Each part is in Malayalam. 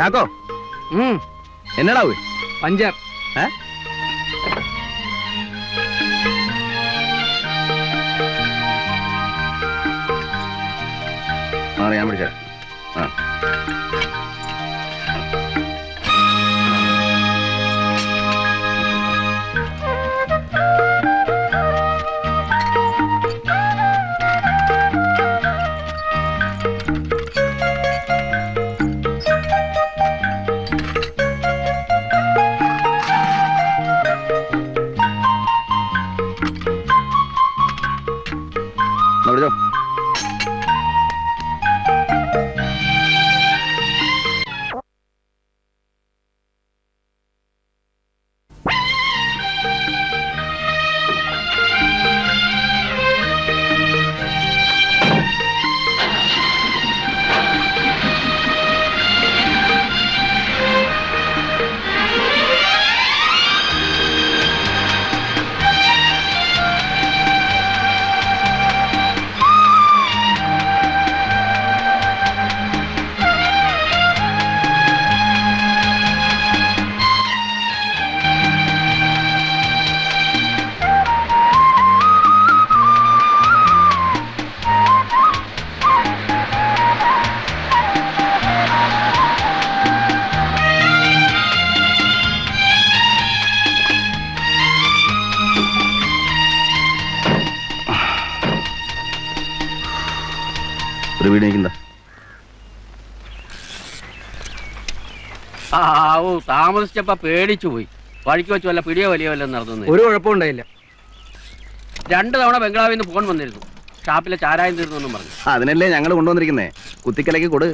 ചാക്കോ ഉം, എന്നടാ പോയി പഞ്ചർ ഏ ആ ഞാൻ പിടിച്ചേരാം ആ എന്നാ പിടിച്ചോ ഒരു വീട് നിൽക്കുന്ന ആവൂ താമസിച്ചപ്പോ പേടിച്ചു പോയി വഴിക്ക് വെച്ച് വല്ല പിടിയോ വലിയോ വല്ലതും നടന്നു ഒരു കുഴപ്പമുണ്ടായില്ല രണ്ടു തവണ ബംഗ്ലാവിൽ നിന്ന് ഫോൺ വന്നിരുന്നു ഷാപ്പിലെ ചാരായം തീർന്നു എന്നും പറഞ്ഞു അതിനല്ലേ ഞങ്ങൾ കൊണ്ടുവന്നിരിക്കുന്നേ കുത്തിക്കലക്ക് കൊടു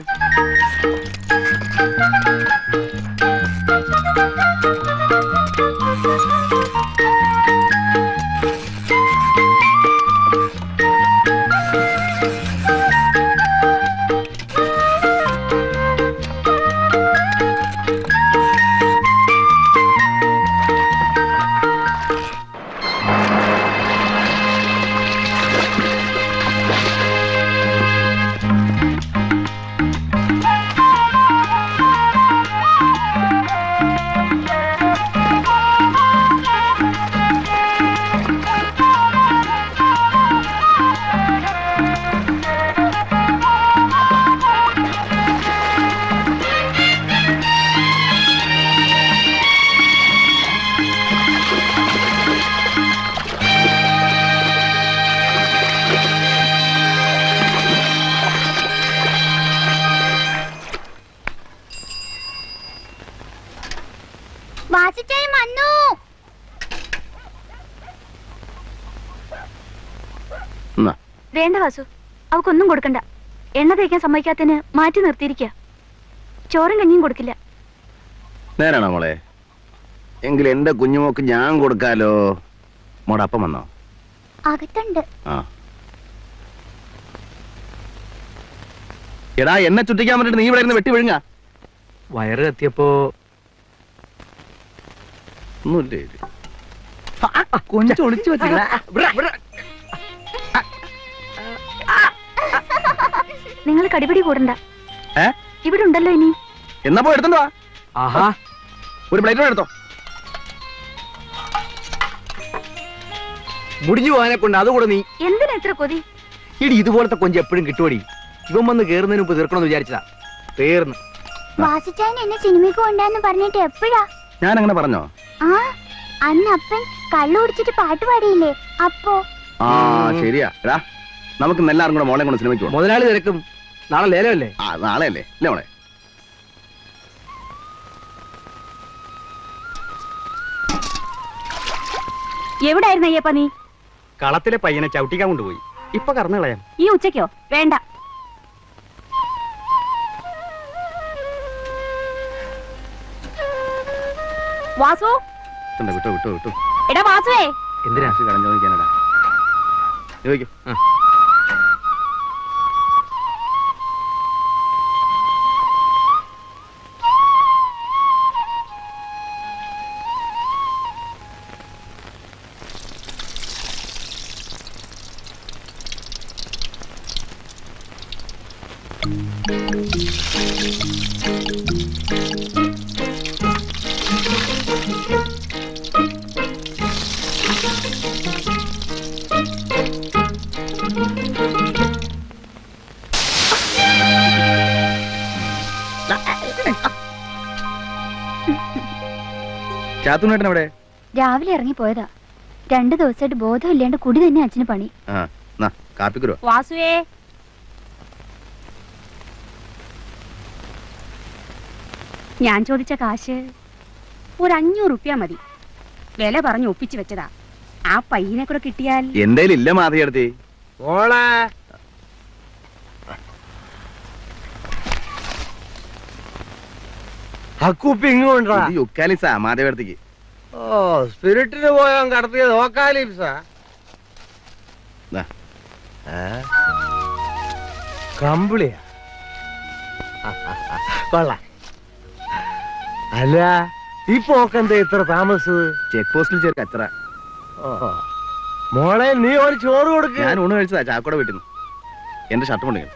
വാസിച്ചായി വന്നു എന്നാ വേണ്ട വാസു അവക്കൊന്നും കൊടുക്കണ്ട എണ്ണ തേക്കാൻ സമ്മതിക്കാത്തതിന് മാറ്റി നിർത്തിയിരിക്കുക ചോറും കഞ്ഞിയും കൊടുക്കില്ല നേരാണോ മോളെ എങ്കിൽ എന്റെ കുഞ്ഞുമോക്ക് ഞാൻ കൊടുക്കാലോ മോടെ അപ്പം വന്നോ അകത്തുണ്ട് ആ എടാ എന്നെ ചുറ്റിക്കാൻ വേണ്ടിട്ട് നീ ഇവിടെ ഇരുന്ന് വെട്ടി വിഴുങ്ങ വയറ് കത്തിയപ്പോ ഒന്നുമില്ലേ ഇത്? കൊഞ്ച് ഒളിച്ചു വെച്ചില്ല നിങ്ങൾ കടിപിടി കൂടണ്ട ഏ ഇവിടെ ഉണ്ടല്ലോ ഇനി എന്നാ പോയി എടുത്തോ ആഹാ ഒരു പ്ലേറ്റ് കൂടെ എടുത്തോ മുടിഞ്ഞു പോകാനെ കൊണ്ട് അതുകൂടെ നീ എന്തിനാ എത്ര കൊതി ഇടി ഇതുപോലത്തെ കൊഞ്ച് എപ്പോഴും കിട്ടുവടി ഇവൻ വന്ന് കേറുന്നതിന് മുമ്പ് തീർക്കണമെന്ന് വിചാരിച്ചതാ തീർന്ന് വാസിച്ചായൻ എന്നെ സിനിമയ്ക്ക് കൊണ്ടാന്ന് പറഞ്ഞിട്ട് എപ്പോഴാ ഞാൻ അങ്ങനെ പറഞ്ഞോ ആ അന്ന് അപ്പൻ കള്ളു കുടിച്ചിട്ട് പാട്ട് പാടിയില്ലേ അപ്പോ ആ ശരിയാ എടാ നമുക്ക് ഇന്ന് എല്ലാവരും കൂടെ മോളെ കൊണ്ട് സിനിമയ്ക്ക് പോകാം മുതലാളി തിരക്കും നാളെ ലേലമല്ലേ ആ നാളെ അല്ലേ ഇല്ലേ മോളെ എവിടായിരുന്നു അയ്യപ്പ നീ കളത്തിലെ പയ്യനെ ചവിട്ടിക്കാൻ കൊണ്ടുപോയി ഇപ്പൊ കറന്നു കളയാം ഈ ഉച്ചയ്ക്കോ വേണ്ട വാസു എന്താ വിട്ടോ വിട്ടോ വിട്ടോ എടാ വാസുവേ എന്തിനാ കടം ചോദിക്കാനടാ ചോദിക്കും ആ. ചാത്തുനേട്ടൻ എവിടെ രാവിലെ ഇറങ്ങി പോയതാ രണ്ടു ദിവസമായിട്ട് ബോധമില്ലാണ്ട് കുടി തന്നെ അച്ഛന് പണി ആ നാ കാപ്പിക്കുരോ വാസുവേ ഞാൻ ചോദിച്ച കാശ് ഒരു അഞ്ഞൂറ് റുപ്യ മതി വില പറഞ്ഞു ഒപ്പിച്ചു വെച്ചതാ ആ പയ്യനെ കൂടെ കിട്ടിയാൽ എന്റെ ഇല്ല മാധവിയടുത്തി മോളെ അക്കുപ്പി ഇങ്ങോട്ടാ ഇത് യുക്കാലിസാ മാധവിയടുത്തേക്ക് ഓ സ്പിരിറ്റിന് പോയാൻ കടത്തിയത് ഓക്കാലിപ്സാ ദാ. കമ്പിളിയാ കൊള്ളാം അല്ല ഈ പോക്കെന്താ ഇത്ര താമസത് ചെക്ക് പോസ്റ്റിൽ ചേർക്ക് അത്ര മോളെ നീ ഒരു ചോറ് കൊടുക്ക ഞാൻ ഊണ് കഴിച്ചതാ ചാക്കോടെ വീട്ടിൽ നിന്ന് എന്റെ ഷർട്ട് കൊണ്ടിങ്ങനെ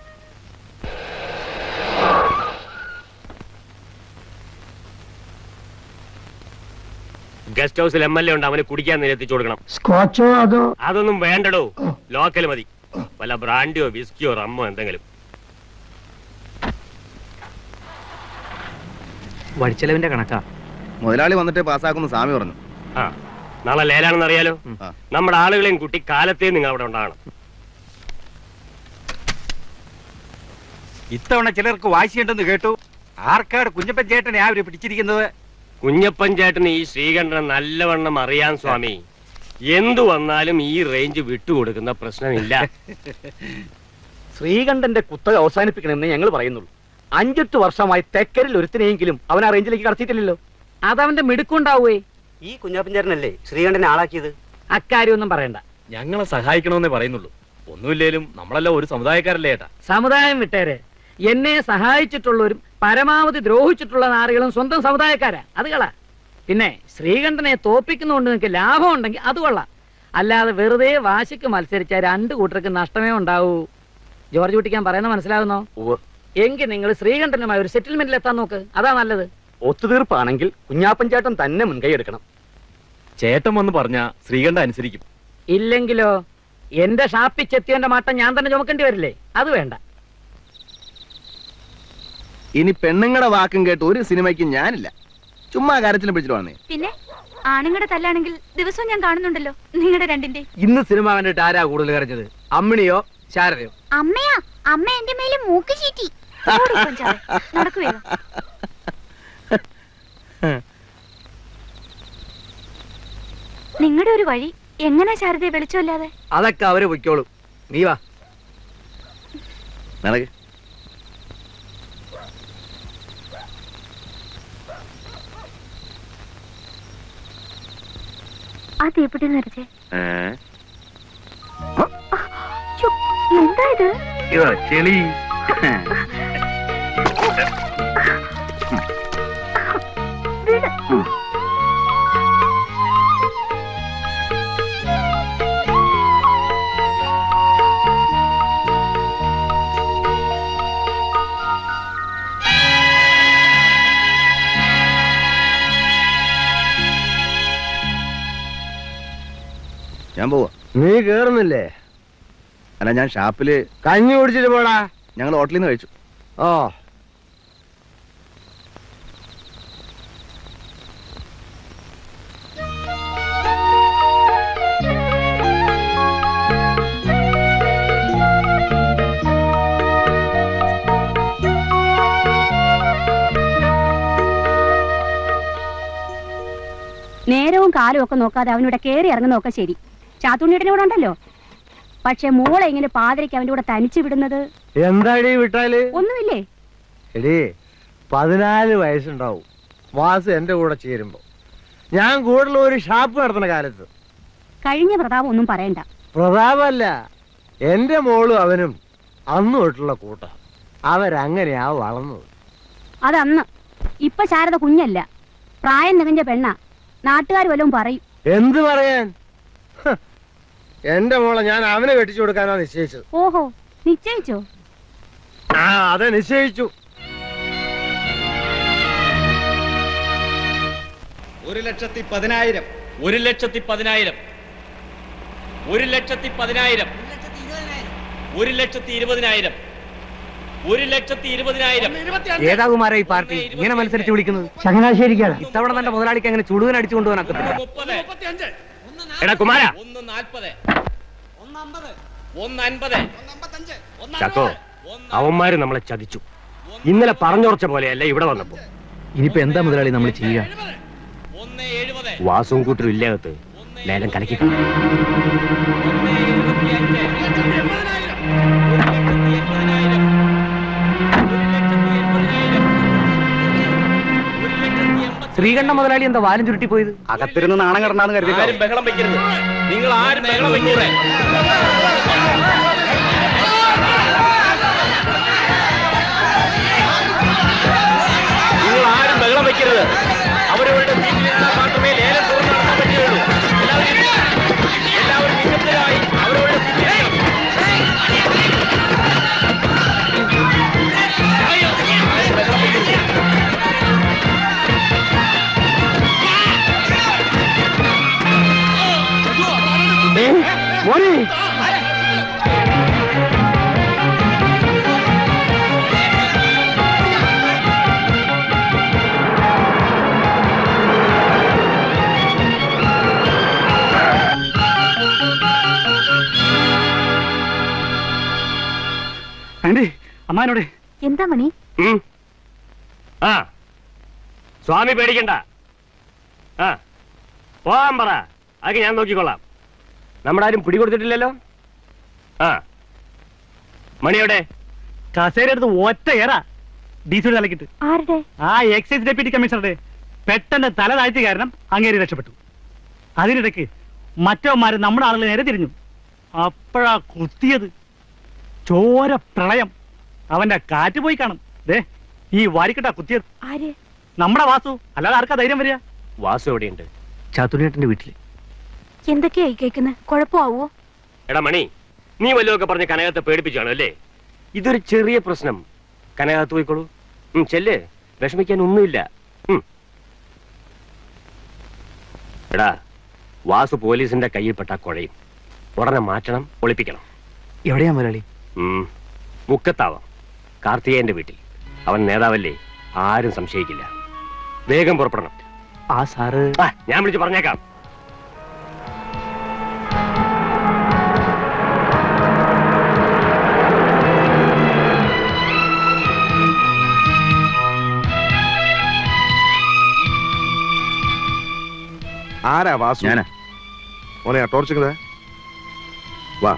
ഗസ്റ്റ് ഹൗസിൽ എം എൽ എ ഉണ്ട് അവന് കുടിക്കാൻ നിരത്തിച്ചു കൊടുക്കണം സ്കോച്ചോ അതോ അതൊന്നും വേണ്ടടോ ലോക്കൽ മതി വല്ല ബ്രാൻഡിയോ വിസ്കിയോ റമ്മോ എന്തെങ്കിലും വടിച്ചെലവിന്റെ കണക്കാ മുതലാളി വന്നിട്ട് പാസ്സാക്കുന്ന സ്വാമി പറഞ്ഞു ആ നാളെ ലേലാണെന്ന് അറിയാലോ ആ. നമ്മുടെ ആളുകളെയും കൂട്ടി കാലത്തെ നിങ്ങൾ അവിടെ ഉണ്ടാകണം ഇത്തവണ ചിലർക്ക് വാശിയുണ്ടെന്ന് കേട്ടു ആർക്കാട് കുഞ്ഞപ്പൻ ചേട്ടനെ അവര് പിടിച്ചിരിക്കുന്നത് കുഞ്ഞപ്പൻ ചേട്ടന് ഈ ശ്രീകണ്ഠനെ നല്ലവണ്ണം അറിയാൻ സ്വാമി എന്തു വന്നാലും ഈ റേഞ്ച് വിട്ടുകൊടുക്കുന്ന പ്രശ്നമില്ല ശ്രീകണ്ഠന്റെ കുത്തക അവസാനിപ്പിക്കണമെന്ന് ഞങ്ങൾ പറയുന്നുള്ളൂ അഞ്ചെട്ട് വർഷമായി തെക്കരിൽ ഒരുത്തിനെയെങ്കിലും അവൻ ആ റേഞ്ചിലേക്ക് കടത്തിയിട്ടില്ലല്ലോ അതവന്റെ മിടുക്കുണ്ടാവേ ഈ കുഞ്ഞാപ്പഞ്ചേരനല്ലേ ശ്രീകണ്ഠനെ ആളാക്കിയത് അക്കാര്യമൊന്നും പറയണ്ട ഞങ്ങളെ സഹായിക്കണമെന്നേ പറയുന്നുള്ളൂ ഒന്നുമില്ലേലും നമ്മളെല്ലാം ഒരു സമുദായക്കാരല്ലേ ഏട്ടാ സമുദായം വിട്ടേരെ എന്നെ സഹായിച്ചിട്ടുള്ളവരും പരമാവധി ദ്രോഹിച്ചിട്ടുള്ള നാറികളും സ്വന്തം സമുദായക്കാരാ അത് കള പിന്നെ ശ്രീകണ്ഠനെ തോപ്പിക്കുന്നതുകൊണ്ട് നിങ്ങൾക്ക് ലാഭം ഉണ്ടെങ്കിൽ അത് കൊള്ളാം അല്ലാതെ വെറുതെ വാശിക്ക് മത്സരിച്ച രണ്ട് കൂട്ടർക്ക് നഷ്ടമേ ഉണ്ടാവൂ ജോർജ് കുട്ടിക്കാൻ പറയുന്ന മനസ്സിലാകുന്നോ എങ്കിൽ നിങ്ങൾ ശ്രീകണ്ഠനുമായി ഒരു സെറ്റിൽമെന്റിൽ എത്താൻ നോക്ക് അതാ നല്ലത് ഒത്തുതീർപ്പാണെങ്കിൽ കുഞ്ഞാപ്പൻ ചേട്ടൻ തന്നെ മുൻകൈ എടുക്കണം ചേട്ടൻ വന്ന് പറഞ്ഞ ശ്രീകണ്ഠ അനുസരിക്കും ഇല്ലെങ്കിലോ എന്റെ ഷാപ്പിൽ ചെത്തിയവന്റെ മാട്ടം ഞാൻ തന്നെ ചുമക്കേണ്ടി വരില്ലേ അത് വേണ്ട ഇനി പെണ്ണുങ്ങളുടെ വാക്കും കേട്ട് ഒരു സിനിമയ്ക്കും ഞാനില്ല ചുമ്മാ കാര്യത്തിലും പിടിച്ചിട്ട് വന്നേ പിന്നെ ആണുങ്ങളുടെ തല്ലാണെങ്കിൽ ദിവസവും ഞാൻ കാണുന്നുണ്ടല്ലോ നിങ്ങളുടെ രണ്ടിന്റെ ഇന്ന് സിനിമ കണ്ടിട്ട് ആരാ കൂടുതൽ കരഞ്ഞത് അമ്മിണിയോ ശാരദയോ അമ്മയാ അമ്മ എന്റെ മേലെ മൂക്ക് ചീറ്റി നടക്കുവോ നിങ്ങളുടെ ഒരു വഴി എങ്ങനെ ശാരദയെ വെളിച്ചമില്ലാതെ അതൊക്കെ അവര് പൊയ്ക്കോളും നീ വാ നടക്ക് ആ തീപ്പെട്ടി നിറച്ചേ ഏ? എന്താ ഇത് ഇതോ ചെളി വീട് ഞാൻ പോവാ നീ കേറുന്നില്ലേ അല്ല ഞാൻ ഷാപ്പില് കഞ്ഞി കുടിച്ചിട്ട് പോടാ ഞങ്ങൾ ഹോട്ടലിൽ നിന്ന് കഴിച്ചു ഓ നേരവും കാലവും ഒക്കെ നോക്കാതെ അവനിവിടെ കയറി ഇറങ്ങുന്നതൊക്കെ ശരി ചാത്തുണ്ണിയുടെ കൂടെ ഉണ്ടല്ലോ പക്ഷെ മോളെ ഇങ്ങനെ പാതിരയ്ക്ക് അവന്റെ കൂടെ തനിച്ചു വിടുന്നത് എന്താടി വിട്ടാല് ഒന്നുമില്ലേ എടീ പതിനാല് വയസ്സുണ്ടാവും വാസു എന്റെ കൂടെ ചേരുമ്പോ ഞാൻ കൂടുതൽ ഒരു ഷാപ്പ് നടത്തുന്ന കാലത്ത് കഴിഞ്ഞ പ്രതാപം ഒന്നും പറയണ്ട പ്രതാപല്ല എന്റെ മോളും അവനും അന്ന് തൊട്ടുള്ള കൂട്ട അവരങ്ങനെയാ വളർന്നത് അതന്ന് ഇപ്പൊ ശാരദ കുഞ്ഞല്ല പ്രായം നികഞ്ഞ പെണ്ണ നാട്ടുകാർ വല്ലതും പറയും എന്ത് പറയാൻ ഹ്, എന്റെ മോളെ ഞാൻ അവനെ കെട്ടിച്ചു കൊടുക്കാനാ നിശ്ചയിച്ചത് ഓഹോ നിശ്ചയിച്ചോ ആ അതെ നിശ്ചയിച്ചു ഒരു ലക്ഷത്തി പതിനായിരം ഒരു ലക്ഷത്തി പതിനായിരം ഒരു ലക്ഷത്തി പതിനായിരം ഒരു ലക്ഷത്തി ഇരുപതിനായിരം ഒരു ലക്ഷത്തി ഇരുപതിനായിരം ഏതാകുമാരാ ഈ പാർട്ടി ഇങ്ങനെ മത്സരിച്ച് വിളിക്കുന്നത് ചങ്ങനാശ്ശേരിക്കാണ് ഇത്തവണ തന്റെ മുതലാളിക്ക് അങ്ങനെ ചുടുകൻ അടിച്ചു കൊണ്ടുപോകാൻ മുപ്പത് എടാ കുമാര ഒന്ന് നാൽപ്പത് ചക്കോ അവന്മാര് നമ്മളെ ചതിച്ചു ഇന്നലെ പറഞ്ഞുറച്ച പോലെയല്ല ഇവിടെ വന്നപ്പോ ഇനിയിപ്പോ എന്താ മുതലാളി നമ്മൾ ചെയ്യുക ഒന്ന് എഴുപത് വാസവും കൂട്ടരും ഇല്ലാകത്ത് ലേലം കലക്കി കാണും. ഒന്ന് എഴുപത്തിയഞ്ച് ഒരു ലക്ഷത്തി എൺപതിനായിരം ഒരു ലക്ഷത്തി എൺപതിനായിരം ഒരു ലക്ഷത്തി എൺപത്തി ശ്രീകണ്ഠ മുതലാളി എന്താ വാലും ചുരുട്ടി പോയത് അകത്തിരുന്ന് നാണം കിടന്നാന്ന് കരുതി ആരും ബഹളം വെക്കരുത് നിങ്ങൾ ആരും ബഹളം വെക്കരുത് നിങ്ങൾ ആരും ബഹളം വെക്കരുത് അവരവരുടെ സീറ്റിലിരുന്നാൽ മാത്രമേ ലേലം പൂർണ്ണ നടത്താൻ പറ്റുകയുള്ളൂ എല്ലാവരും എല്ലാവരും നിശബ്ദരായി അവരവരുടെ സീറ്റിലിരിക്കണം. അമ്മാനോടെ എന്താ മണി ഉം. ആ സ്വാമി പേടിക്കണ്ട ആ പോകാൻ പറ അതൊക്കെ ഞാൻ നോക്കിക്കൊള്ളാം നമ്മുടെ ആരും പിടികൊടുത്തിട്ടില്ലല്ലോ ആ മണിയോടെ കസേര എടുത്ത് ഒറ്റ ഏറാ ഡീസൽ തലക്കിട്ട് ആരുടെ ആ എക്സൈസ് ഡെപ്യൂട്ടി കമ്മീഷണറുടെ പെട്ടെന്ന് തല താഴ്ത്തി കാരണം അങ്ങേരി രക്ഷപ്പെട്ടു അതിനിടയ്ക്ക് മറ്റവന്മാര് നമ്മുടെ ആളുകൾ നേരെ തിരിഞ്ഞു അപ്പോഴാ കുത്തിയത് ചോര പ്രളയം അവന്റെ കാറ്റ് പോയി കാണും ദേ ഈ വാരിക്കട്ടാ കുത്തിയത് ആര് നമ്മുടെ വാസു അല്ലാതെ ആർക്കാ ധൈര്യം വരിക വാസു എവിടെയുണ്ട് ചാത്തുനേട്ടന്റെ വീട്ടില് എന്തൊക്കെയായി കേൾക്കുന്നത് കുഴപ്പമാവോ എടാ മണി നീ വല്ലതൊക്കെ പറഞ്ഞ് കനകത്തെ പേടിപ്പിച്ചാണ് അല്ലേ ഇതൊരു ചെറിയ പ്രശ്നം കനകത്ത് പോയിക്കോളൂ ഉം, ചെല്ല് വിഷമിക്കാൻ ഒന്നുമില്ല ഉം. എടാ വാസു പോലീസിന്റെ കയ്യിൽപ്പെട്ട കുഴയും ഉടനെ മാറ്റണം ഒളിപ്പിക്കണം എവിടെയാ മുരളി ഉം. മുക്കത്താവാം കാർത്തികേയന്റെ വീട്ടിൽ അവൻ നേതാവല്ലേ ആരും സംശയിക്കില്ല വേഗം പുറപ്പെടണം ആ സാറ് ആ, ഞാൻ വിളിച്ച് പറഞ്ഞേക്കാം ആരാ വാസു ഞാനാ മോനെ ആ ടോർച്ച് വാ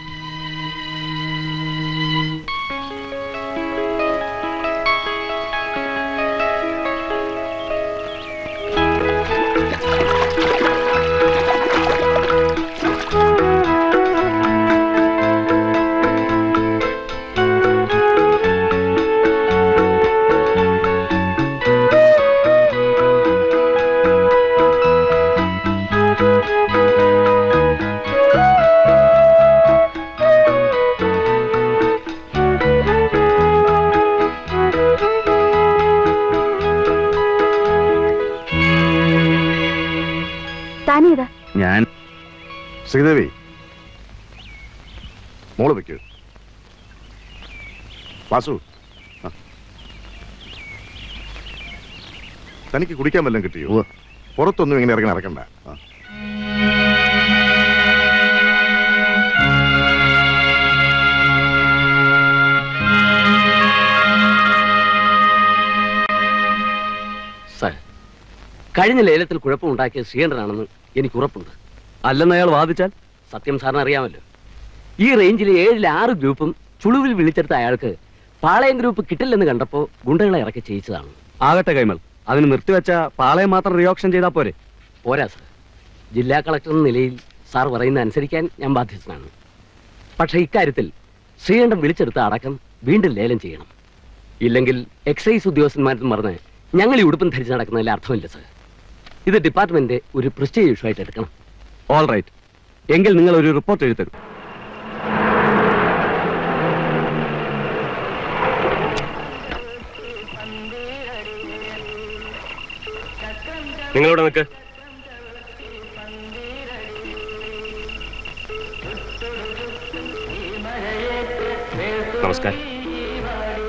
താനേതാ ഞാൻ ശ്രീദേവി മോള് വെക്കൂ വാസു ആ. തനിക്ക് കുടിക്കാൻ വല്ലതും കിട്ടിയോ ഉവ്വ്. പുറത്തൊന്നും ഇങ്ങനെ ഇറങ്ങി നടക്കണ്ട ആ. സാർ കഴിഞ്ഞ ലേലത്തിൽ കുഴപ്പമുണ്ടാക്കിയ ശ്രീകണ്ഠനാണെന്ന് എനിക്ക് ഉറപ്പുണ്ട് അല്ലെന്ന് അയാൾ വാദിച്ചാൽ സത്യം സാറിന് അറിയാമല്ലോ ഈ റേഞ്ചിലെ ഏഴിൽ ആറ് ഗ്രൂപ്പും ചുളുവിൽ വിളിച്ചെടുത്ത അയാൾക്ക് പാളയം ഗ്രൂപ്പ് കിട്ടില്ലെന്ന് കണ്ടപ്പോ ഗുണ്ടകളെ ഇറക്കി ചെയ്യിച്ചതാണ് ആകട്ടെ കൈമൾ അതിന് നിർത്തിവെച്ച പാളയം മാത്രം റിയോക്ഷൻ ചെയ്താൽ പോരെ പോരാ സാർ ജില്ലാ കളക്ടർ എന്ന നിലയിൽ സാർ പറയുന്ന അനുസരിക്കാൻ ഞാൻ ബാധ്യസ്ഥനാണ് പക്ഷേ ഇക്കാര്യത്തിൽ ശ്രീകണ്ഠൻ വിളിച്ചെടുത്ത അടക്കം വീണ്ടും ലേലം ചെയ്യണം ഇല്ലെങ്കിൽ എക്സൈസ് ഉദ്യോഗസ്ഥന്മാരെന്ന് പറഞ്ഞ് ഞങ്ങൾ ഈ ഉടുപ്പും ധരിച്ച് നടക്കുന്നതിൽ അർത്ഥമില്ല സാർ ഇത് ഡിപ്പാർട്ട്മെന്റ് ഒരു പ്രസ്റ്റേജ് ഇഷ്യൂ ആയിട്ട് എടുക്കണം ഓൾ റൈറ്റ് എങ്കിൽ നിങ്ങൾ ഒരു റിപ്പോർട്ട് എഴുതരും നിങ്ങളിവിടെ നിൽക്ക് നമസ്കാരം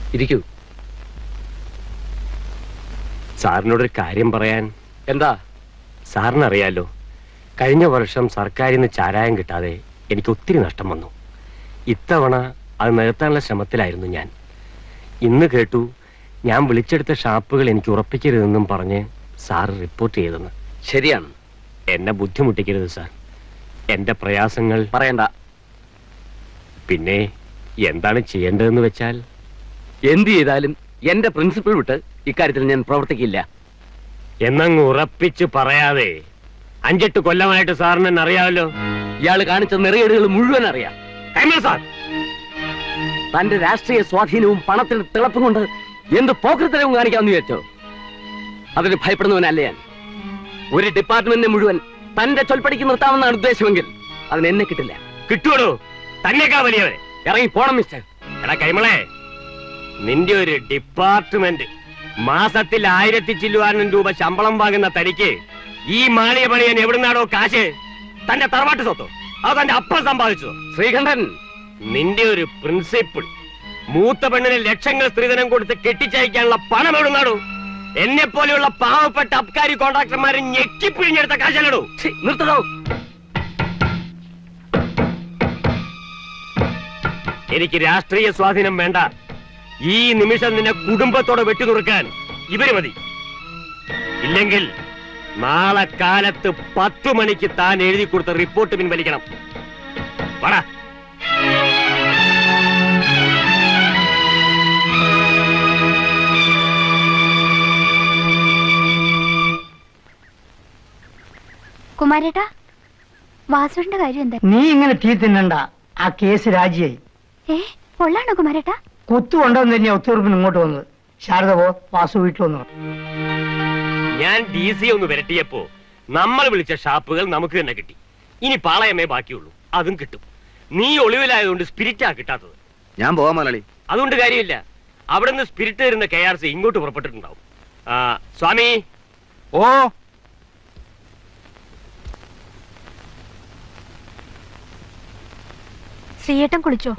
ഇരിക്കൂ സാറിനോടൊരു കാര്യം പറയാൻ എന്താ സാറിനറിയാലോ കഴിഞ്ഞ വർഷം സർക്കാരിൽ നിന്ന് ചാരായം കിട്ടാതെ എനിക്ക് ഒത്തിരി നഷ്ടം വന്നു ഇത്തവണ അത് നികത്താനുള്ള ശ്രമത്തിലായിരുന്നു ഞാൻ ഇന്ന് കേട്ടു ഞാൻ വിളിച്ചെടുത്ത ഷാപ്പുകൾ എനിക്ക് ഉറപ്പിക്കരുതെന്നും പറഞ്ഞ് സാറ് റിപ്പോർട്ട് ചെയ്തെന്ന് ശരിയാണ് എന്നെ ബുദ്ധിമുട്ടിക്കരുത് സാർ എന്റെ പ്രയാസങ്ങൾ പറയണ്ട പിന്നെ എന്താണ് ചെയ്യേണ്ടതെന്ന് വെച്ചാൽ എന്ത് ചെയ്താലും എന്റെ പ്രിൻസിപ്പിൾ വിട്ട് ഇക്കാര്യത്തിൽ ഞാൻ പ്രവർത്തിക്കില്ല എന്നങ്ങ് ഉറപ്പിച്ച് പറയാതെ അഞ്ചെട്ട് കൊല്ലമായിട്ട് സാറിന് എന്നെ അറിയാമല്ലോ ഇയാൾ കാണിച്ച നെറിയേടുകൾ മുഴുവൻ അറിയാം കൈമൾ സാർ തന്റെ രാഷ്ട്രീയ സ്വാധീനവും പണത്തിന്റെ തിളപ്പും കൊണ്ട് എന്ത് പോക്കൃത്തരവും കാണിക്കാമെന്ന് വിചാരിച്ചോ അതിന് ഭയപ്പെടുന്നവനല്ല ഞാൻ ഒരു ഡിപ്പാർട്ട്മെന്റിനെ മുഴുവൻ തന്റെ ചൊൽപ്പടിക്ക് നിർത്താമെന്നാണ് ഉദ്ദേശമെങ്കിൽ അതിന് എന്നെ കിട്ടില്ല കിട്ടുവോടോ തന്നെക്കാ വലിയവരെ ഇറങ്ങി പോണം മിസ്റ്റർ എടാ കൈമളെ നിന്റെ ഒരു ഡിപ്പാർട്ട്മെന്റ് മാസത്തിൽ ആയിരത്തി ചില്ലുവാനും രൂപ ശമ്പളം വാങ്ങുന്ന തനിക്ക് ഈ മാളിയ പണിയാൻ എവിടുന്നാടോ കാശ് തന്റെ തറവാട്ട് സ്വത്തോ അത് തന്റെ അപ്പം സമ്പാദിച്ചതോ ശ്രീകണ്ഠൻ നിന്റെ ഒരു പ്രിൻസിപ്പിൾ മൂത്ത പെണ്ണിന് ലക്ഷങ്ങൾ സ്ത്രീധനം കൊടുത്ത് കെട്ടിച്ചയക്കാനുള്ള പണം എവിടുന്നാടോ എന്നെ പോലെയുള്ള പാവപ്പെട്ട അബ്കാരി കോൺട്രാക്ടർമാരെ ഞെക്കിപ്പിഴിഞ്ഞെടുത്ത കാശല്ലടോ നിർത്തണോ എനിക്ക് രാഷ്ട്രീയ സ്വാധീനം വേണ്ട ഈ നിമിഷം നിന്നെ കുടുംബത്തോടെ വെട്ടിനുറുക്കാൻ ഇവര് മതി ഇല്ലെങ്കിൽ നാളെ കാലത്ത് പത്തു മണിക്ക് താൻ എഴുതി കൊടുത്ത റിപ്പോർട്ട് പിൻവലിക്കണം വാടാ കുമാരേട്ടാ വാസുവിന്റെ കാര്യം എന്താ നീ ഇങ്ങനെ തീ തിന്നണ്ട ആ കേസ് രാജിയായി ഏ കൊള്ളാണോ കുമാരേട്ടാ കുത്തു കൊണ്ടുവന്ന് തന്നെയാ ഒത്തുതീർപ്പിന് ഇങ്ങോട്ട് വന്നത് ശാരദ പോ വാസു വീട്ടിൽ വന്നു ഞാൻ ഡി സി ഒന്ന് വരട്ടിയപ്പോ നമ്മൾ വിളിച്ച ഷാപ്പുകൾ നമുക്ക് തന്നെ കിട്ടി ഇനി പാളയമേ ബാക്കിയുള്ളൂ അതും കിട്ടും നീ ഒളിവിലായതുകൊണ്ട് സ്പിരിറ്റാ കിട്ടാത്തത് ഞാൻ പോവാൻ മലയാളി അതുകൊണ്ട് കാര്യമില്ല അവിടുന്ന് സ്പിരിറ്റ് തരുന്ന കെ ആർ സി ഇങ്ങോട്ട് പുറപ്പെട്ടിട്ടുണ്ടാവും ആ, സ്വാമി ഓ ശ്രീയേട്ടൻ കുളിച്ചോ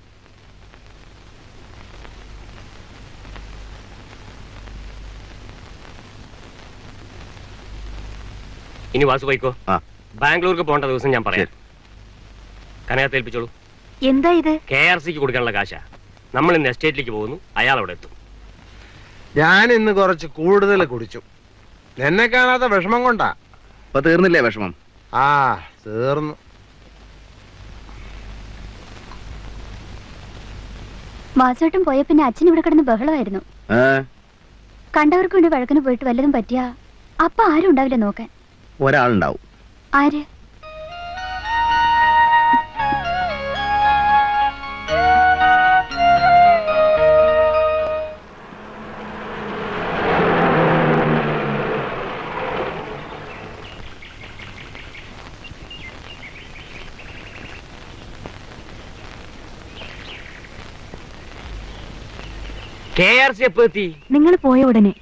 ഇനി വാസു പോയിക്കോ ആ. ബാംഗ്ലൂർക്ക് പോകേണ്ട ദിവസം ഞാൻ പറയാം കനകത്ത് ഏൽപ്പിച്ചോളൂ എന്താ ഇത് കെ ആർ സിക്ക് കൊടുക്കാനുള്ള കാശാ നമ്മൾ ഇന്ന് എസ്റ്റേറ്റിലേക്ക് പോകുന്നു അയാൾ അവിടെ എത്തും ഞാൻ ഇന്ന് കുറച്ച് കൂടുതൽ കുടിച്ചു എന്നെ കാണാത്ത വിഷമം കൊണ്ടാ ഇപ്പൊ തീർന്നില്ലേ വിഷമം ആ തീർന്നു വാസുവേട്ടൻ പോയ പിന്നെ അച്ഛൻ ഇവിടെ കിടന്ന് ബഹളമായിരുന്നു ഏ കണ്ടവർക്ക് വേണ്ടി വഴക്കിന് പോയിട്ട് വല്ലതും പറ്റിയാ അപ്പൊ ആരും ഉണ്ടാവില്ല നോക്കാൻ ഒരാളുണ്ടാവും ആര് കെ ആർ സി എപ്പോ എത്തി നിങ്ങൾ പോയ ഉടനെ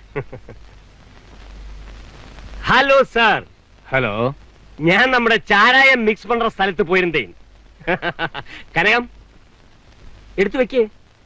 ഹലോ സാർ ഹലോ ഞാൻ നമ്മുടെ ചാരായം മിക്സ് പண்ற സ്ഥലത്ത് പോയിരുന്നേ കനകം എടുത്തു വെക്കേ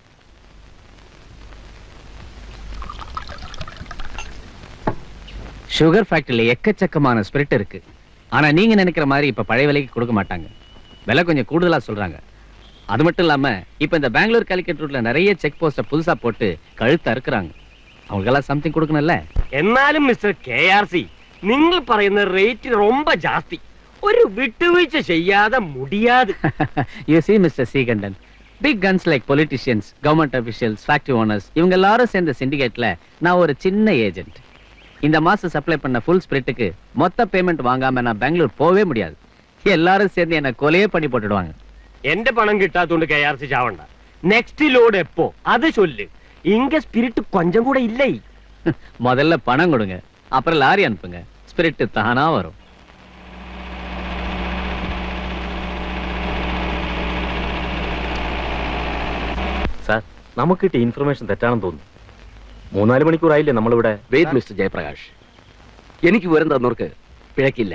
சுகர் ஃபேக்டரியில எக்கச்சக்கமான ஸ்பிரிட் இருக்கு ஆனா நீங்க நினைக்கிற மாதிரி இப்ப பழைய விலைக்கு கொடுக்க மாட்டாங்க விலை கொஞ்சம் கூடுதலா சொல்றாங்க அது மட்டும் இல்லாம இப்ப இந்த பெங்களூர் காலிக்கட் ரூட்ல நிறைய செக் போஸ்ட புதுசா போட்டு கழுத்து அறுக்குறாங்க அவங்களுக்கெல்லாம் சம்திங் கொடுக்கணும்ல എന്നാലും മിസ്റ്റർ കെ ആർ സി നിങ്ങൾ പറയുന്ന റേറ്റ് ரொம்ப ജാസ്തി ഒരു വിട്ടുവീഴ്ച ചെയ്യാതെ മുടിയാതെ you see mister Srikantan big guns like politicians government officials factory owners இவங்க எல்லாரும் சேர்ந்த சிண்டிகேட்ல நான் ஒரு சின்ன ஏஜென்ட் இந்த மாசம் சப்ளை பண்ண ஃபுல் ஸ்பிரிட்டுக்கு மொத்த பேமெண்ட் வாங்காம நான் பெங்களூர் போகவே முடியாது எல்லாரும் சேர்ந்து என்ன கொலையே பண்ணி போட்டுடுவாங்க എന്റെ പണം കിട്ടാത്തോണ്ട് കെ ആർ സി ചാവണ്ട നെക്സ്റ്റ് ലോഡ് എപ്പോ അത് ചൊല്ല് ഇങ്ക സ്പിരിറ്റ് കൊഞ്ചം കൂടെ ഇല്ലേ முதல்ல பணம் கொடுங்க அப்புறம் லாரி அனுப்புங்க ஸ்பிரிட் தானா வரும் സാർ നമുക്ക് കിട്ടിയ ഇൻഫർമേഷൻ തെറ്റാണെന്ന് തോന്നുന്നു മൂന്നാല് മണിക്കൂറായില്ലേ നമ്മളിവിടെ വെയിറ്റ് മിസ്റ്റർ ജയപ്രകാശ് എനിക്ക് വിവരം തന്നവർക്ക് പിഴക്കില്ല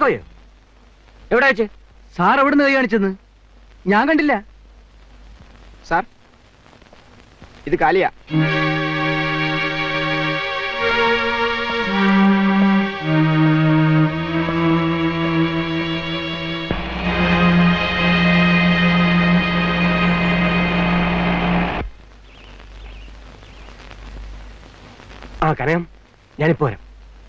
ചാക്കോയോ എവിടെ വെച്ച് സാർ എവിടുന്ന് കൈ കാണിച്ചെന്ന് ഞാൻ കണ്ടില്ല സാർ ഇത് കാലിയാ ആ കനകം ഞാനിപ്പോ വരാം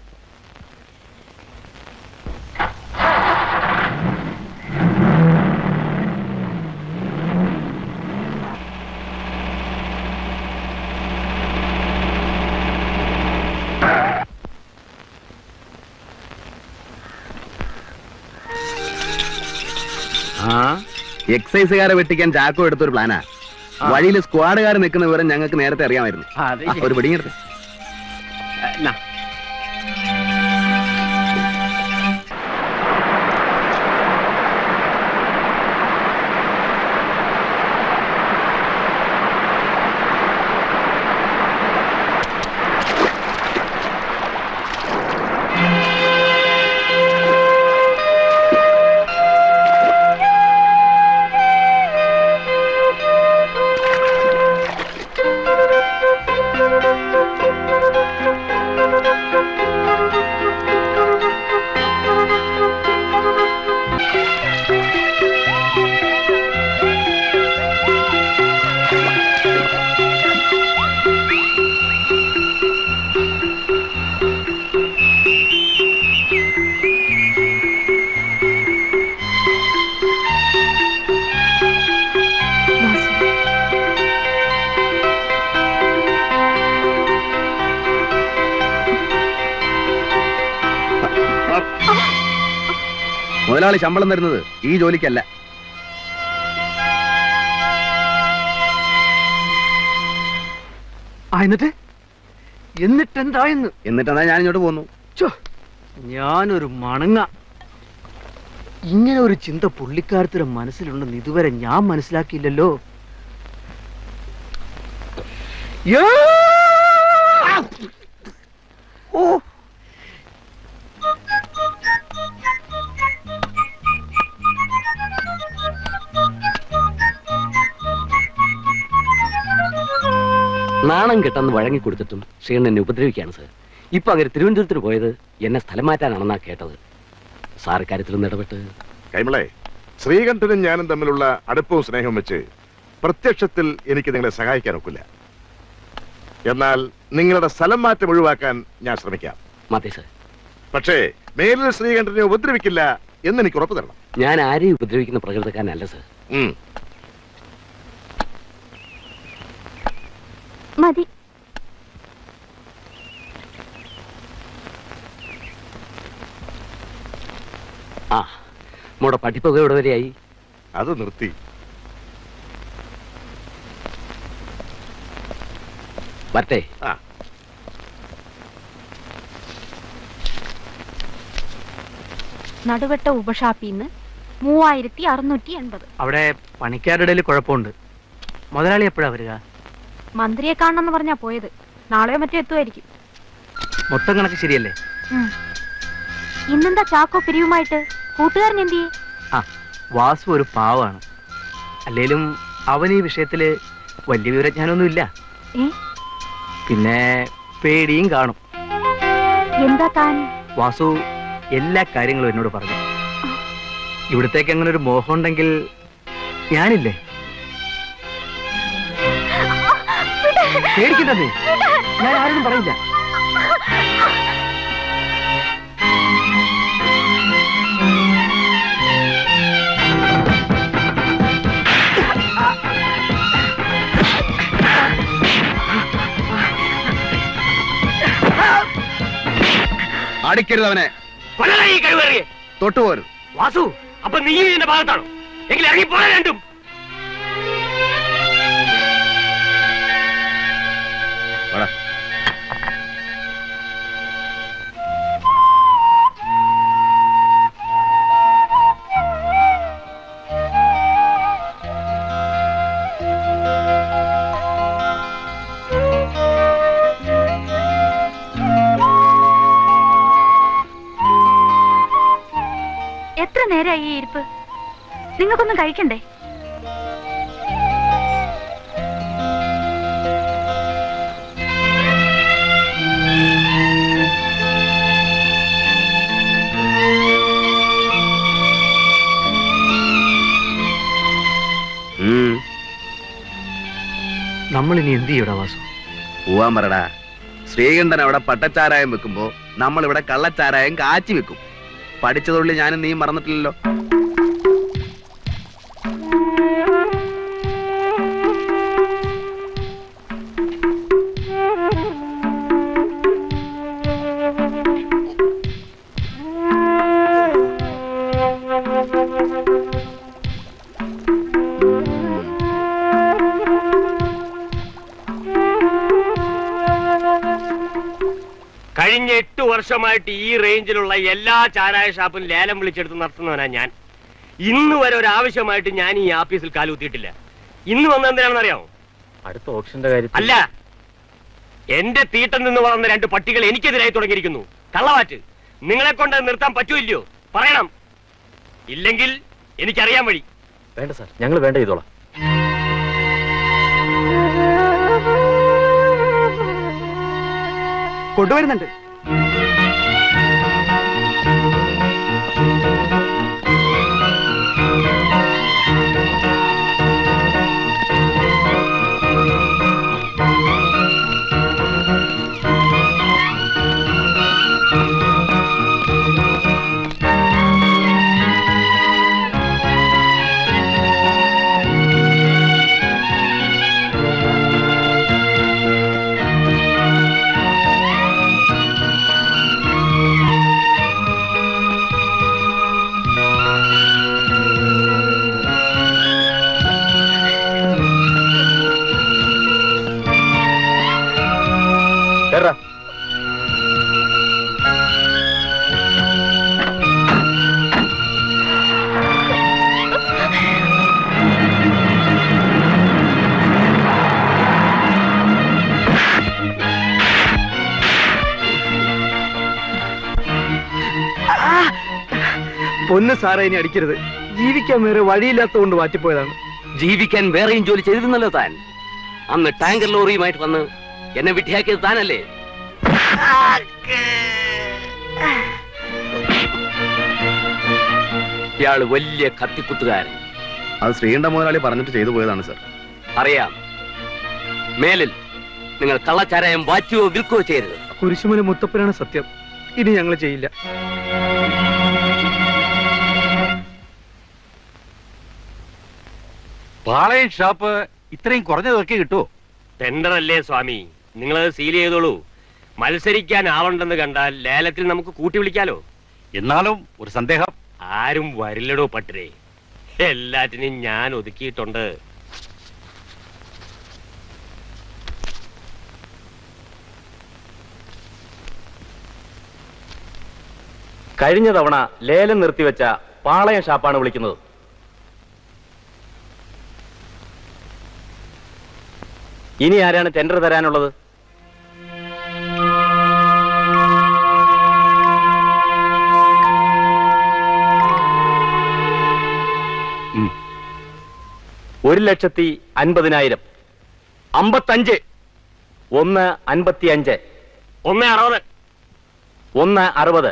ആ എക്സൈസുകാരെ വെട്ടിക്കാൻ ചാക്കോ എടുത്തൊരു പ്ലാനാ വഴിയിൽ സ്ക്വാഡുകാർ നിൽക്കുന്ന വിവരം ഞങ്ങൾക്ക് നേരത്തെ അറിയാമായിരുന്നു ആ, അത് ആ, ഒരു പിടിയെടുത്ത് മുതലാളി ശമ്പളം തരുന്നത് ഈ ജോലിക്കല്ല ആ എന്നിട്ട് എന്നിട്ട് എന്തായെന്ന് എന്നിട്ടെന്താ ഞാൻ ഇങ്ങോട്ട് പോന്നു ഞാനൊരു മണങ്ങ ഇങ്ങനെ ഒരു ചിന്ത പുള്ളിക്കാരത്തിന്റെ മനസ്സിലുണ്ടെന്ന് ഇതുവരെ ഞാൻ മനസ്സിലാക്കിയില്ലല്ലോ യാ! ഓ നാണം കെട്ടെന്ന് വഴങ്ങി കൊടുത്തിട്ടും ശ്രീകണ്ഠൻ എന്നെ ഉപദ്രവിക്കുകയാണ് സാർ ഇപ്പൊ അങ്ങനെ തിരുവനന്തപുരത്തിന് പോയത് എന്നെ സ്ഥലം മാറ്റാനാണെന്നാ കേട്ടത് സാർ കാര്യത്തിലൊന്നും ഇടപെട്ട് കൈമളെ ശ്രീകണ്ഠനും ഞാനും തമ്മിലുള്ള അടുപ്പവും സ്നേഹവും വെച്ച് പ്രത്യക്ഷത്തിൽ എനിക്ക് നിങ്ങളെ സഹായിക്കാൻ ഒക്കില്ല എന്നാൽ നിങ്ങളുടെ സ്ഥലം മാറ്റം ഒഴിവാക്കാൻ ഞാൻ ശ്രമിക്കാം മതി സാർ പക്ഷേ മേലിൽ ശ്രീകണ്ഠനെ ഉപദ്രവിക്കില്ല എന്ന് എനിക്ക് ഉറപ്പു തരണം ഞാൻ ആരെയും ഉപദ്രവിക്കുന്ന പ്രകൃതക്കാരനല്ല സാർ ഉം. മതി ആ മോടെ പഠിപ്പൊക്കെ എവിടെ വരെയായി അത് നിർത്തി വരട്ടെ ആ നടുവട്ട ഉപഷാപ്പിന്ന് മൂവായിരത്തി അറുന്നൂറ്റി എൺപത് അവിടെ പണിക്കാരുടെ ഇടയിൽ കുഴപ്പമുണ്ട് മുതലാളി എപ്പോഴാ വരിക മന്ത്രിയെ കാണണമെന്ന് പറഞ്ഞാ പോയത് നാളെയോ മറ്റോ എത്തുമായിരിക്കും മൊത്തം കണക്ക് ശരിയല്ലേ ഉം. ഇന്നെന്താ ചാക്കോ പിരിവുമായിട്ട് കൂട്ടുകാരൻ എന്തിയെ ആ വാസു ഒരു പാവാണ് അല്ലേലും അവൻ ഈ വിഷയത്തില് വലിയ വിവരജ്ഞാനമൊന്നുമില്ല ഏ പിന്നെ പേടിയും കാണും എന്താ താൻ വാസു എല്ലാ കാര്യങ്ങളും എന്നോട് പറഞ്ഞു ഇവിടത്തേക്ക് അങ്ങനെ ഒരു മോഹം ഉണ്ടെങ്കിൽ ഞാനില്ലേ പേടിക്കണ്ട നീ ഞാൻ ആരോടും പറയില്ല അടിക്കരുത് അവനെ തൊട്ടുപോരും വാസു അപ്പൊ നീ എന്റെ ഭാഗത്താണോ എങ്കിൽ ഇറങ്ങി പോയാ രണ്ടും വാടാ. നേരായി ഈ ഇരിപ്പ് നിങ്ങൾക്കൊന്നും കഴിക്കണ്ടേ നമ്മൾ ഇനി എന്ത് ചെയ്യടാ വാസു പോവാൻ പറടാ ശ്രീകണ്ഠൻ അവിടെ പട്ടച്ചാരായം വെക്കുമ്പോ നമ്മൾ ഇവിടെ കള്ളച്ചാരായം കാച്ചി വെക്കും പഠിച്ച തൊഴിൽ ഞാനും നീ മറന്നിട്ടില്ലല്ലോ കഴിഞ്ഞ എട്ട് വർഷമായിട്ട് ഈ റേഞ്ചിലുള്ള എല്ലാ ചാരായ ഷാപ്പും ലേലം വിളിച്ചെടുത്ത് നടത്തുന്നവനാ ഞാൻ ഇന്ന് വരെ ഒരു ആവശ്യമായിട്ട് ഞാൻ ഈ ആഫീസിൽ കാലുകുത്തിയിട്ടില്ല ഇന്ന് വന്ന എന്തിനാണെന്ന് അറിയാമോ അടുത്ത ഓപ്ഷന്റെ കാര്യത്തിൽ അല്ല എന്റെ തീട്ടം നിന്ന് വളർന്ന രണ്ട് പട്ടികൾ എനിക്കെതിരായി തുടങ്ങിയിരിക്കുന്നു കള്ളവാറ്റ് നിങ്ങളെ കൊണ്ട് അത് നിർത്താൻ പറ്റൂല്ലയോ പറയണം ഇല്ലെങ്കിൽ എനിക്കറിയാൻ വഴി വേണ്ട സാർ ഞങ്ങൾ വേണ്ട ചെയ്തോളാം കൊണ്ടുവരുന്നുണ്ട് കേറാ പൊന്ന് സാറേ ഇനി അടിക്കരുത് ജീവിക്കാൻ വേറെ വഴിയില്ലാത്തതുകൊണ്ട് മാറ്റിപ്പോയതാണ് ജീവിക്കാൻ വേറെയും ജോലി ചെയ്തിരുന്നല്ലോ താൻ അന്ന് ടാങ്കർ ലോറിയുമായിട്ട് വന്ന് എന്നെ വിട്ടിയാക്കിയത് താനല്ലേ ഇയാള് വലിയ കത്തിക്കുത്തുകാരൻ അത് ശ്രീകണ്ഠ മുതലാളി പറഞ്ഞിട്ട് ചെയ്തു പോയതാണ് സർ അറിയാം മേലിൽ നിങ്ങൾ കള്ളച്ചാരായം വാറ്റുകയോ വിൽക്കുകയോ ചെയ്യരുത് കുരിശുമല മുത്തപ്പനാണ് സത്യം ഇനി ഞങ്ങൾ ചെയ്യില്ല പാളയം ഷാപ്പ് ഇത്രയും കുറഞ്ഞ തുകയ്ക്ക് കിട്ടുമോ ടെൻഡർ അല്ലേ സ്വാമി നിങ്ങളത് സീൽ ചെയ്തോളൂ മത്സരിക്കാൻ ആളുണ്ടെന്ന് കണ്ടാൽ ലേലത്തിൽ നമുക്ക് കൂട്ടി വിളിക്കാലോ എന്നാലും ഒരു സന്ദേഹം ആരും വരില്ലടോ പട്ടരെ എല്ലാറ്റിനും ഞാൻ ഒതുക്കിയിട്ടുണ്ട് കഴിഞ്ഞ തവണ ലേലം നിർത്തിവെച്ച പാളയം ഷാപ്പാണ് വിളിക്കുന്നത് ഇനി ആരാണ് ടെൻഡർ തരാനുള്ളത് ഉം. ഒരു ലക്ഷത്തി അൻപതിനായിരം അമ്പത്തഞ്ച് ഒന്ന് അൻപത്തി അഞ്ച് ഒന്ന് അറുപത് ഒന്ന് അറുപത്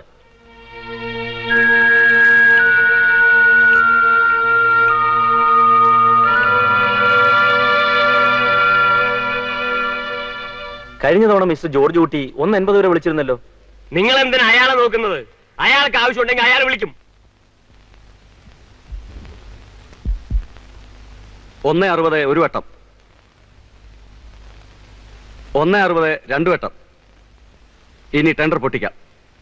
കഴിഞ്ഞ തവണ മിസ്റ്റർ ജോർജ് കുട്ടി ഒന്ന് എൺപത് വരെ വിളിച്ചിരുന്നല്ലോ നിങ്ങൾ എന്തിനാ അയാളെ നോക്കുന്നത് അയാൾക്ക് ആവശ്യമുണ്ടെങ്കിൽ അയാൾ വിളിക്കും ഒന്ന് അറുപത് ഒരു വട്ടം ഒന്ന് അറുപത് രണ്ടു വട്ടം ഇനി ടെൻഡർ പൊട്ടിക്കാം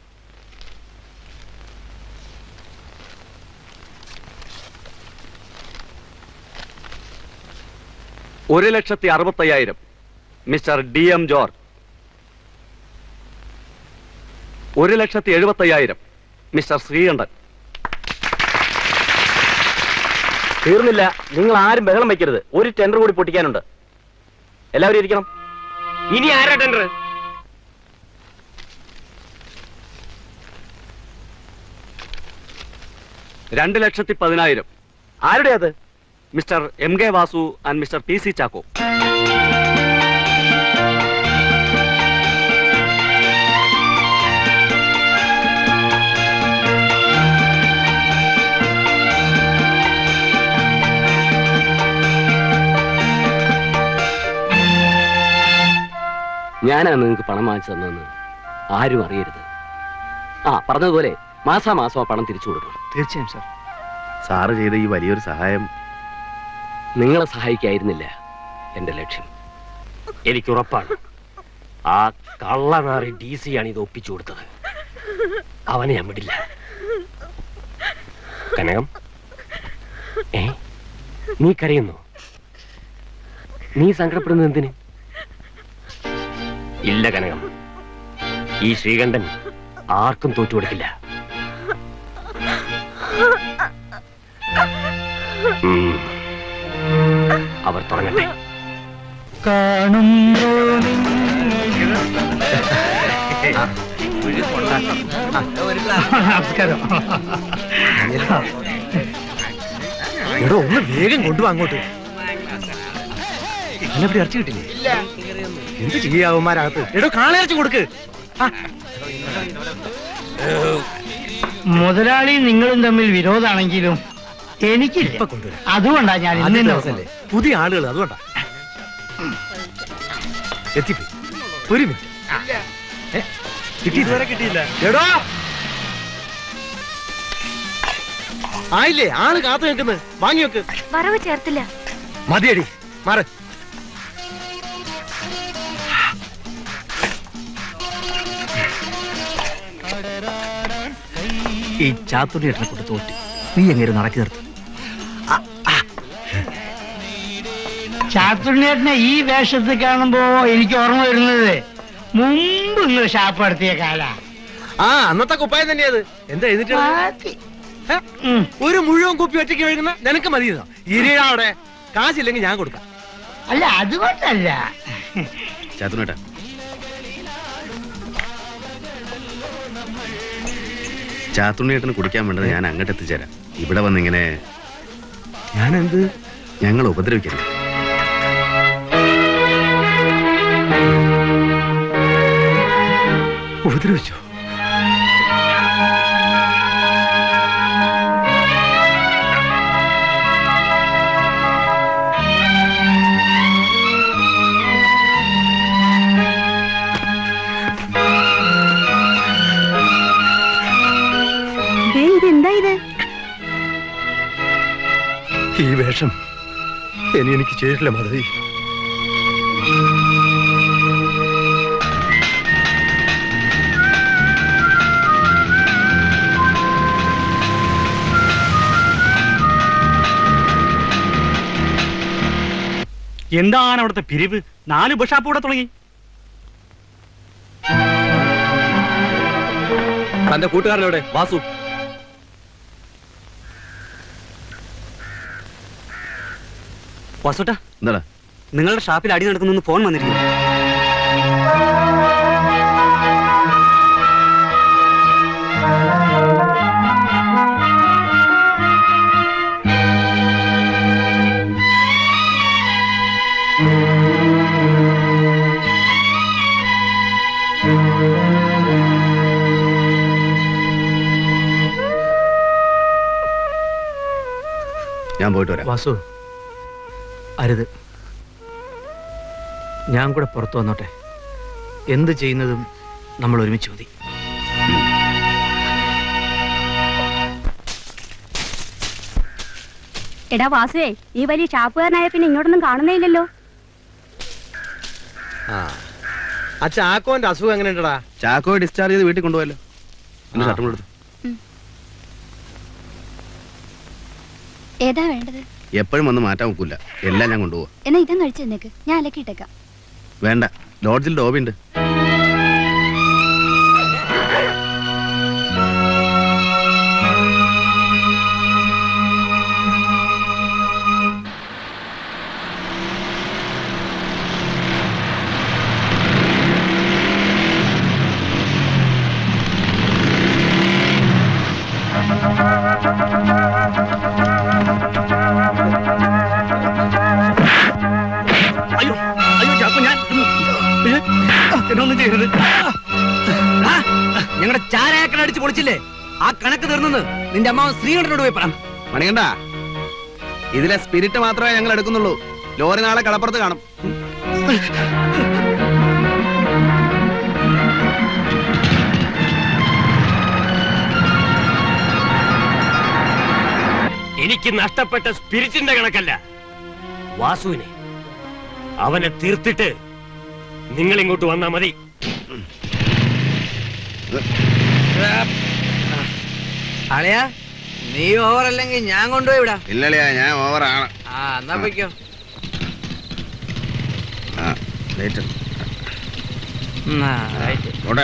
ഒരു ലക്ഷത്തി അറുപത്തയ്യായിരം മിസ്റ്റർ ഡി എം ജോർജ് ഒരു ലക്ഷത്തി എഴുപത്തയ്യായിരം മിസ്റ്റർ ശ്രീകണ്ഠൻ തീർന്നില്ല നിങ്ങൾ ആരും ബഹളം വയ്ക്കരുത് ഒരു ടെൻഡർ കൂടി പൊട്ടിക്കാനുണ്ട് എല്ലാവരും ഇരിക്കണം ഇനി ആരാ ടെൻഡർ രണ്ട് ലക്ഷത്തി പതിനായിരം ആരുടെ അത് mister M K Vasu and mister P C Chacko ഞാനാണ് നിങ്ങൾക്ക് പണം വാങ്ങിച്ചു തന്നതെന്ന് ആരും അറിയരുത് ആ പറഞ്ഞതുപോലെ മാസാമാസം ആ പണം തിരിച്ചു കൊടുക്കണം തീർച്ചയായും സാർ സാറ് ചെയ്ത ഈ വലിയൊരു സഹായം നിങ്ങളെ സഹായിക്കായിരുന്നില്ല എന്റെ ലക്ഷ്യം എനിക്ക് ഉറപ്പാണ് ആ കള്ളനാറി ഡി സി ആണ് ഇത് ഒപ്പിച്ചു കൊടുത്തത് അവനെ ഞാൻ വിടില്ല കനകം ഏ നീ കരയുന്നു നീ സങ്കടപ്പെടുന്നത് എന്തിന് ഇല്ല കനകം ഈ ശ്രീകണ്ഠൻ ആർക്കും തോറ്റു കൊടുക്കില്ല ഉം. അവർ തുടങ്ങട്ടെ കാണുമ്പോ നമസ്കാരം എടോ ഒന്ന് വേഗം കൊണ്ടുപോവാ അങ്ങോട്ട് എന്നെ ഇറച്ചി കിട്ടില്ലേ എന്ത് ചെയ്യാവന്മാരകത്ത് എടോ കാളയിറച്ചി കൊടുക്ക് ആ, മുതലാളി നിങ്ങളും തമ്മിൽ വിരോധാണെങ്കിലും എനിക്കില്ല അതുകൊണ്ടാ ഞാൻ ആദ്യത്തെ ഇന്ന് ദിവസമല്ലേ പുതിയ ആളുകൾ അതുകൊണ്ടാ എത്തിപ്പോയി ഒരു മിനിറ്റ് ഏ, കിട്ടിയില്ല കിട്ടിയില്ല എടോ ആയില്ലേ ആള് കാത്തു നിൽക്കുന്നത് വാങ്ങി വെക്ക് വറവ് ചേർത്തില്ല മതിയടി മാറ് ഈ ചാത്തുണ്ണിയേട്ടനെ കൊണ്ട് തോറ്റി നീ എങ്ങനെ നടക്കി നിർത്തും ചാത്തുണ്ണിയേട്ടനെ ഈ വേഷത്തിൽ കാണുമ്പോ എനിക്ക് ഓർമ്മ വരുന്നത് മുമ്പ് നിങ്ങൾ ഷാപ്പ് നടത്തിയ കാല ആ അന്നത്തെ കുപ്പായം തന്നെയത് എന്താ എഴുതിട്ട് ഒരു മുഴുവൻ കുപ്പി ഒറ്റയ്ക്ക് ഒഴുകുന്ന നിനക്ക് മതി ഇരിയാ അവിടെ കാശില്ലെങ്കിൽ ഞാൻ കൊടുക്കാം അല്ല അതുകൊണ്ടല്ല ചാത്തുനേട്ടാ ചാത്തുണ്ണിയേട്ടന് കുടിക്കാൻ വേണ്ടത് ഞാൻ അങ്ങോട്ട് എത്തിച്ചേരാം ഇവിടെ വന്നിങ്ങനെ ഞാൻ എന്ത് ഞങ്ങൾ ഉപദ്രവിക്കരുത് ഉപദ്രവിച്ചോ ദേ, ഇതെന്താ ഇത് ഈ വേഷം ഇനി എനിക്ക് ചേരില്ല മാധവി എന്താണ് അവിടുത്തെ പിരിവ് നാല് ബഷാപ്പ് കൂടെ തുടങ്ങി തന്റെ കൂട്ടുകാരനവിടെ വാസു വാസുട്ടാ എന്താടാ നിങ്ങളുടെ ഷാപ്പിൽ അടി നടക്കുന്നു ഫോൺ വന്നിരിക്കുന്നു ഞാൻ പോയിട്ട് വരാം വാസു അരുത് ഞാൻ കൂടെ പുറത്തു വന്നോട്ടെ എന്ത് ചെയ്യുന്നതും നമ്മൾ ഒരുമിച്ച് മതി എടാ വാസുവേ ഈ വലിയ ഷാപ്പുകാരനായ പിന്നെ ഇങ്ങോട്ടൊന്നും കാണുന്നേ ഇല്ലല്ലോ ആ ആ ചാക്കോന്റെ അസുഖം എങ്ങനെയുണ്ടടാ ചാക്കോയെ ഡിസ്ചാർജ് ചെയ്ത് വീട്ടിൽ കൊണ്ടുപോയല്ലോ എന്റെ ഷർട്ടും കൊടുത്തു ഏതാ വേണ്ടത് എപ്പോഴും വന്ന് മാറ്റാൻ നോക്കൂല എല്ലാം ഞാൻ കൊണ്ടുപോവാ എന്നാ ഇതം കഴിച്ചു തന്നേക്ക് ഞാൻ അലക്കിയിട്ടേക്കാം വേണ്ട ലോഡ്ജിൽ ഡോബിണ്ട് ആ തീർന്നെന്ന് നിന്റെ അമ്മ ശ്രീകണ്ഠനോട് പോയി പറ മണികണ്ട ഇതിലെ സ്പിരിറ്റ് മാത്രമേ ഞങ്ങൾ എടുക്കുന്നുള്ളൂ ലോറി നാളെ കടപ്പുറത്ത് കാണും എനിക്ക് നഷ്ടപ്പെട്ട സ്പിരിറ്റിന്റെ കണക്കല്ല വാസുവിനെ അവനെ തീർത്തിട്ട് നിങ്ങൾ ഇങ്ങോട്ട് വന്നാ മതി അളയാ നീ ഓവർ അല്ലെങ്കിൽ ഞാൻ കൊണ്ടുപോയി വിടാം ഇല്ലളിയാ ഞാൻ ഓവറാണ് ആ എന്നാ പൊയ്ക്കോ ആ ലേറ്റ് ഉം, ആ, right. ഓടെ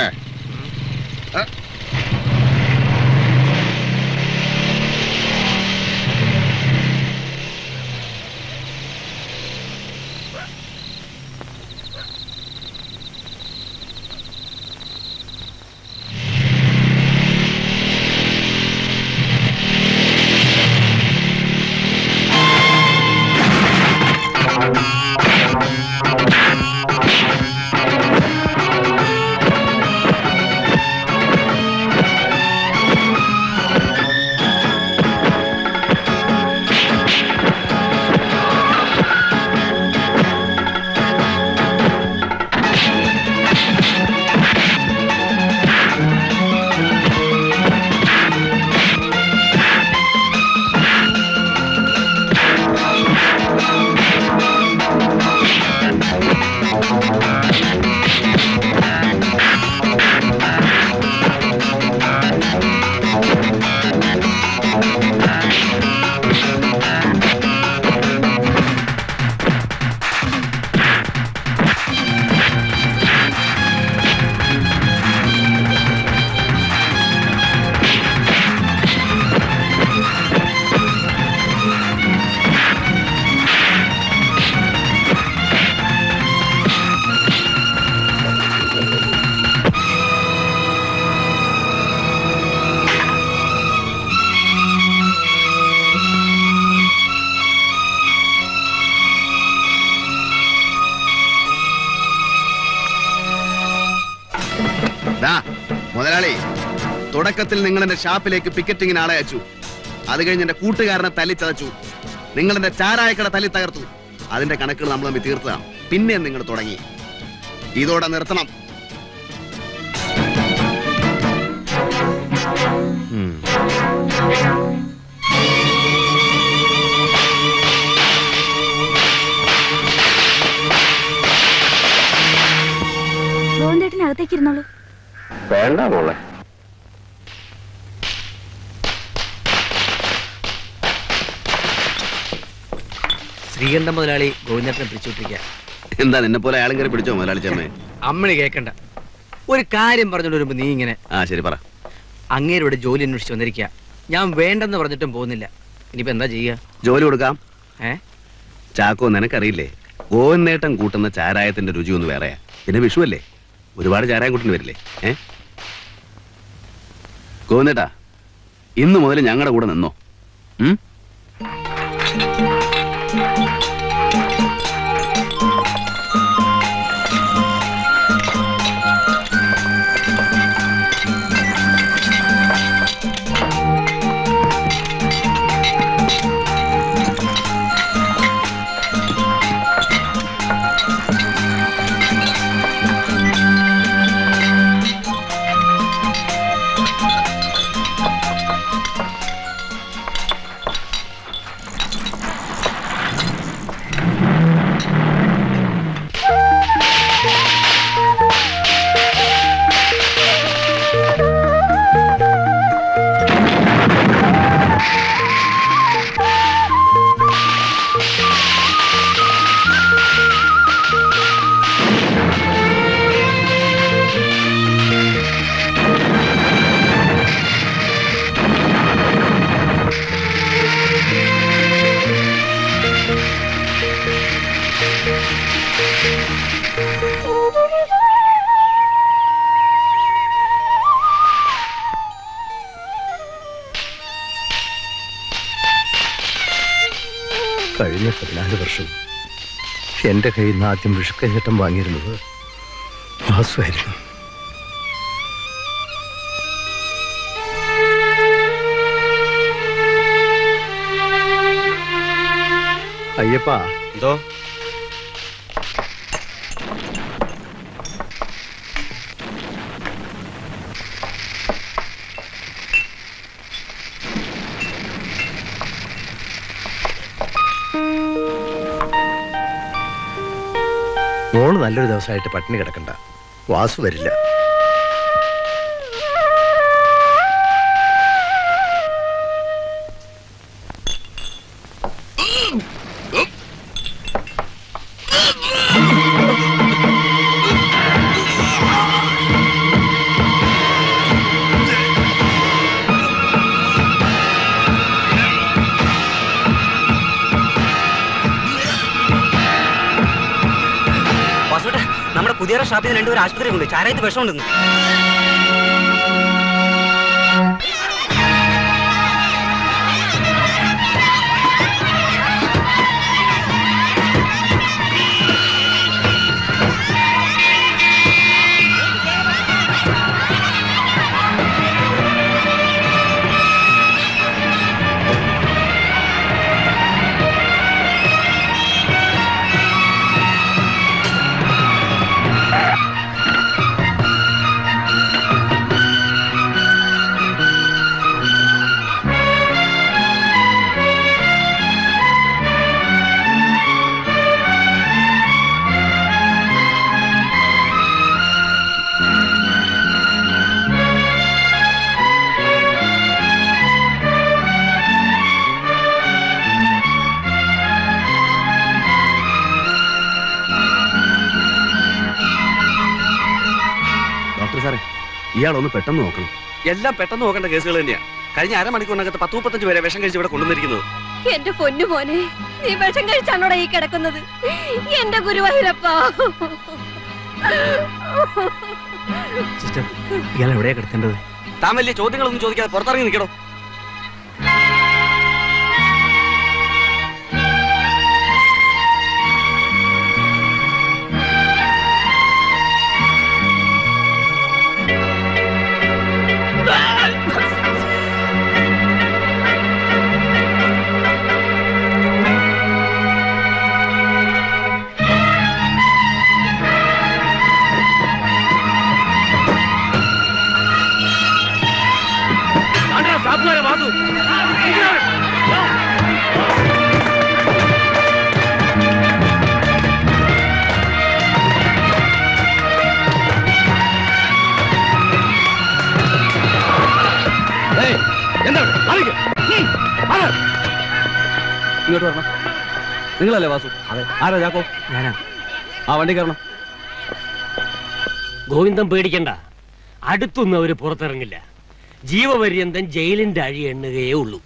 ദാ, മുതലാളി തുടക്കത്തിൽ നിങ്ങൾ എന്റെ ഷാപ്പിലേക്ക് പിക്കറ്റിങ്ങിന് ആളെ അയച്ചു അത് കഴിഞ്ഞ് എന്റെ കൂട്ടുകാരനെ തല്ലിച്ചതച്ചു നിങ്ങൾ എന്റെ ചാരായക്കട തല്ലി തകർത്തു അതിന്റെ കണക്കുകൾ നമ്മൾ തമ്മിൽ തീർത്തതാണ് പിന്നെ നിങ്ങൾ തുടങ്ങി ഇതോടെ നിർത്തണം ഗോവിന്ദേട്ടനകത്തേക്ക് ഇരുന്നോളൂ വേണ്ട മോളെ ശ്രീകണ്ഠ മുതലാളി ഗോവിന്ദേട്ടനെ പിടിച്ചുവിട്ടിരിക്കുക എന്താ നിന്നെ പോലെ അയാളും കയറി പിടിച്ചോ മുതലാളി ചമ്മേ അമ്മണി കേക്കണ്ട ഒരു കാര്യം പറഞ്ഞോണ്ട് വരുമ്പോ നീ ഇങ്ങനെ ആ ശരി പറ അങ്ങേരുടെ ജോലി അന്വേഷിച്ച് വന്നിരിക്കുക ഞാൻ വേണ്ടെന്ന് പറഞ്ഞിട്ടും പോകുന്നില്ല ഇനിയിപ്പോ എന്താ ചെയ്യുക ജോലി കൊടുക്കാം ഏ ചാക്കോ നിനക്കറിയില്ലേ ഗോവന്നേട്ടം കൂട്ടുന്ന ചാരായത്തിന്റെ രുചി ഒന്ന് വേറെയാ പിന്നെ വിഷുവല്ലേ ഒരുപാട് ചാരായം കൂട്ടിന് വരില്ലേ ഏ ഗോവന്നേട്ടാ ഇന്നു മുതൽ ഞങ്ങളുടെ കൂടെ നിന്നോ ഉം കഴിഞ്ഞ പതിനാല് വർഷം എന്റെ കയ്യിൽ നിന്ന് ആദ്യം വിഷുക്കഞ്ഞട്ടം വാങ്ങിയിരുന്നത് വാസുവായിരുന്നു അയ്യപ്പാ എന്തോ മോള് നല്ലൊരു ദിവസമായിട്ട് പട്ടിണി കിടക്കണ്ട വാസു വരില്ല വാസുവേട്ടാ നമ്മുടെ പുതിയ ഷാപ്പിൽ നിന്ന് രണ്ടുപേരും ആശുപത്രി കൊണ്ട് ചാരായത്ത് വിഷമുണ്ടെന്ന് ഡോക്ടർ സാറേ ഇയാളൊന്ന് പെട്ടെന്ന് നോക്കണം എല്ലാം പെട്ടെന്ന് നോക്കേണ്ട കേസുകൾ തന്നെയാ കഴിഞ്ഞ അരമണിക്കൂറിനകത്ത് പത്ത് മുപ്പത്തഞ്ച് പേരെ വിഷം കഴിച്ച് ഇവിടെ കൊണ്ടുവന്നിരിക്കുന്നത് എന്റെ പൊന്നു മോനെ നീ വിഷം കഴിച്ചാണോടാ ഈ കിടക്കുന്നത് എന്റെ ഗുരുവായൂരപ്പ സിസ്റ്റർ ഇയാൾ എവിടെയാ കിടത്തേണ്ടത് താൻ വലിയ ചോദ്യങ്ങളൊന്നും ചോദിക്കാതെ പുറത്തിറങ്ങി നിൽക്കണോ ഷാപ്പുകാരെ വാസു എന്താണ് ഇങ്ങോട്ട് വരണം നിങ്ങളല്ലേ വാസു അതെ ആരാ ചാക്കോ ഞാനാ ആ വണ്ടി കയറണം ഗോവിന്ദൻ പേടിക്കണ്ട അടുത്തൊന്നും അവര് പുറത്തിറങ്ങില്ല ജീവപര്യന്തം ജയിലിന്റെ അഴി എണ്ണുകയേ ഉള്ളൂ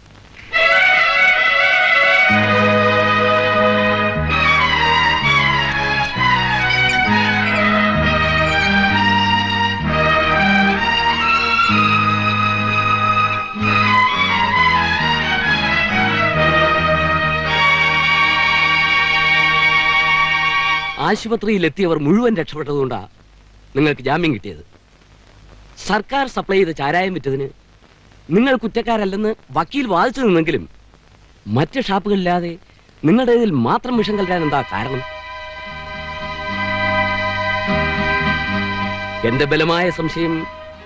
ആശുപത്രിയിൽ എത്തിയവർ മുഴുവൻ രക്ഷപ്പെട്ടതുകൊണ്ടാ നിങ്ങൾക്ക് ജാമ്യം കിട്ടിയത് സർക്കാർ സപ്ലൈ ചെയ്ത ചാരായം വിറ്റതിന് നിങ്ങൾ കുറ്റക്കാരല്ലെന്ന് വക്കീൽ വാദിച്ചു നിന്നെങ്കിലും മറ്റ് ഷാപ്പുകളില്ലാതെ നിങ്ങളുടെ ഇതിൽ മാത്രം വിഷം കലരാൻ എന്താ കാരണം എന്റെ ബലമായ സംശയം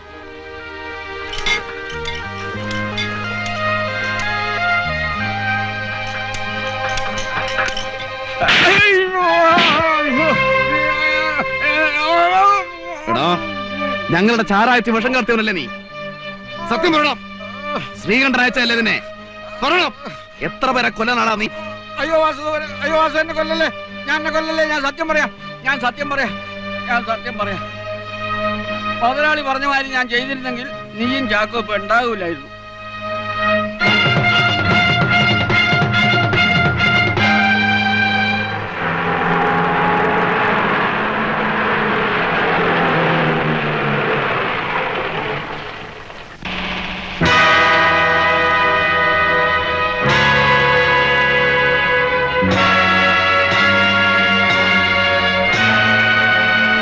എടോ ഞങ്ങളുടെ ചാറാഴ്ച വിഷം കടത്തിയവനല്ലേ നീ സത്യം പറയണം ശ്രീകണ്ഠൻ അയച്ചല്ലേ ഇതിനെ പറയണം എത്ര പേരെ കൊല്ലാനാടാ നീ അയ്യോ വാസു അയ്യോ വാസു എന്നെ കൊല്ലല്ലേ ഞാൻ എന്നെ കൊല്ലല്ലേ ഞാൻ സത്യം പറയാം ഞാൻ സത്യം പറയാം ഞാൻ സത്യം പറയാം മുതലാളി പറഞ്ഞ മാതിരി ഞാൻ ചെയ്തിരുന്നെങ്കിൽ നീയും ചാക്കോ ഇപ്പൊ ഉണ്ടാകൂലായിരുന്നു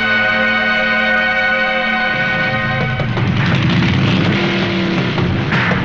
ആ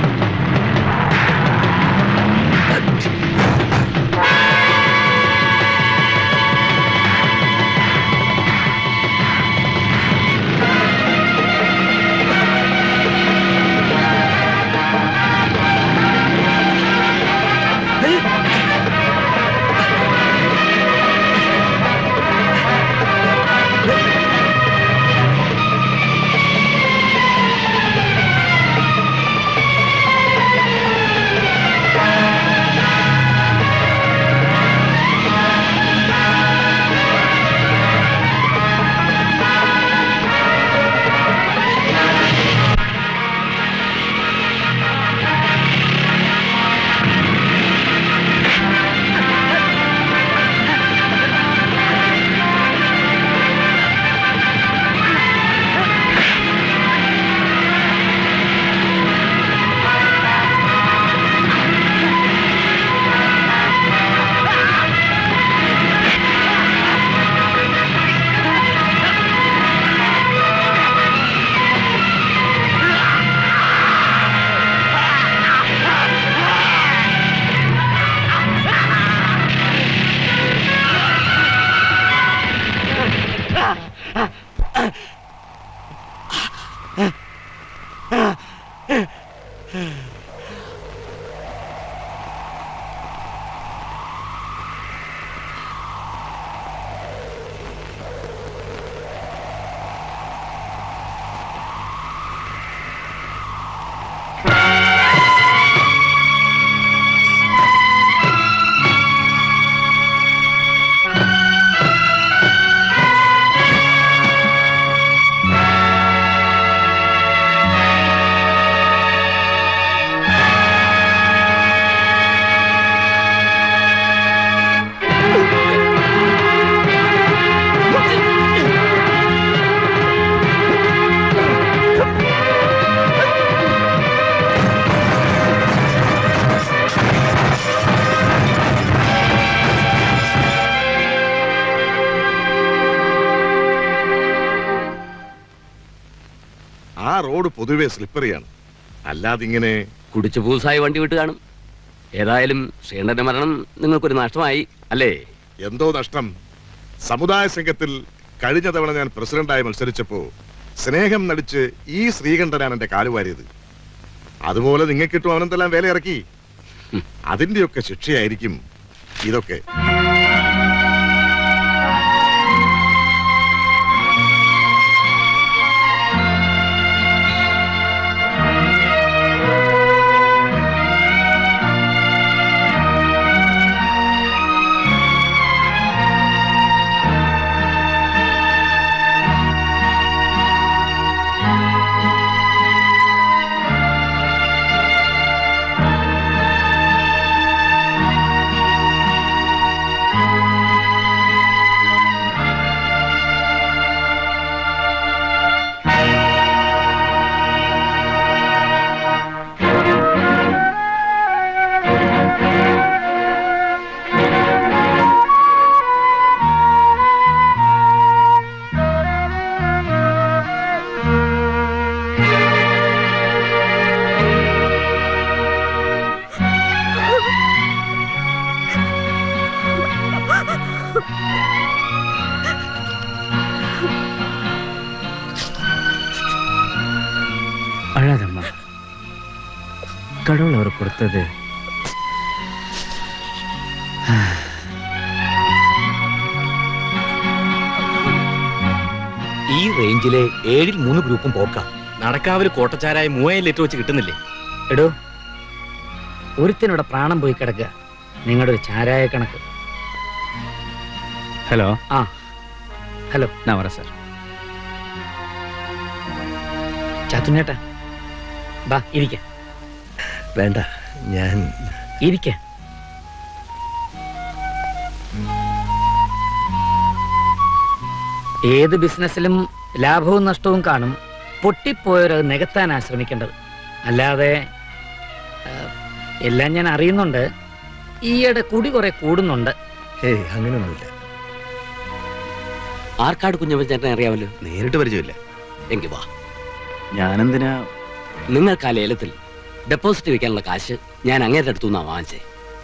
റോഡ് പൊതുവെ സ്ലിപ്പറിയാണ് അല്ലാതെ ഇങ്ങനെ കുടിച്ചു പൂസായി വണ്ടി വിട്ട് കാണും ഏതായാലും ശ്രീകണ്ഠന്റെ മരണം നിങ്ങൾക്കൊരു നഷ്ടമായി അല്ലേ എന്തോ നഷ്ടം സമുദായ സംഘത്തിൽ കഴിഞ്ഞ തവണ ഞാൻ പ്രസിഡന്റായി മത്സരിച്ചപ്പോ സ്നേഹം നടിച്ച് ഈ ശ്രീകണ്ഠനാണ് എന്റെ കാലുവാരിയത് അതുപോലെ നിങ്ങൾക്കിട്ടും അവനെന്തെല്ലാം വേല ഇറക്കി അതിന്റെയൊക്കെ ശിക്ഷയായിരിക്കും ഇതൊക്കെ அழாதம்மா கடவுள் அவர் கொடுத்தது ഈ റേഞ്ചിലെ ഏഴിൽ മൂന്ന് ഗ്രൂപ്പും പോക്ക നടക്കാവിൽ കോട്ടച്ചാരായ മൂവായിരം ലിറ്റർ വെച്ച് കിട്ടുന്നില്ലേ എടോ ഒരുത്തിനോടെ പ്രാണം പോയി കിടക്കുക നിങ്ങളുടെ ഒരു ചാരായ കണക്ക് ஹலோ ஆ ஹலோ நான் வரேன் சார் ചാത്തുനേട്ടാ ബാ ഇരിക്ക വേണ്ട ഞാൻ ഇരിക്ക ഏത് ബിസിനസ്സിലും ലാഭവും നഷ്ടവും കാണും പൊട്ടിപ്പോയവരത് നികത്താനാ ശ്രമിക്കേണ്ടത് അല്ലാതെ ആ, എല്ലാം ഞാൻ അറിയുന്നുണ്ട് ഈയിടെ കുടി കുറെ കൂടുന്നുണ്ട് ഏയ് അങ്ങനെയൊന്നുമില്ല ആർക്കാട് കുഞ്ഞമ്മ ചേട്ടനെ അറിയാമല്ലോ നേരിട്ട് പരിചയമില്ല എങ്കിൽ വാ ഞാനെന്തിനാ നിങ്ങൾക്ക് ആ ലേലത്തിൽ ഡെപ്പോസിറ്റ് വെക്കാനുള്ള കാശ് ഞാൻ അങ്ങേരുടെ അടുത്തു നിന്നാ വാങ്ങിച്ചേ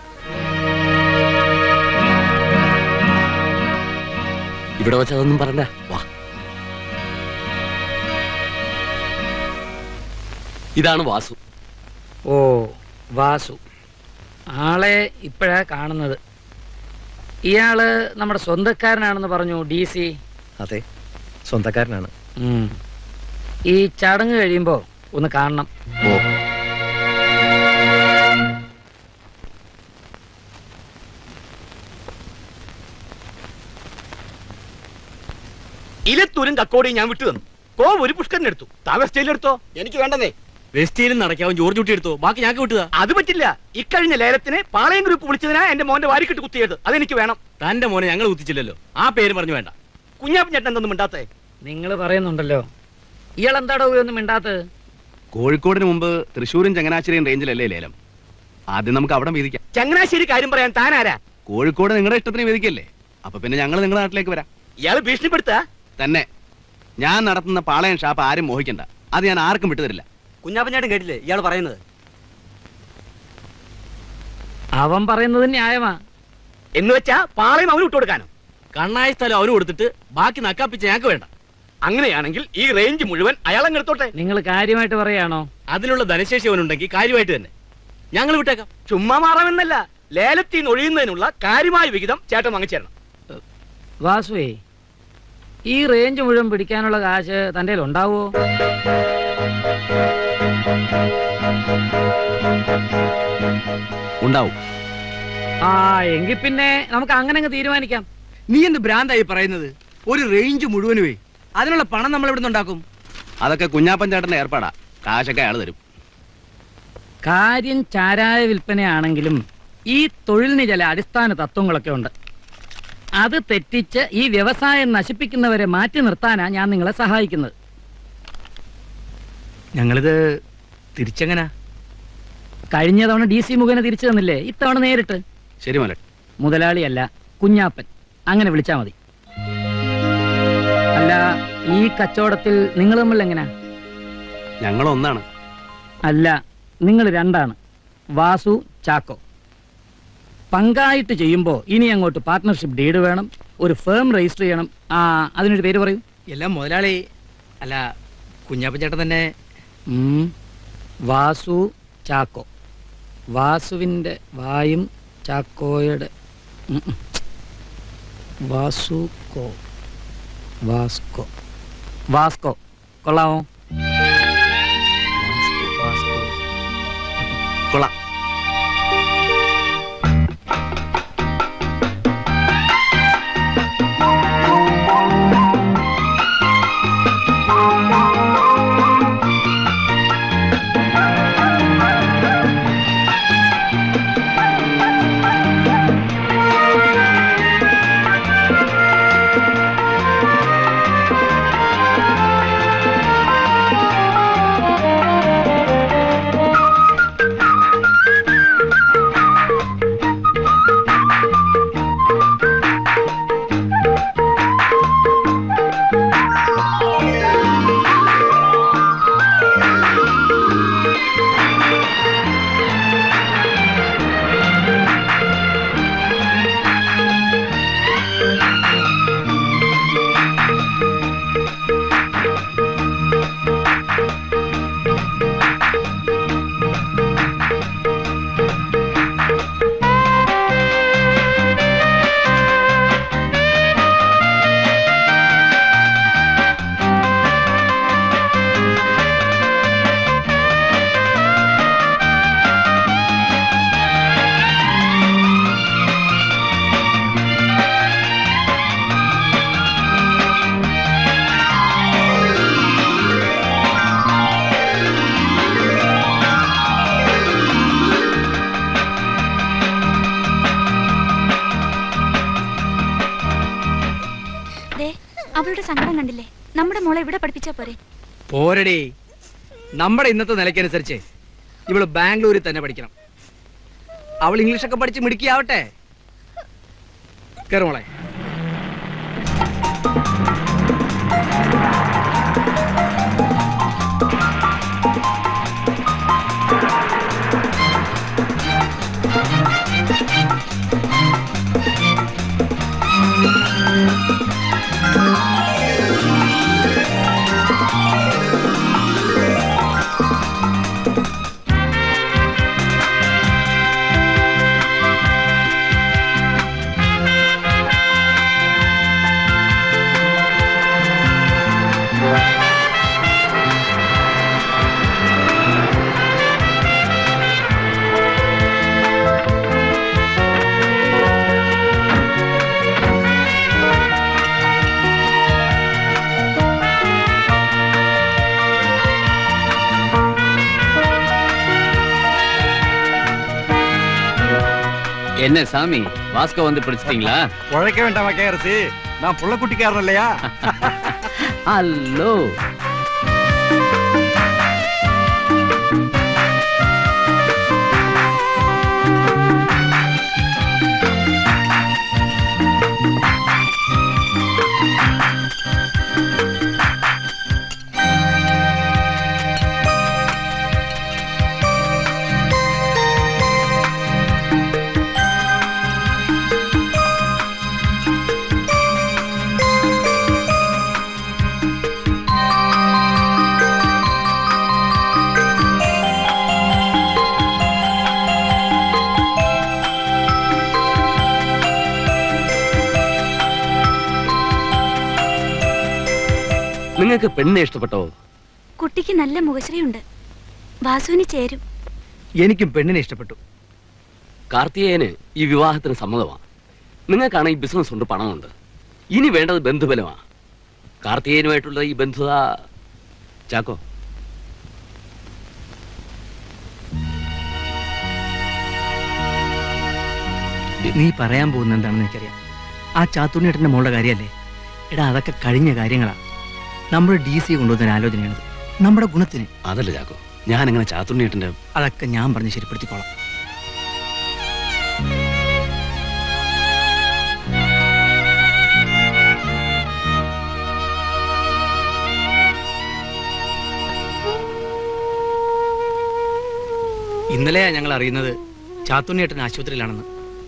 ഇവിടെ വെച്ച് അതൊന്നും പറഞ്ഞ വാ ഇതാണ് വാസു ഓ വാസു ആളെ ഇപ്പോഴാ കാണുന്നത് ഇയാള് നമ്മുടെ സ്വന്തക്കാരനാണെന്ന് പറഞ്ഞു ഡി സി അതെ സ്വന്തക്കാരനാണ് ഈ ചടങ്ങ് കഴിയുമ്പോ ഒന്ന് കാണണം ഓ ഇലത്തൂരും കക്കോടിയും ഞാൻ വിട്ടു തന്നു കോ ഒരു പുഷ്കരൻ എടുത്തു താ വെസ്റ്റേലും എടുത്തോ എനിക്ക് വേണ്ടെന്നേ വെസ്റ്റേലും നടക്കാവും ജോർജ് കുട്ടി എടുത്തോ ബാക്കി ഞാൻ വിട്ടുക അത് പറ്റില്ല ഇക്കഴിഞ്ഞ ലേലത്തിന് പാളയം ഗ്രൂപ്പ് വിളിച്ചതിനാ എന്റെ മോന്റെ വാരിക്കിട്ട് കുത്തിയത് അതെനിക്ക് വേണം തന്റെ മോനെ ഞങ്ങൾ കുത്തിച്ചില്ലല്ലോ ആ പേര് പറഞ്ഞു വേണ്ട കുഞ്ഞാപ്പൻ ചേട്ടൻ എന്തൊന്നും മിണ്ടാത്തേ നിങ്ങൾ പറയുന്നുണ്ടല്ലോ ഇയാൾ എന്താടോ ഒന്നും മിണ്ടാത്തത് കോഴിക്കോടിന് മുമ്പ് തൃശ്ശൂരും ചങ്ങനാശ്ശേരിയും റേഞ്ചിലല്ലേ ലേലം ആദ്യം നമുക്ക് അവിടെ വീതിക്കാം ചങ്ങനാശ്ശേരി കാര്യം പറയാൻ താനാരാ കോഴിക്കോട് നിങ്ങളുടെ ഇഷ്ടത്തിന് വീതിക്കല്ലേ അപ്പൊ പിന്നെ ഞങ്ങൾ നിങ്ങളുടെ നാട്ടിലേക്ക് വരാം ഇയാള് ഭീഷണിപ്പെടുത്താ തന്നെ ഞാൻ നടത്തുന്ന പാളയം ഷാപ്പ് ആരും മോഹിക്കണ്ട അത് ഞാൻ ആർക്കും വിട്ടുതരില്ല കുഞ്ഞാപ്പൻ ചേട്ടൻ കേട്ടില്ലേ ഇയാൾ പറയുന്നത് അവൻ പറയുന്നത് ന്യായമാ എന്ന് വെച്ചാ പാളയം അവന് വിട്ടുകൊടുക്കാനോ കണ്ണായ സ്ഥലം അവന് കൊടുത്തിട്ട് ബാക്കി നക്കാപ്പിച്ച് ഞങ്ങൾക്ക് വേണ്ട അങ്ങനെയാണെങ്കിൽ ഈ റേഞ്ച് മുഴുവൻ അയാളങ്ങ് എടുത്തോട്ടെ നിങ്ങൾ കാര്യമായിട്ട് പറയാണോ അതിനുള്ള ധനശേഷി അവനുണ്ടെങ്കിൽ കാര്യമായിട്ട് തന്നെ ഞങ്ങൾ വിട്ടേക്കാം ചുമ്മാ മാറാമെന്നല്ല ലേലത്തിൽ നിന്ന് ഒഴിയുന്നതിനുള്ള കാര്യമായ വിഹിതം ചേട്ടൻ വാങ്ങിച്ചേരണം വാസുവേ ഈ റേഞ്ച് മുഴുവൻ പിടിക്കാനുള്ള കാശ് തൻ്റെ ഉണ്ടാവോ ഉണ്ടാവും ആ എങ്കിൽ പിന്നെ നമുക്ക് അങ്ങനെ അങ്ങ് തീരുമാനിക്കാം നീ എന്ത് ഭ്രാന്തായി പറയുന്നത് ഒരു റേഞ്ച് മുഴുവനുമേ അതിനുള്ള പണം നമ്മൾ എവിടെ ഉണ്ടാക്കും അതൊക്കെ കുഞ്ഞാപ്പൻ ചേട്ടന്റെ ഏർപ്പാടാ കാശൊക്കെ അയാൾ തരും കാര്യം ചാരായ വിൽപ്പനയാണെങ്കിലും ഈ തൊഴിലിന് ചില അടിസ്ഥാന തത്വങ്ങളൊക്കെ ഉണ്ട് അത് തെറ്റിച്ച് ഈ വ്യവസായം നശിപ്പിക്കുന്നവരെ മാറ്റി നിർത്താനാ ഞാൻ നിങ്ങളെ സഹായിക്കുന്നത് ഞങ്ങളിത് തിരിച്ചെങ്ങനാ കഴിഞ്ഞ തവണ ഡി സി മുഖേന തിരിച്ചു തന്നില്ലേ ഇത്തവണ നേരിട്ട് ശരി മോലെ മുതലാളിയല്ല കുഞ്ഞാപ്പൻ അങ്ങനെ വിളിച്ചാ മതി അല്ല ഈ കച്ചവടത്തിൽ നിങ്ങൾ തമ്മിൽ എങ്ങനാ ഞങ്ങൾ ഒന്നാണ് അല്ല നിങ്ങൾ രണ്ടാണ് വാസു ചാക്കോ പങ്കായിട്ട് ചെയ്യുമ്പോൾ ഇനി അങ്ങോട്ട് പാർട്ട്ണർഷിപ്പ് ഡീഡ് വേണം ഒരു ഫേം രജിസ്റ്റർ ചെയ്യണം ആ അതിനൊരു പേര് പറയൂ എല്ലാം മുതലാളി അല്ല കുഞ്ഞാപ്പൻ ചേട്ടൻ തന്നെ ഉം. വാസു ചാക്കോ വാസുവിൻ്റെ വായും ചാക്കോയുടെ ഉം ഉം. വാസുക്കോ വാസ്കോ വാസ്കോ കൊള്ളാമോ വാസ്കോ കൊള്ളാം ദേ അവളുടെ സങ്കടം കണ്ടില്ലേ നമ്മുടെ മോളെ ഇവിടെ പഠിപ്പിച്ചാ പോരെ പോരടി നമ്മുടെ ഇന്നത്തെ നിലയ്ക്കനുസരിച്ച് ഇവള് ബാംഗ്ലൂരിൽ തന്നെ പഠിക്കണം അവൾ ഇംഗ്ലീഷൊക്കെ പഠിച്ച് മിടുക്കിയാവട്ടെ കയറുമോളെ என்ன சாமி வாஸ்கோ வந்து பிடிச்சிட்டீங்களா உழைக்க வேண்டாம் வைக்கரசு நான் புள்ளக்குட்டிக்காரன் இல்லையா ஹலோ നിങ്ങൾക്ക് പെണ്ണിനെ ഇഷ്ടപ്പെട്ടോ കുട്ടിക്ക് നല്ല മുഖശ്രീയുണ്ട് വാസുവിന് ചേരും എനിക്കും പെണ്ണിനെ ഇഷ്ടപ്പെട്ടു കാർത്തികേയന് ഈ വിവാഹത്തിന് സമ്മതമാണ് നിങ്ങൾക്കാണ് ഈ ബിസിനസ് ഉണ്ട് പണമുണ്ട് ഇനി വേണ്ടത് ബന്ധുബലമാണ് കാർത്തികേയനുമായിട്ടുള്ള ഈ ബന്ധുത ചാക്കോ നീ പറയാൻ പോകുന്ന എന്താണെന്ന് എനിക്കറിയാം ആ ചാത്തുണ്ണിയേട്ടന്റെ മോളുടെ കാര്യമല്ലേ എടാ അതൊക്കെ കഴിഞ്ഞ കാര്യങ്ങളാ നമ്മുടെ ഡി സി കൊണ്ടുവന്ന ആലോചനയാണത് നമ്മുടെ ഗുണത്തിന് അതല്ല ചാക്കോ ഞാൻ അങ്ങനെ ചാത്തുണ്ണിയേട്ടന്റെ അതൊക്കെ ഞാൻ പറഞ്ഞ് ശരിപ്പെടുത്തിക്കോളാം ഇന്നലെയാ ഞങ്ങൾ അറിയുന്നത് ചാത്തുണ്ണിയേട്ടൻ ആശുപത്രിയിലാണെന്ന്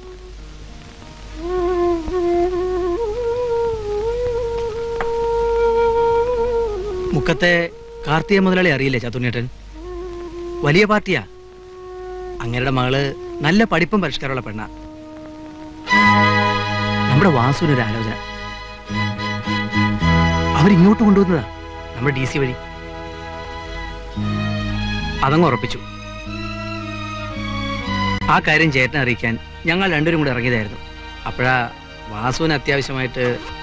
മുക്കത്തെ കാർത്തിക മുതലാളി അറിയില്ലേ ചാത്തുണ്ണിയേട്ടൻ വലിയ പാർട്ടിയാ അങ്ങരുടെ മകള് നല്ല പഠിപ്പും പരിഷ്കാരമുള്ള പെണ്ണ നമ്മുടെ വാസുവിനൊരു ആലോചന അവരിങ്ങോട്ട് കൊണ്ടുവന്നതാ നമ്മുടെ ഡി സി വഴി അതങ്ങ് ഉറപ്പിച്ചു ആ കാര്യം ചേട്ടനെ അറിയിക്കാൻ ഞങ്ങൾ രണ്ടുപേരും കൂടെ ഇറങ്ങിയതായിരുന്നു അപ്പോഴാ വാസുവിന് അത്യാവശ്യമായിട്ട്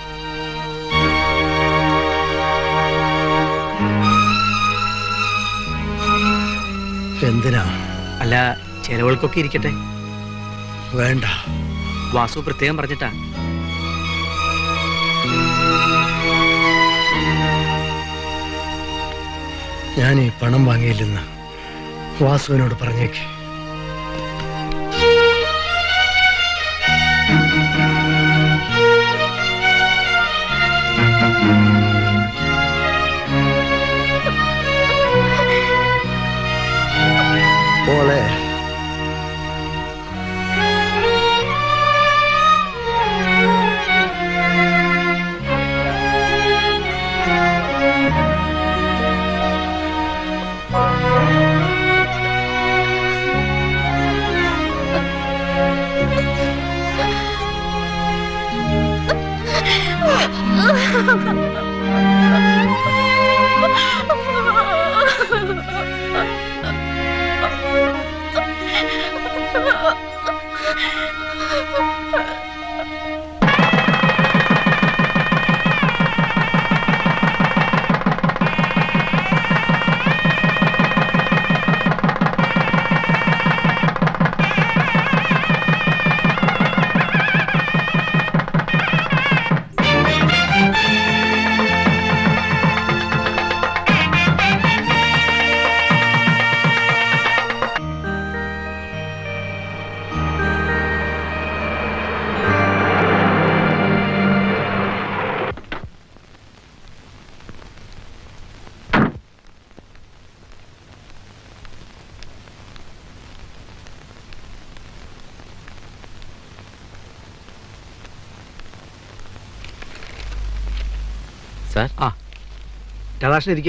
എന്തിനാ അല്ല ചെലവുകൾക്കൊക്കെ ഇരിക്കട്ടെ വേണ്ട വാസു പ്രത്യേകം പറഞ്ഞിട്ടാ ഞാൻ ഈ പണം വാങ്ങിയില്ലെന്ന് വാസുവിനോട് പറഞ്ഞേക്ക് മോളെ സാർ ആ രാധാകൃഷ്ണൻ ഇരിക്കേ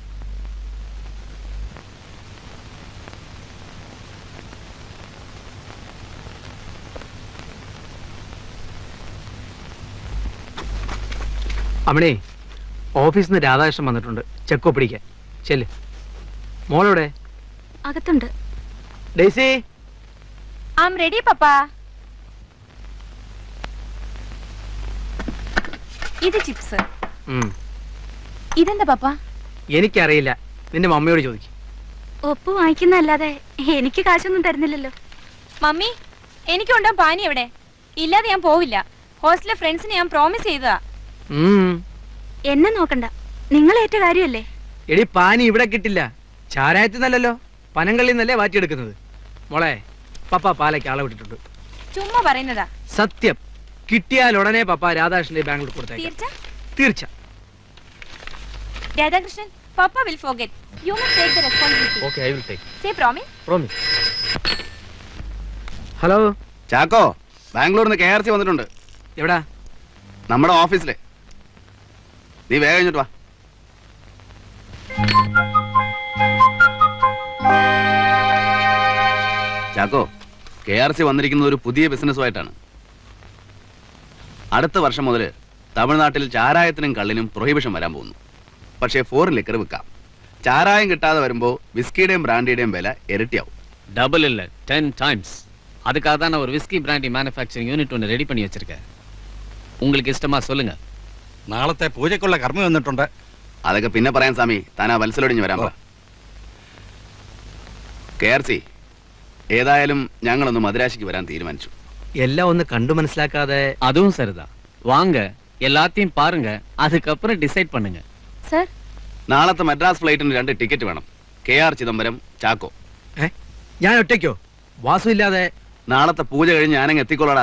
അമ്മണേ ഓഫീസിൽ നിന്ന് രാധാകൃഷ്ണൻ വന്നിട്ടുണ്ട് ചെക്ക് ഒപ്പിടിക്കാൻ ചെല്ല് മോളെവിടെ അകത്തുണ്ട് ഡേസി ആം റെഡി പപ്പാ ഇത് ചിപ്സ് ഉം. ഇതെന്താ പപ്പ എനിക്കറിയില്ല നിന്റെ മമ്മിയോട് ചോദിക്കും ഒപ്പ് വാങ്ങിക്കുന്നല്ലാതെ എനിക്ക് കാശൊന്നും തരുന്നില്ലല്ലോ മമ്മി എനിക്കുണ്ടോ പാനി എവിടെ ഇല്ലാതെ ഞാൻ പോവില്ല ഹോസ്റ്റലിലെ ഫ്രണ്ട്സിന് ഞാൻ പ്രോമിസ് ചെയ്തതാ എന്നെ നോക്കണ്ട നിങ്ങൾ ഏറ്റ കാര്യമല്ലേ എടി പാനി ഇവിടെ കിട്ടില്ല ചാരായത്തിൽ നിന്നല്ലല്ലോ പനങ്കള്ളിൽ നിന്നല്ലേ വാറ്റിയെടുക്കുന്നത് മോളെ പപ്പ പാലയ്ക്ക് ആളെ വിട്ടിട്ടുണ്ട് ചുമ്മാ പറയുന്നതാ സത്യം കിട്ടിയാൽ ഉടനെ പപ്പ രാധാകൃഷ്ണന്റെ ബാംഗ്ലൂർ കൊടുത്തേക്കാം തീർച്ച തീർച്ച രാധാകൃഷ്ണൻ പപ്പ will forget you must take the responsibility okay I will take say promise promise hello Chacko ബാംഗ്ലൂരിൽ നിന്ന് കെ ആർ സി വന്നിട്ടുണ്ട് എവിടാ നമ്മുടെ ഓഫീസിലെ നീ വേഗം കഴിഞ്ഞിട്ട് വാ ചാക്കോ കെ ആർ സി വന്നിരിക്കുന്നത് ഒരു പുതിയ ബിസിനസ്സുമായിട്ടാണ് അടുത്ത വർഷം മുതൽ തമിഴ്നാട്ടിൽ ചാരായത്തിനും കള്ളിനും പ്രൊഹിബിഷൻ വരാൻ പോകുന്നു പക്ഷേ ഫോറിൻ ലിക്കർ വിൽക്കാം ചാരായം കിട്ടാതെ വരുമ്പോൾ വിസ്കിയുടെയും ബ്രാൻഡിയുടെയും വില ഇരട്ടിയാവും டபுள் இல்ல டென் டைம்ஸ் அதுக்காக தான் நான் ஒரு விஸ்கி பிராண்டி மேனுஃபேக்சரிங் யூனிட் ஒன்று ரெடி பண்ணி வச்சிருக்கேன் உங்களுக்கு இஷ்டமா சொல்லுங்க നാളത്തെ പൂജയ്ക്കുള്ള കർമ്മ വന്നിട്ടുണ്ട് അതൊക്കെ പിന്നെ പറയാൻ സ്വാമി താൻ ആ വത്സലൊടിഞ്ഞ് വരാൻ പറ കെ ആർ സി ഏതായാലും ഞങ്ങളൊന്ന് മദ്രാശിക്ക് വരാൻ തീരുമാനിച്ചു എല്ലാം ഒന്ന് കണ്ടു മനസ്സിലാക്കാതെ அதுவும் சரிதான் வாங்க எல்லாத்தையும் பாருங்க அதுக்கப்புறம் டிசைட் பண்ணுங்க സർ നാളത്തെ മദ്രാസ് ഫ്ലൈറ്റിന് രണ്ട് ടിക്കറ്റ് വേണം കെ ആർ ചിദംബരം ചാക്കോ ഞാൻ ഒറ്റയ്ക്കോ വാസു ഇല്ലാതെ നാളത്തെ പൂജ കഴിഞ്ഞ് ഞാനങ്ങ് എത്തിക്കോളടാ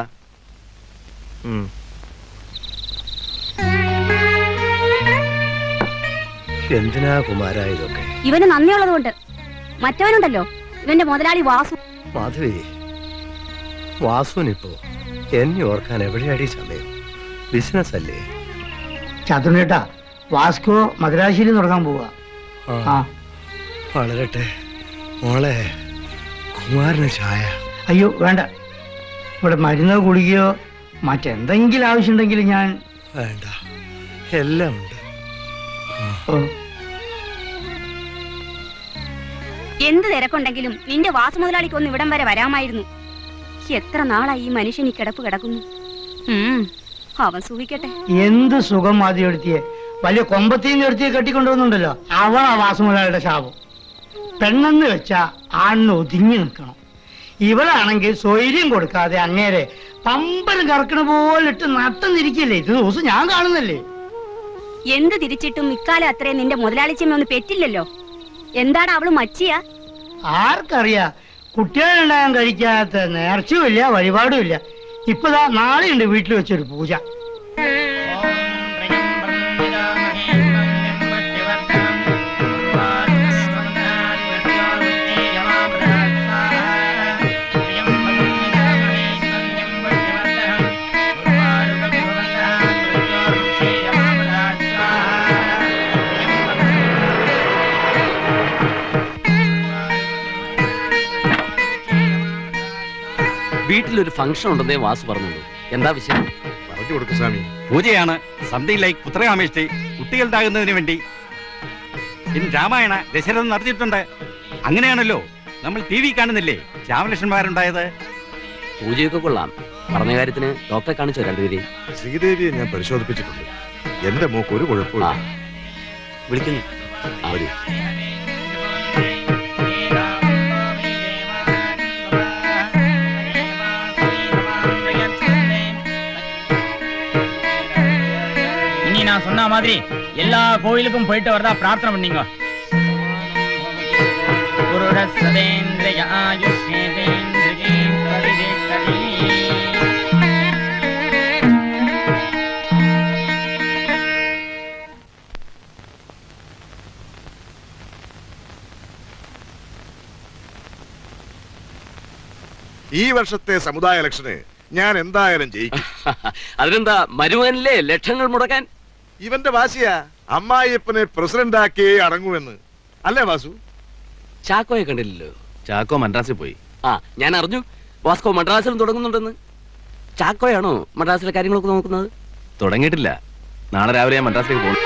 എന്തിനാ കുമാര ഇതൊക്കെ ഇവന് നന്ദിയുള്ളതുകൊണ്ട് മറ്റവനുണ്ടല്ലോ ഇവന്റെ മുതലാളി വാസു മാധവി വാസുവിനിപ്പോ എന്നെ ഓർക്കാൻ എവിടെയാടി സമയം ബിസിനസ് അല്ലേ ചാത്തുണ്ണേട്ടാ വാസ്കോ മദ്രാശിയിൽ തുടങ്ങാൻ പോവാ ആ വളരട്ടെ മോളെ കുമാരന് ചായ അയ്യോ വേണ്ട ഇവിടെ മരുന്നോ ഗുളികയോ മറ്റെന്തെങ്കിലും ആവശ്യമുണ്ടെങ്കിൽ ഞാൻ വേണ്ട എല്ലാം ഉണ്ട് ഓ എന്ത് തിരക്കുണ്ടെങ്കിലും നിന്റെ വാസു മുതലാളിക്ക് ഒന്ന് ഇവിടം വരെ വരാമായിരുന്നു എത്ര നാളായി ഈ മനുഷ്യൻ ഈ കിടപ്പ് കിടക്കുന്നു ഉം, അവൻ സുഖിക്കട്ടെ എന്ത് സുഖം ആദ്യം എടുത്തിയെ വലിയ കൊമ്പത്തിന്ന് എടുത്തിയെ കെട്ടിക്കൊണ്ടുവന്നുണ്ടല്ലോ അവളാ വാസുമുതലാളിയുടെ ശാപം പെണ്ണെന്ന് വെച്ചാ ആണിന് ഒതുങ്ങി നിൽക്കണം ഇവളാണെങ്കിൽ സ്വൈര്യം കൊടുക്കാതെ അങ്ങേരെ പമ്പരം കറക്കണ പോലെ ഇട്ട് നട്ടം തിരിക്കല്ലേ ഇത് ദിവസം ഞാൻ കാണുന്നല്ലേ എന്ത് തിരിച്ചിട്ടും ഇക്കാലം അത്രയും നിന്റെ മുതലാളിച്ചമ്മ ഒന്ന് പെറ്റില്ലല്ലോ എന്താണ് അവള് മച്ചിയാ ആർക്കറിയാ കുട്ടികളുണ്ടാകാൻ കഴിക്കാത്ത നേർച്ചയുമില്ല വഴിപാടുമില്ല ഇപ്പതാ നാളെയുണ്ട് വീട്ടിൽ വെച്ചൊരു പൂജ വീട്ടിലൊരു ഫംഗ്ഷൻ ഉണ്ടെന്നേ വാസു പറഞ്ഞുള്ളൂ എന്താ വിഷയം പറഞ്ഞു കൊടുക്കും സ്വാമി പൂജയാണ് സംതിങ് ലൈക്ക് പുത്രകാമേഷ്ടി കുട്ടികളുണ്ടാകുന്നതിന് വേണ്ടി ഇൻ രാമായണ ദശരഥൻ നടത്തിയിട്ടുണ്ട് അങ്ങനെയാണല്ലോ നമ്മൾ ടി വി കാണുന്നില്ലേ രാമലക്ഷ്മണന്മാരുണ്ടായത് പൂജയൊക്കെ കൊള്ളാം പറഞ്ഞ കാര്യത്തിന് ഡോക്ടറെ കാണിച്ചോ രണ്ടുപേരെയും ശ്രീദേവിയെ ഞാൻ പരിശോധിപ്പിച്ചിട്ടുണ്ട് എന്റെ മോക്ക് ഒരു കുഴപ്പമില്ല വിളിക്കുന്നു വരൂ. இனி நான் சொன்ன மாதிரி எல்லா கோயிலுக்கும் போயிட்டு வரதா பிரார்த்தனை பண்ணீங்க குருட சதேந்திரிய ஆயுஷ்யேந்திரியே பிரதிஷ்டதி. ഈ വർഷത്തെ സമുദായ ഇലക്ഷന് ഞാൻ എന്തായാലും ജയിക്കും അതിനെന്താ മരുമകനിലെ ലക്ഷങ്ങൾ മുടക്കാൻ ഇവന്റെ വാശിയാ അമ്മായിയപ്പനെ പ്രസിഡന്റ് ആക്കിയേ അടങ്ങുമെന്ന് അല്ലേ വാസു ചാക്കോയെ കണ്ടില്ലല്ലോ ചാക്കോ മദ്രാസിൽ പോയി ആ ഞാൻ അറിഞ്ഞു വാസ്കോ മദ്രാസിലും തുടങ്ങുന്നുണ്ടെന്ന് ചാക്കോയാണോ മദ്രാസിലെ കാര്യങ്ങളൊക്കെ നോക്കുന്നത് തുടങ്ങിയിട്ടില്ല നാളെ രാവിലെ ഞാൻ മദ്രാസിലേക്ക് പോകും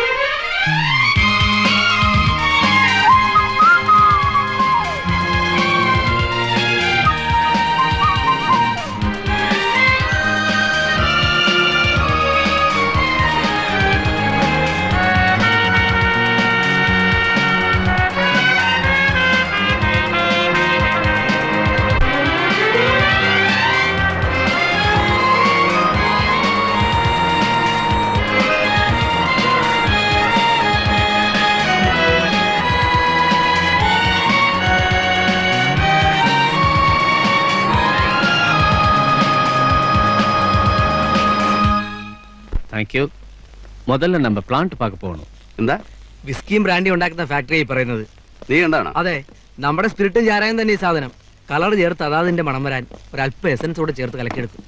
தேங்க்யூ முதல்ல நம்ம பிளான்ட் பார்க்க போகணும் എന്താ വിസ്കിയും ബ്രാൻഡി ഉണ്ടാക്കുന്ന ഫാക്ടറി പറയുന്നത് നീ കണ്ടാണോ അതെ നമ്മുടെ സ്പിരിറ്റും ചാരായം തന്നെ ഈ സാധനം കളർ ചേർത്ത് അതാതിന്റെ മണം വരാൻ ഒരല്പം എസൻസ് കൂടെ ചേർത്ത് കലക്കിയെടുക്കും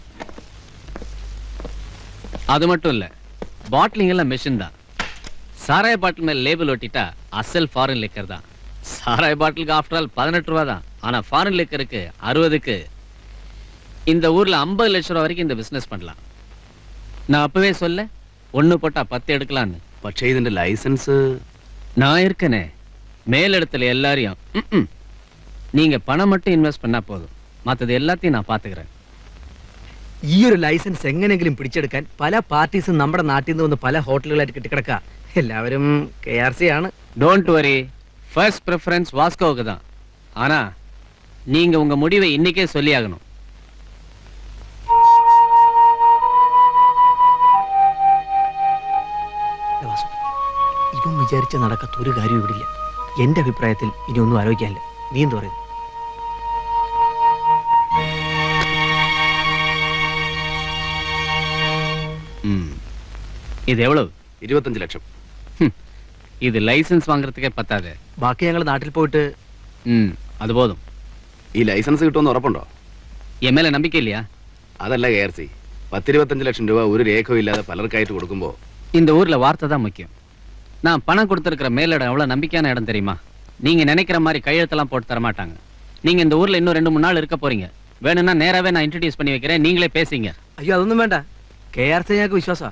அது மட்டும் இல்ல பாட்டிலிங் எல்லாம் மெஷின் தான் சாராய பாட்டில் மேல லேபிள் ஒட்டிட்டா அசல் ஃபாரின் லிக்கர் தான் சாராய பாட்டிலுக்கு ஆஃப்டர் ஆல் பதினெட்டு ரூபா தான் ஆனா ஃபாரின் லிக்கருக்கு அறுபதுக்கு இந்த ஊர்ல ஐம்பது லட்சம் ரூபா வரைக்கும் இந்த பிசினஸ் பண்ணலாம் நான் அப்பவே சொல்ல ஒண்ணு போட்டா பத்து எடுக்கலான்னு പക്ഷേ ഇതിന്റെ ലൈസൻസ് நான் இருக்கனே மேலிடத்துல எல்லாரையும் ம்ம். நீங்க பணம் மட்டும் இன்வெஸ்ட் பண்ணா போதும் மத்தது எல்லாத்தையும் நான் பாத்துக்கிறேன் ഈ ഒരു ലൈസൻസ് എങ്ങനെയെങ്കിലും പിടിച്ചെടുക്കാൻ പല പാർട്ടീസും നമ്മുടെ നാട്ടിൽ നിന്ന് വന്ന് പല ഹോട്ടലുകളായിട്ട് കെട്ടിക്കിടക്കുക എല്ലാവരും കെ ആർ സി ആണ് டோன்ட் வரி ஃபர்ஸ்ட் ப்ரிஃபரன்ஸ் வாஸ்கோவுக்கு தான் ஆனா நீங்க உங்க முடிவை இன்னைக்கே சொல்லியாகணும் വാസു, ഇവൻ വിചാരിച്ച നടക്കാത്ത ഒരു കാര്യം ഇവിടില്ല എന്റെ അഭിപ്രായത്തിൽ ഇനി ഒന്നും ആലോചിക്കാനില്ല നീ എന്ത് പറയുന്നു இது எவ்வளவு ഇരുപത്തഞ്ച് ലക്ഷം இது லைசன்ஸ் வாங்குறதுக்கே பத்தாது ബാക്കി ഞങ്ങൾ നാട്ടിൽ പോയിട്ട് ம் அது போதும் ഈ ലൈസൻസ് കിട്ടുമെന്ന് ഉറപ്പുണ്ടോ என் மேல நம்பிக்கை இல்லையா അതല്ല കെ ആർ സി പത്തിരുപത്തഞ്ച് ലക്ഷം രൂപ ഒരു രേഖവും ഇല്ലാതെ പലർക്കായിട്ട് കൊടുക്കുമ്പോ இந்த ஊர்ல வார்த்தை தான் முக்கியம் நான் பணம் கொடுத்துருக்கிற மேலிடம் எவ்வளவு நம்பிக்கையான இடம் தெரியுமா நீங்க நினைக்கிற மாதிரி கையெழுத்தெல்லாம் போட்டு தர மாட்டாங்க நீங்க இந்த ஊர்ல இன்னும் ரெண்டு மூணு நாள் இருக்க போறீங்க வேணும்னா நேராவே நான் இன்ட்ரடியூஸ் பண்ணி வைக்கிறேன் நீங்களே பேசிங்க അയ്യോ അതൊന്നും വേണ്ട കെ ആർ സി ഞങ്ങൾക്ക് വിശ്വാസാ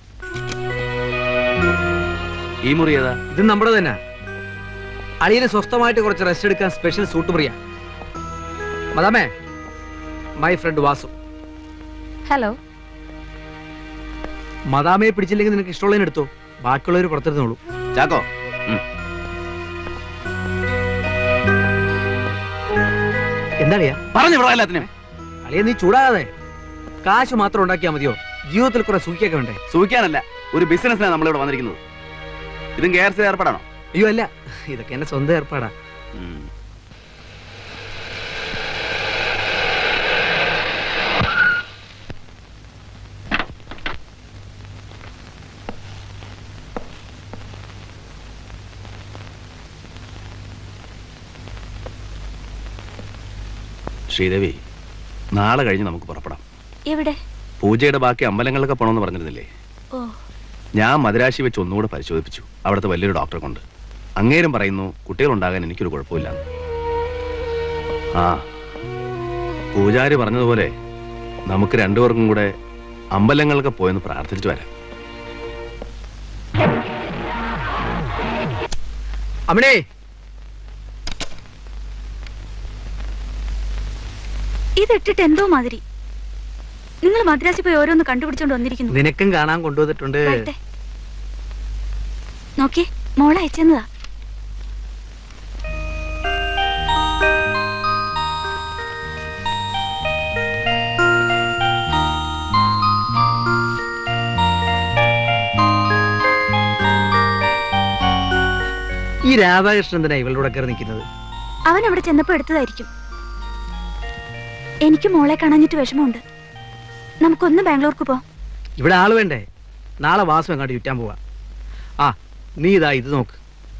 ഈ മുറി ഏതാ ഇത് നമ്മുടെ തന്നെ അളിയന് സ്വസ്ഥമായിട്ട് കുറച്ച് റെസ്റ്റ് എടുക്കാൻ സ്പെഷ്യൽ സൂട്ട് മുറിയാ മദാമേ മൈ ഫ്രണ്ട് വാസു ഹലോ മദാമയെ പിടിച്ചില്ലെങ്കിൽ നിനക്ക് ഇഷ്ടമുള്ളതിന് എടുത്തോ ബാക്കിയുള്ളവർ പുറത്തിരുന്നോളൂ ചാക്കോ എന്താളിയാ പറഞ്ഞു വിടാം എല്ലാത്തിനും അളിയ നീ ചൂടാകാതെ കാശ് മാത്രം ഉണ്ടാക്കിയാ മതിയോ ജീവിതത്തിൽ കുറെ സൂക്കിയൊക്കെ വേണ്ടേ സൂഹിക്കാനല്ല ഒരു ബിസിനസ്സിനാണ് നമ്മളിവിടെ വന്നിരിക്കുന്നത് ഇതും കെ ആർ സി ഏർപ്പെടാണോ അയ്യോ അല്ല ഇതൊക്കെ എന്റെ സ്വന്തം ഏർപ്പാടാ ശ്രീദേവി നാളെ കഴിഞ്ഞ് നമുക്ക് പുറപ്പെടാം എവിടെ പൂജയുടെ ബാക്കി അമ്പലങ്ങളിലൊക്കെ പോകണമെന്ന് പറഞ്ഞിരുന്നില്ലേ ഓ ഞാൻ മദിരാശി വെച്ച് ഒന്നുകൂടെ പരിശോധിപ്പിച്ചു അവിടുത്തെ വലിയൊരു ഡോക്ടറെ കൊണ്ട് അങ്ങേരും പറയുന്നു കുട്ടികളുണ്ടാകാൻ എനിക്കൊരു കുഴപ്പമില്ല ആ പൂജാരി പറഞ്ഞതുപോലെ നമുക്ക് രണ്ടുപേർക്കും കൂടെ അമ്പലങ്ങളൊക്കെ പോയെന്ന് പ്രാർത്ഥിച്ചിട്ട് വരാം അമ്മണേ ഇതിട്ടിട്ട് എന്തോ മാതിരി നിങ്ങൾ മദ്രാസിൽ പോയി ഓരോന്ന് കണ്ടുപിടിച്ചോണ്ട് വന്നിരിക്കുന്നു നിനക്കും കാണാൻ കൊണ്ടുവന്നിട്ടുണ്ട് വരട്ടെ. നോക്കിയേ മോളെ അയച്ചെന്നതാ ഈ രാധാകൃഷ്ണൻ എന്തിനാ ഇവളുടെ കൂടെ കയറി നിൽക്കുന്നത് അവൻ അവിടെ ചെന്നപ്പോ എടുത്തതായിരിക്കും എനിക്ക് മോളെ കാണാഞ്ഞിട്ട് വിഷമമുണ്ട് നമുക്കൊന്ന് ബാംഗ്ലൂർക്ക് പോ ഇവിടെ ആള് വേണ്ടേ നാളെ വാസം എങ്ങാണ്ട് ചുറ്റാൻ പോവാ ആ നീ ഇതാ ഇത് നോക്ക്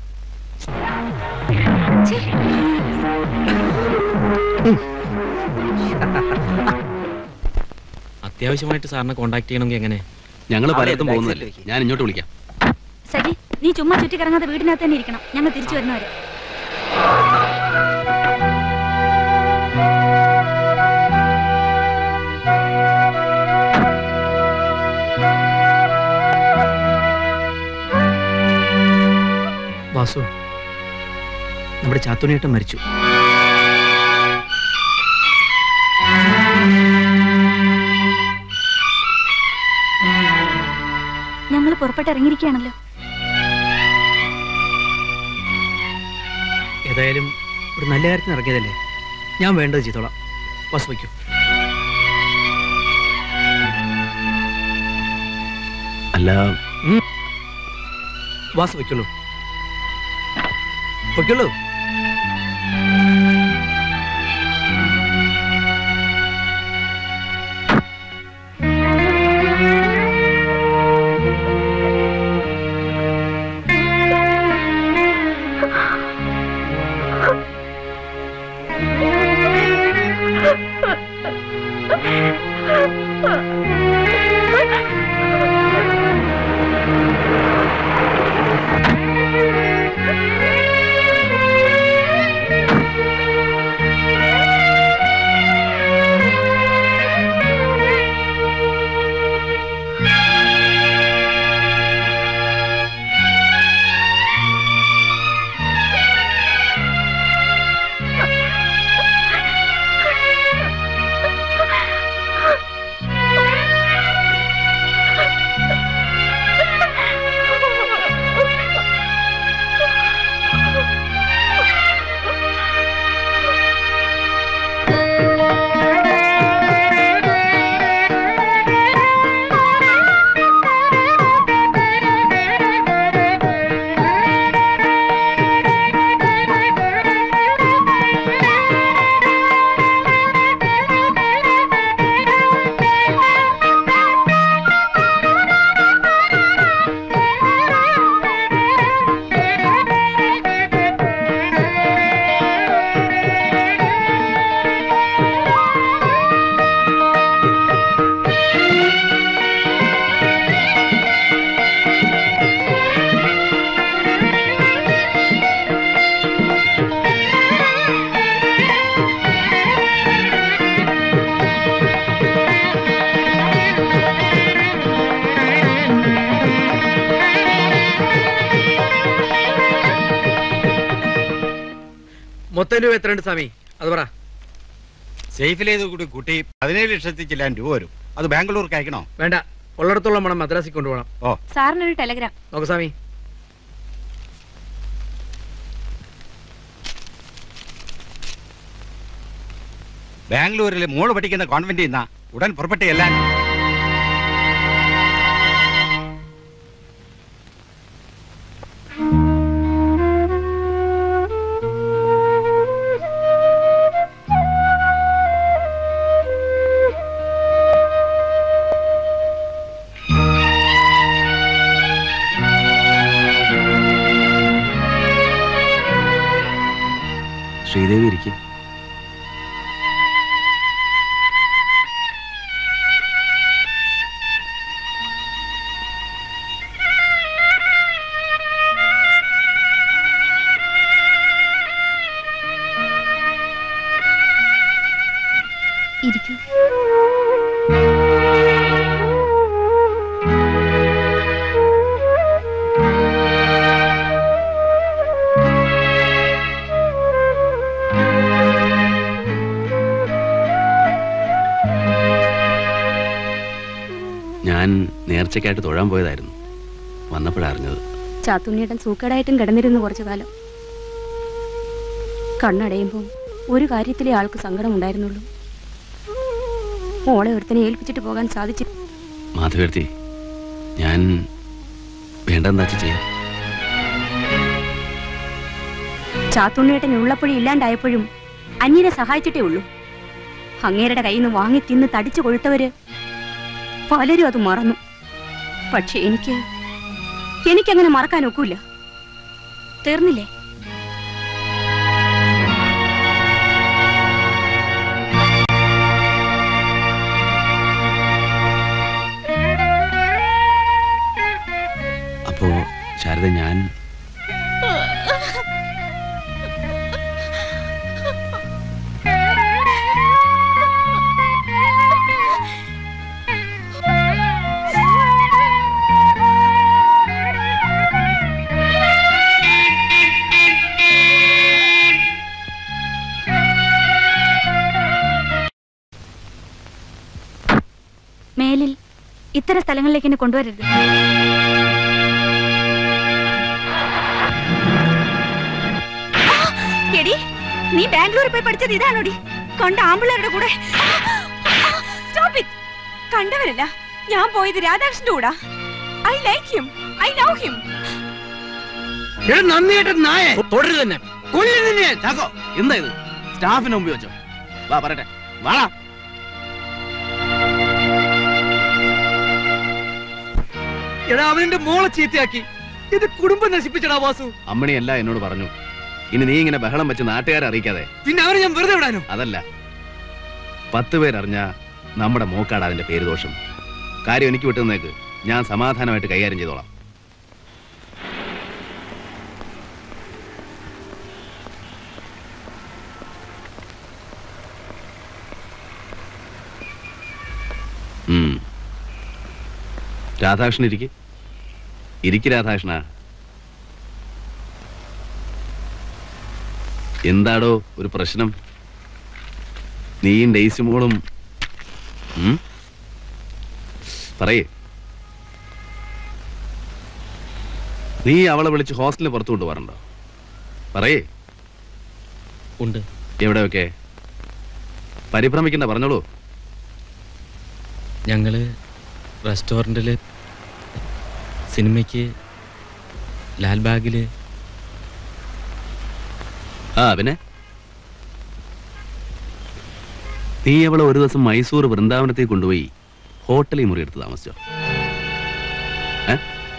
അത്യാവശ്യമായിട്ട് സാറിനെ കോണ്ടാക്ട് ചെയ്യണമെങ്കിൽ എങ്ങനെ ഞങ്ങൾ പലയിടത്തും പോകുന്നതല്ലേ ഞാൻ ഇങ്ങോട്ട് വിളിക്കാം സജി നീ ചുമ്മാ ചുറ്റി കറങ്ങാതെ വീടിനകത്ത് തന്നെ ഇരിക്കണം ഞങ്ങൾ തിരിച്ചു വരുന്നവരെ വാസു നമ്മുടെ ചാത്തുണിയേട്ടൻ മരിച്ചു ഞങ്ങൾ പുറപ്പെട്ട് ഇറങ്ങിയിരിക്കുകയാണല്ലോ ഏതായാലും ഒരു നല്ല കാര്യത്തിന് ഇറങ്ങിയതല്ലേ ഞാൻ വേണ്ടത് ചെയ്തോളാം വാസു വയ്ക്കൂ അല്ല വാസു വയ്ക്കുള്ളൂ വയ്ക്കുള്ളൂ ആ മൊത്തം രൂപ എത്രയുണ്ട് സ്വാമി അത് പറ സേഫിലേത് കൂടി കൂട്ടി പതിനേഴ് ലക്ഷത്തി ചില്ലാൻ രൂപ വരും അത് ബാംഗ്ലൂർക്ക് അയക്കണോ വേണ്ട ഉള്ളിടത്തോളം വേണം മദ്രാസിൽ കൊണ്ടുപോകണം ഓ സാറിനൊരു ടെലഗ്രാം നോക്ക് സ്വാമി ബാംഗ്ലൂരിലെ മോള് പഠിക്കുന്ന കോൺവെന്റിൽ നിന്നാ ഉടൻ പുറപ്പെട്ട് എല്ലാം ശ്രീദേവി ഇരിക്കും ഇരിക്കൂ ഞാൻ നേർച്ചയ്ക്കായിട്ട് തൊഴാൻ പോയതായിരുന്നു വന്നപ്പോഴറിഞ്ഞത് ചാത്തുണ്ണിയേട്ടൻ സൂക്കേടായിട്ടും കിടന്നിരുന്നു കുറച്ചു കാലം കണ്ണടയുമ്പോൾ ഒരു കാര്യത്തിലേ ആൾക്ക് സങ്കടം ഉണ്ടായിരുന്നുള്ളൂ മോളെ ഒരുത്തനെ ഏൽപ്പിച്ചിട്ട് പോകാൻ സാധിച്ചു മാധവേർത്തി ഞാൻ വേണ്ടെന്താ ചെയ്യാം ചാത്തുണ്ണിയേട്ടൻ ഉള്ളപ്പോഴും ഇല്ലാണ്ടായപ്പോഴും അന്യനെ സഹായിച്ചിട്ടേ ഉള്ളൂ അങ്ങേരുടെ കയ്യിൽ നിന്ന് വാങ്ങി തിന്ന് തടിച്ചു കൊഴുത്തവര് പലരും അത് മറന്നു പക്ഷെ എനിക്ക് എനിക്കങ്ങനെ മറക്കാൻ ഒക്കില്ല തീർന്നില്ലേ അപ്പോ ശാരദ ഞാൻ മേലിൽ ഇത്തരം സ്ഥലങ്ങളിലേക്ക് എന്നെ കൊണ്ടുവരരുത് എടി നീ ബാംഗ്ലൂരിൽ പോയി പഠിച്ചത് ഇതാണോടി കണ്ട ആമ്പിള്ളേരുടെ കൂടെ Stop it. കണ്ടവരല്ല ഞാൻ പോയത് രാധാകൃഷ്ണന്റെ കൂടാ I like him I love him നന്ദിയേട്ടൻ നായ തുടരുത് തന്നെ ചാക്കോ എന്താ ഇത് സ്റ്റാഫിന് മുമ്പ് വെച്ചോ വാ പറയട്ടെ വാടാ എടാ അവനെന്റെ മോളെ ചീത്തയാക്കി ഇത് കുടുംബം നശിപ്പിച്ചടാ വാസു അമ്മണിയല്ല എന്നോട് പറഞ്ഞു ഇനി നീ ഇങ്ങനെ ബഹളം വെച്ച് നാട്ടുകാരെ അറിയിക്കാതെ പിന്നെ അവനെ ഞാൻ വെറുതെ വിടാനോ അതല്ല പത്ത് പേരറിഞ്ഞ നമ്മുടെ മോക്കാട് അതിന്റെ പേര് ദോഷം കാര്യം എനിക്ക് വിട്ടുന്നേക്ക് ഞാൻ സമാധാനമായിട്ട് കൈകാര്യം ചെയ്തോളാം ഉം. രാധാകൃഷ്ണൻ ഇരിക്ക് ഇരിക്ക് രാധാകൃഷ്ണ എന്താടോ ഒരു പ്രശ്നം നീയും ഡെയ്സി മോളും ഉം? പറയേ നീ അവളെ വിളിച്ച് ഹോസ്റ്റലിൽ പുറത്തു കൊണ്ടുപോകാറുണ്ടോ പറയേ ഉണ്ട് എവിടെയൊക്കെ പരിഭ്രമിക്കണ്ട പറഞ്ഞോളൂ ഞങ്ങള് റെസ്റ്റോറൻറ്റില് സിനിമയ്ക്ക് ലാൽബാഗില് ആ പിന്നെ നീ അവളെ ഒരു ദിവസം മൈസൂർ വൃന്ദാവനത്തേക്ക് കൊണ്ടുപോയി ഹോട്ടലിൽ മുറി എടുത്ത് താമസിച്ചോ ഏ?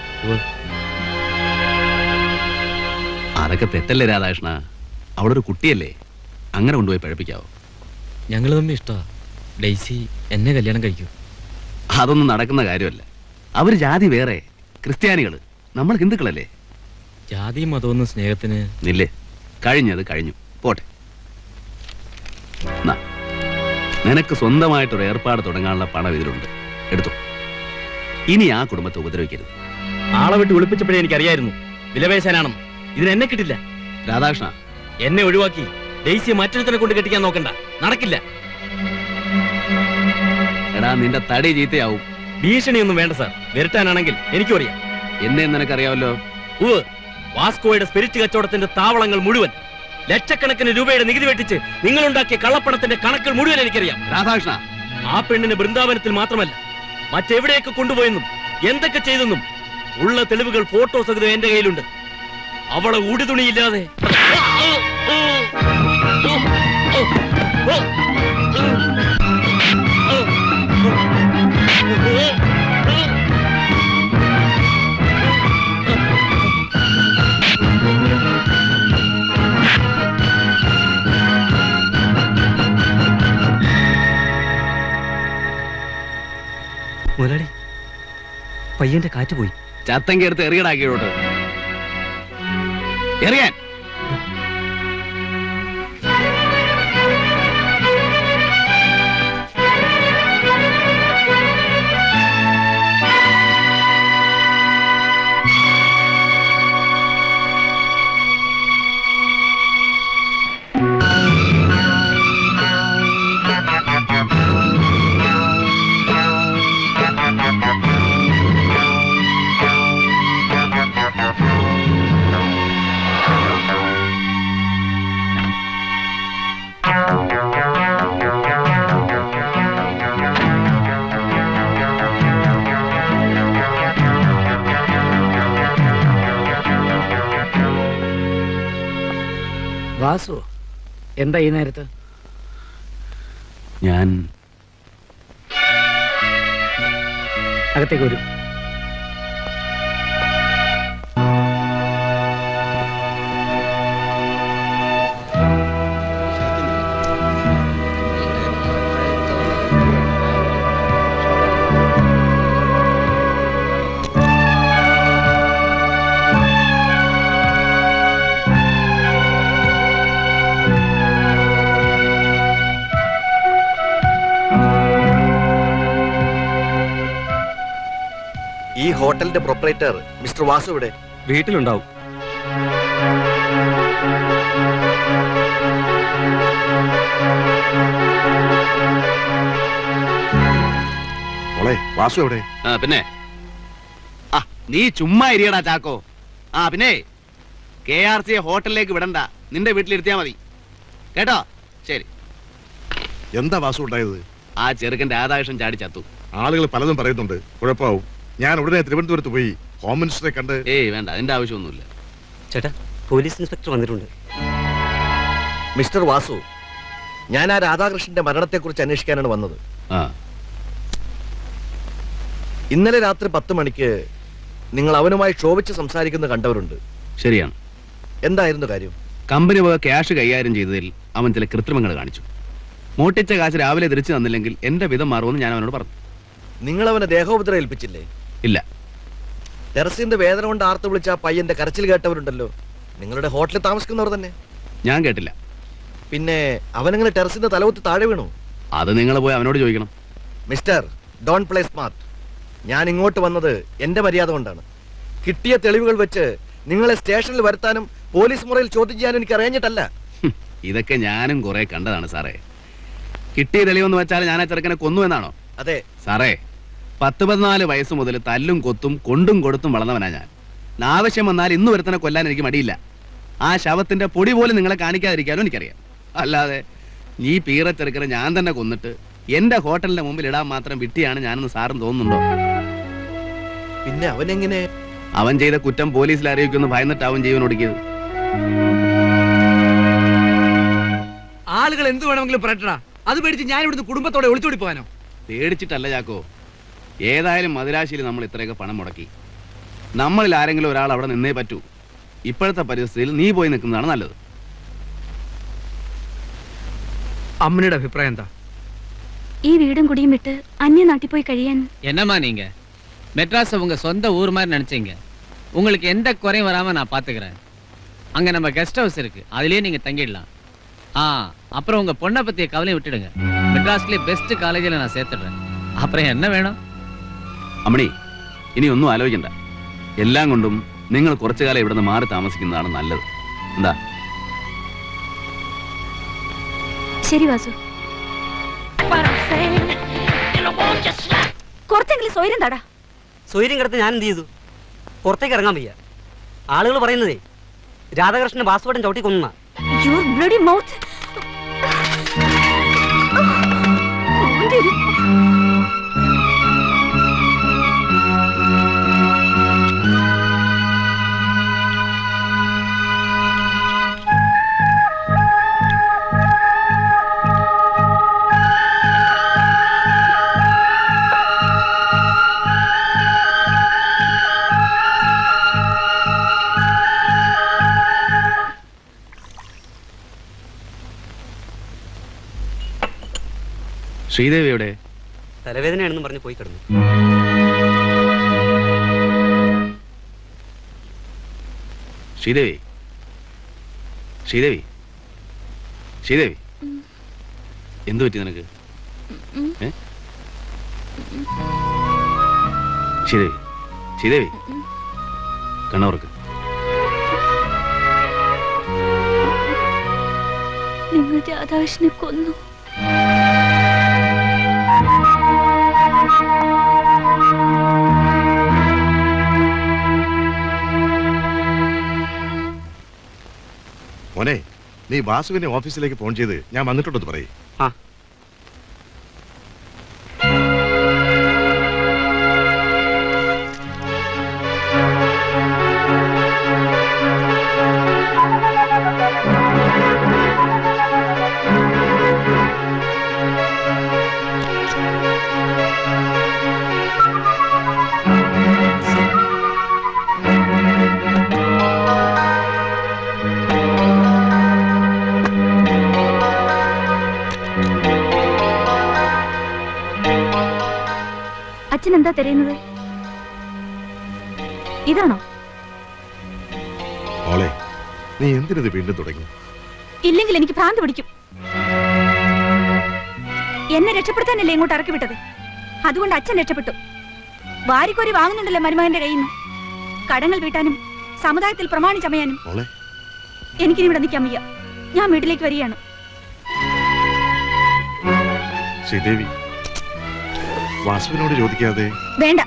അതൊക്കെ തെറ്റല്ലേ രാധാകൃഷ്ണ അവളൊരു കുട്ടിയല്ലേ അങ്ങനെ കൊണ്ടുപോയി പഴപ്പിക്കാവോ ഞങ്ങൾ തമ്മിൽ ഇഷ്ടമാ ഡെയ്സി എന്നെ കല്യാണം കഴിക്കൂ അതൊന്നും നടക്കുന്ന കാര്യമല്ല അവര് ജാതി വേറെ ക്രിസ്ത്യാനികള് നമ്മൾ ഹിന്ദുക്കളല്ലേ ജാതി മതമൊന്നും സ്നേഹത്തിന് ഇല്ലേ കഴിഞ്ഞത് കഴിഞ്ഞു പോട്ടെ നാ, നിനക്ക് സ്വന്തമായിട്ടൊരു ഏർപ്പാട് തുടങ്ങാനുള്ള പണം ഇതിലുണ്ട് എടുത്തോ ഇനി ആ കുടുംബത്തെ ഉപദ്രവിക്കരുത് ആളെ വിട്ട് വിളിപ്പിച്ചപ്പോഴേ എനിക്കറിയായിരുന്നു വിലപേശാനാണെന്ന് ഇതിന് എന്നെ കിട്ടില്ല രാധാകൃഷ്ണ എന്നെ ഒഴിവാക്കി ഡെയ്സിയെ മറ്റൊരുത്തനെ കൊണ്ട് കെട്ടിക്കാൻ നോക്കണ്ട നടക്കില്ല എടാ നിന്റെ തടി ചീത്തയാവും ഭീഷണിയൊന്നും വേണ്ട സാർ വരട്ടാനാണെങ്കിൽ എനിക്കും അറിയാം എന്നെ നിനക്കറിയാവല്ലോ ഉവ് വാസ്കോയുടെ സ്പിരിറ്റ് കച്ചവടത്തിന്റെ താവളങ്ങൾ മുഴുവൻ ലക്ഷക്കണക്കിന് രൂപയുടെ നികുതി വെട്ടിച്ച് നിങ്ങളുണ്ടാക്കിയ കള്ളപ്പണത്തിന്റെ കണക്കുകൾ മുഴുവൻ എനിക്കറിയാം രാധാകൃഷ്ണ ആ പെണ്ണിനെ ബൃന്ദാവനത്തിൽ മാത്രമല്ല മറ്റെവിടെയൊക്കെ കൊണ്ടുപോയെന്നും എന്തൊക്കെ ചെയ്തെന്നും ഉള്ള തെളിവുകൾ ഫോട്ടോ സഹിതം എന്റെ കയ്യിലുണ്ട് അവളെ ഉടുതുണിയില്ലാതെ മുതലാളി പയ്യന്റെ കാറ്റ് പോയി ചത്തങ്കി എടുത്ത് എറിയടാക്കിയോട്ട് എറിയാൻ വാസു എന്താ ഈ നേരത്ത് ഞാൻ അകത്തേക്ക് വരും ഈ ഹോട്ടലിന്റെ പ്രൊപ്പറേറ്റർ മിസ്റ്റർ വാസു ഇവിടെ വീട്ടിലുണ്ടാവും മോളെ വാസു എവിടെ ആ പിന്നെ ആ നീ ചുമ്മാ ഇരിയടാ ചാക്കോ ആ പിന്നെ കെ ആർ സിയെ ഹോട്ടലിലേക്ക് വിടണ്ട നിന്റെ വീട്ടിലിരുത്തിയാ മതി കേട്ടോ ശരി എന്താ വാസു ഉണ്ടായത് ആ ചെറുക്കൻ രാധാകൃഷ്ണൻ ചാടി ചത്തു ആളുകൾ പലതും പറയുന്നുണ്ട് കുഴപ്പമാവും ഞാൻ ഉടനെ തിരുവനന്തപുരത്ത് പോയി ഹോം മിനിസ്റ്ററെ കണ്ട് ഏയ് വേണ്ട അതിന്റെ ആവശ്യമൊന്നുമില്ല ചേട്ടാ പോലീസ് ഇൻസ്പെക്ടർ വന്നിട്ടുണ്ട് മിസ്റ്റർ വാസു ഞാൻ ആ രാധാകൃഷ്ണന്റെ മരണത്തെക്കുറിച്ച് അന്വേഷിക്കാനാണ് വന്നത് ആ ഇന്നലെ രാത്രി പത്ത് മണിക്ക് നിങ്ങൾ അവനുമായി ക്ഷോഭിച്ച് സംസാരിക്കുന്നത് കണ്ടവരുണ്ട് ശരിയാണ് എന്തായിരുന്നു കാര്യം കമ്പനി വക ക്യാഷ് കൈകാര്യം ചെയ്തതിൽ അവൻ ചില കൃത്രിമങ്ങൾ കാണിച്ചു മോട്ടിച്ച കാശ് രാവിലെ തിരിച്ചു തന്നില്ലെങ്കിൽ എന്റെ വിധം മാറുമെന്ന് ഞാൻ അവനോട് പറഞ്ഞു നിങ്ങൾ അവനെ ദേഹോപദ്രവം ഏൽപ്പിച്ചില്ലേ ഇല്ല ടെറസിന്റെ വേദന കൊണ്ട് ആർത്ത് വിളിച്ച ആ പയ്യന്റെ കരച്ചിൽ കേട്ടവരുണ്ടല്ലോ നിങ്ങളുടെ ഹോട്ടലിൽ താമസിക്കുന്നവർ തന്നെ ഞാൻ കേട്ടില്ല പിന്നെ അവനെങ്ങനെ ടെറസിന്റെ തലവത്ത് താഴെ വീണു അത് നിങ്ങൾ പോയി അവനോട് ചോദിക്കണം മിസ്റ്റർ ഡോൺ പ്ലേ സ്മാർട്ട് ഞാൻ ഇങ്ങോട്ട് വന്നത് എന്റെ മര്യാദ കൊണ്ടാണ് കിട്ടിയ തെളിവുകൾ വെച്ച് നിങ്ങളെ സ്റ്റേഷനിൽ വരുത്താനും പോലീസ് മുറയിൽ ചോദ്യം ചെയ്യാനും എനിക്ക് അറിയാഞ്ഞിട്ടല്ല ഇതൊക്കെ ഞാനും കുറെ കണ്ടതാണ് സാറേ കിട്ടിയ തെളിവെന്ന് വെച്ചാൽ ഞാൻ ആ ചെറുക്കനെ കൊന്നു എന്നാണോ അതെ സാറേ പത്ത് പതിനാല് വയസ്സ് മുതൽ തല്ലും കൊത്തും കൊണ്ടും കൊടുത്തും വളർന്നവനാ ഞാൻ ആവശ്യം വന്നാൽ ഇന്ന് ഒരുത്തനെ കൊല്ലാൻ എനിക്ക് മടിയില്ല ആ ശവത്തിന്റെ പൊടി പോലും നിങ്ങളെ കാണിക്കാതിരിക്കാനും എനിക്കറിയാം അല്ലാതെ നീ പീറ ചെറുക്കനെ ഞാൻ തന്നെ കൊന്നിട്ട് എന്റെ ഹോട്ടലിന്റെ മുമ്പിൽ ഇടാൻ മാത്രം വിട്ടിയാണ് ഞാനെന്ന് സാറും തോന്നുന്നുണ്ടോ പിന്നെ അവനെങ്ങനെ അവൻ ചെയ്ത കുറ്റം പോലീസിൽ അറിയിക്കുമെന്ന് ഭയന്നിട്ടാവും ജീവൻ ഒടുക്കിയത് ആളുകൾ എന്ത് വേണമെങ്കിലും പറയട്ടടാ അത് പേടിച്ച് ഞാൻ ഇവിടുന്ന് കുടുംബത്തോടെ ഒളിച്ചോടി പോകാനോ പേടിച്ചിട്ടല്ല ചാക്കോ ഏതായാലും മദിരാശിയിൽ നമ്മൾ ഇത്രയൊക്കെ പണം മുടക്കി നമ്മളിൽ ആരെങ്കിലും ഒരാൾ അവിടെ നിന്നേ പറ്റൂ ഇപ്പോഴത്തെ പരിസ്ഥിതിയിൽ നീ പോയി നിൽക്കുന്നതാണ് നല്ലത് അമ്മയുടെ അഭിപ്രായം എന്താ ഈ വീടും കുടിയും വിട്ട് അന്യനാട്ടിൽ പോയി കഴിയാൻ என்னம்மா நீங்க மெட்ராஸை உங்க சொந்த ஊர் மாதிரி நினைச்சீங்க உங்களுக்கு எந்த குறையும் வராம நான் பாத்துக்கிறேன் அங்க நம்ம கெஸ்ட் ஹவுஸ் இருக்கு அதுலயே நீங்க தங்கிடலாம் ஆ அப்புறம் உங்க பொண்ணை பத்திய கவலையை விட்டுடுங்க மெட்ராஸ்லயே பெஸ்ட் காலேஜில் நான் சேர்த்துடுறேன் அப்புறம் என்ன வேணும் അമ്മണി ഇനി ഒന്നും ആലോചിക്കണ്ട എല്ലാം കൊണ്ടും നിങ്ങൾ കുറച്ചു കാലം ഇവിടുന്ന് മാറി താമസിക്കുന്നതാണ് നല്ലത് എന്താ ശരി വാസു കുറച്ചെങ്കിലും സ്വൈരം തടാ സ്വൈര്യം കിടത്ത് ഞാൻ എന്ത് ചെയ്തു പുറത്തേക്ക് ഇറങ്ങാൻ വയ്യ ആളുകൾ പറയുന്നതേ രാധാകൃഷ്ണൻ വാസുവടൻ ചവിട്ടി കൊന്ന യുവർ ബ്ലഡി മൗത്ത് ശ്രീദേവി എവിടെ തലവേദനയാണെന്ന് പറഞ്ഞ് പോയി കിടന്നു ശ്രീദേവി ശ്രീദേവി ശ്രീദേവി എന്തു പറ്റി നിനക്ക് ഏ? ശ്രീദേവി ശ്രീദേവി കണ്ണവർക്ക് നിങ്ങൾ രാധാകൃഷ്ണനെ കൊന്നു മോനെ നീ വാസുവിനെ ഓഫീസിലേക്ക് ഫോൺ ചെയ്ത് ഞാൻ വന്നിട്ടുണ്ടെന്ന് പറയേ ആ അച്ഛൻ എന്താ തിരയുന്നത് ഇതാണോ മോളെ നീ എന്തിനത് വീണ്ടും തുടങ്ങി ഇല്ലെങ്കിൽ എനിക്ക് ഭ്രാന്ത് പിടിക്കും എന്നെ രക്ഷപ്പെടുത്താനല്ലേ ഇങ്ങോട്ട് ഇറക്കി വിട്ടത് അതുകൊണ്ട് അച്ഛൻ രക്ഷപ്പെട്ടു വാരിക്കോരി വാങ്ങുന്നുണ്ടല്ലോ മരുമകന്റെ കയ്യിൽ നിന്ന് കടങ്ങൾ വീട്ടാനും സമുദായത്തിൽ പ്രമാണിച്ചമയാനും മോളെ എനിക്കിനി ഇവിടെ നിൽക്കാൻ വയ്യ ഞാൻ വീട്ടിലേക്ക് വരികയാണ് ശ്രീദേവി വാസുവിനോട് ചോദിക്കാതെ വേണ്ട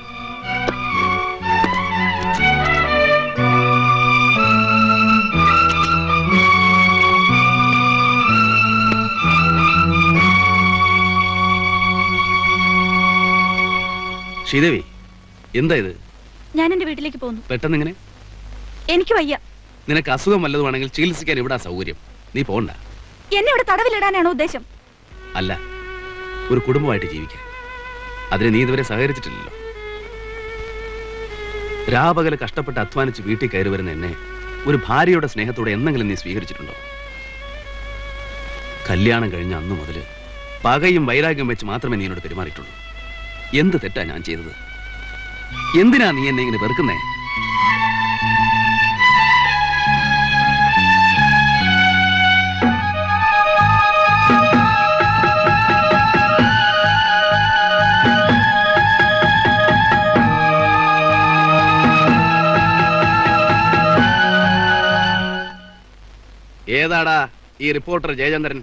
ശ്രീദേവി എന്താ ഇത് ഞാൻ എന്റെ വീട്ടിലേക്ക് പോകുന്നു പെട്ടെന്ന് ഇങ്ങനെ എനിക്ക് വയ്യ നിനക്ക് അസുഖം വല്ലതുമാണെങ്കിൽ ചികിത്സിക്കാൻ ഇവിടെ സൗകര്യം നീ പോണ്ട എന്നെ ഇവിടെ തടവിലിടാനാണോ ഉദ്ദേശം അല്ല ഒരു കുടുംബമായിട്ട് ജീവിക്കാൻ അതിന് നീ ഇതുവരെ സഹകരിച്ചിട്ടില്ലല്ലോ രാപകൽ കഷ്ടപ്പെട്ട് അധ്വാനിച്ച് വീട്ടിൽ കയറി വരുന്ന എന്നെ ഒരു ഭാര്യയുടെ സ്നേഹത്തോടെ എന്തെങ്കിലും നീ സ്വീകരിച്ചിട്ടുണ്ടോ കല്യാണം കഴിഞ്ഞ അന്നു മുതൽ പകയും വൈരാഗ്യം വെച്ച് മാത്രമേ നീ എന്നോട് പെരുമാറിയിട്ടുള്ളൂ എന്ത് തെറ്റാ ഞാൻ ചെയ്തത് എന്തിനാ നീ എന്നെ ഇങ്ങനെ വെറുക്കുന്നേ ഏതാടാ ഈ റിപ്പോർട്ടർ ജയചന്ദ്രൻ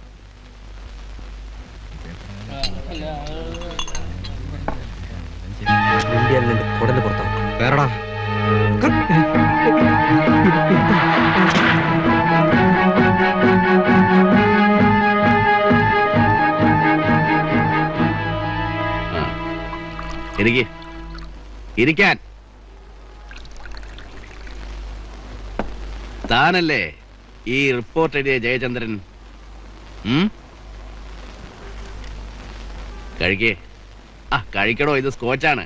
കുടല് പുറത്താണ് വേറെടാ ഇരിക്കെ ഇരിക്കാൻ താനല്ലേ ഈ റിപ്പോർട്ട് എഴുതിയ ജയചന്ദ്രൻ ഉം? കഴിക്കേ ആ കഴിക്കടോ ഇത് സ്കോച്ചാണ്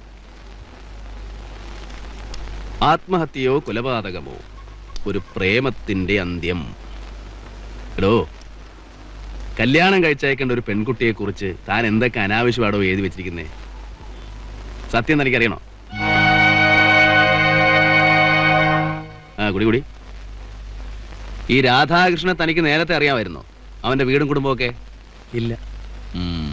ആത്മഹത്യയോ കൊലപാതകമോ ഒരു പ്രേമത്തിന്റെ അന്ത്യം എടോ കല്യാണം കഴിച്ചയക്കേണ്ട ഒരു പെൺകുട്ടിയെ കുറിച്ച് താൻ എന്തൊക്കെ അനാവശ്യമാടോ എഴുതി വെച്ചിരിക്കുന്നേ സത്യം തനിക്കറിയണോ ആ കുടി കുടി ഈ രാധാകൃഷ്ണനെ തനിക്ക് നേരത്തെ അറിയാമായിരുന്നോ അവന്റെ വീടും കുടുംബമൊക്കെ ഇല്ല ഉം.